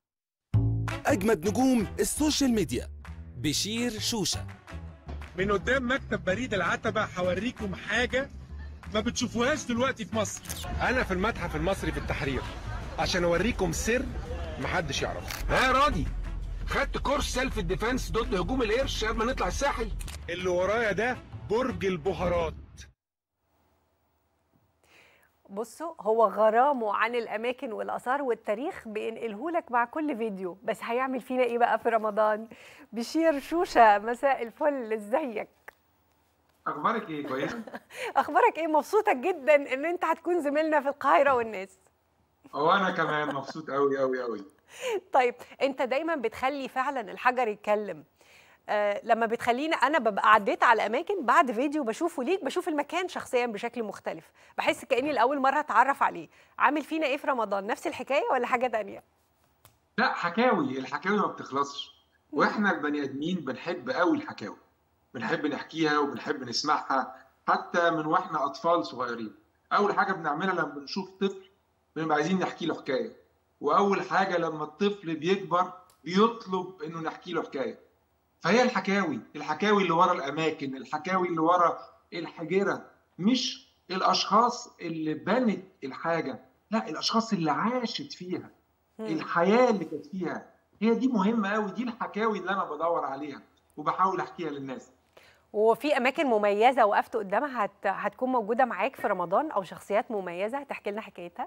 G: أجمد نجوم السوشيال ميديا بشير شوشة
P: من قدام مكتب بريد العتبة هوريكم حاجة ما بتشوفوهاش دلوقتي في مصر أنا في المتحف المصري في التحرير عشان أوريكم سر محدش يعرفه ها يا راضي خدت كورس سيلف ديفense ضد هجوم القرش قبل ما نطلع الساحل اللي ورايا ده برج البهارات
A: بصوا هو غرامه عن الاماكن والاثار والتاريخ بينقله لك مع كل فيديو بس هيعمل فينا ايه بقى في رمضان بشير شوشه مساء الفل ازيك
Q: اخبارك ايه كويسه
A: اخبارك ايه مبسوطه جدا ان انت هتكون زميلنا في القاهره والناس
Q: هو انا كمان مبسوط قوي قوي قوي
A: طيب انت دايما بتخلي فعلا الحجر يتكلم آه لما بتخلينا انا ببقى عديت على اماكن بعد فيديو بشوفه ليك بشوف المكان شخصيا بشكل مختلف بحس كاني لاول مره اتعرف عليه عامل فينا ايه في رمضان نفس الحكايه ولا حاجه تانية
Q: لا حكاوي الحكاوي ما بتخلصش واحنا البني ادمين بنحب قوي الحكاوي بنحب نحكيها وبنحب نسمعها حتى من واحنا اطفال صغيرين اول حاجه بنعملها لما بنشوف طفل بنبقى عايزين نحكي له حكايه واول حاجه لما الطفل بيكبر بيطلب انه نحكي له حكايه فهي الحكاوي الحكاوي اللي ورا الاماكن الحكاوي اللي ورا الحجره مش الاشخاص اللي بنت الحاجه لا الاشخاص اللي عاشت فيها الحياه اللي كانت فيها هي دي مهمه قوي دي الحكاوي اللي انا بدور عليها وبحاول احكيها للناس
A: وفي اماكن مميزه وقفت قدامها هت... هتكون موجوده معاك في رمضان او شخصيات مميزه هتحكي لنا حكايتها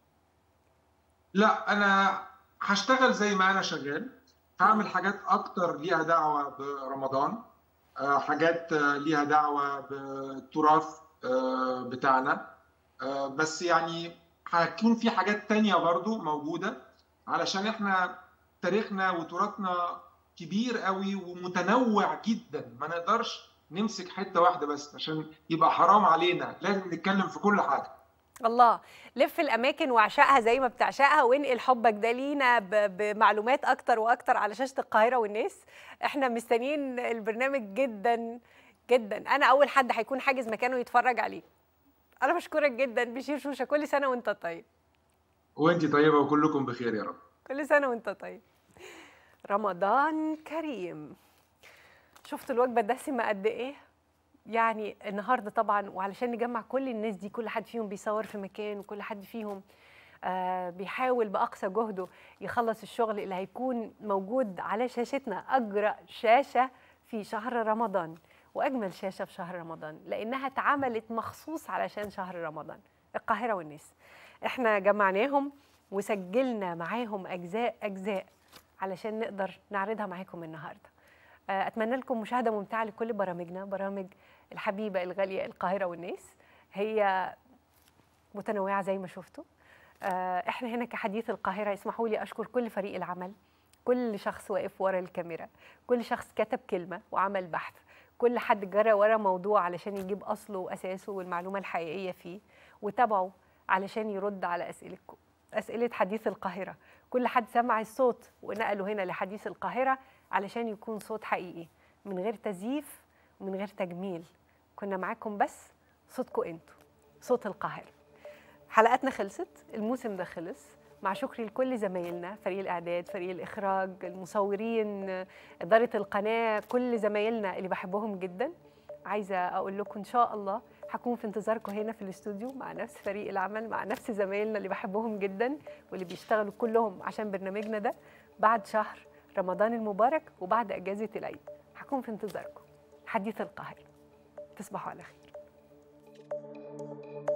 Q: لا انا هشتغل زي ما انا شغال هعمل حاجات اكتر ليها دعوه برمضان آه، حاجات آه، ليها دعوه بالتراث آه، بتاعنا آه، بس يعني هتكون في حاجات تانية برضو موجودة علشان احنا تاريخنا وتراثنا كبير قوي ومتنوع جدا ما نقدرش نمسك حتة واحدة بس عشان يبقى حرام علينا لازم نتكلم في كل حاجة
A: الله لف الاماكن واعشقها زي ما بتعشقها وانقل حبك ده لينا ب- بمعلومات اكتر واكتر على شاشه القاهره والناس احنا مستنيين البرنامج جدا جدا انا اول حد هيكون حاجز مكانه يتفرج عليه انا بشكرك جدا بشير شوشه كل سنه وانت طيب
Q: وانت طيبة وكلكم بخير يا رب
A: كل سنه وانت طيب رمضان كريم شفتوا الوجبه الدسمه قد ايه يعني النهارده طبعا وعلشان نجمع كل الناس دي كل حد فيهم بيصور في مكان وكل حد فيهم آه بيحاول باقصى جهده يخلص الشغل اللي هيكون موجود على شاشتنا اجرأ شاشه في شهر رمضان واجمل شاشه في شهر رمضان لانها اتعملت مخصوص علشان شهر رمضان القاهره والناس احنا جمعناهم وسجلنا معاهم اجزاء اجزاء علشان نقدر نعرضها معاكم النهارده آه، اتمنى لكم مشاهده ممتعه لكل برامجنا برامج الحبيبه الغاليه القاهره والناس هي متنوعه زي ما شفتوا آه، احنا هنا كحديث القاهره اسمحوا لي اشكر كل فريق العمل كل شخص واقف ورا الكاميرا كل شخص كتب كلمه وعمل بحث كل حد جرى ورا موضوع علشان يجيب اصله واساسه والمعلومه الحقيقيه فيه وتابعه علشان يرد على اسئلتكم اسئله حديث القاهره كل حد سمع الصوت ونقله هنا لحديث القاهره علشان يكون صوت حقيقي من غير تزييف ومن غير تجميل كنا معاكم بس صوتكم انتوا صوت القاهره حلقاتنا خلصت الموسم ده خلص مع شكري لكل زمايلنا فريق الاعداد فريق الاخراج المصورين اداره القناه كل زمايلنا اللي بحبهم جدا عايزه اقول لكم ان شاء الله هكون في انتظاركم هنا في الاستوديو مع نفس فريق العمل مع نفس زمايلنا اللي بحبهم جدا واللي بيشتغلوا كلهم عشان برنامجنا ده بعد شهر رمضان المبارك وبعد اجازه العيد هكون في انتظاركم حديث القاهره تصبحوا على خير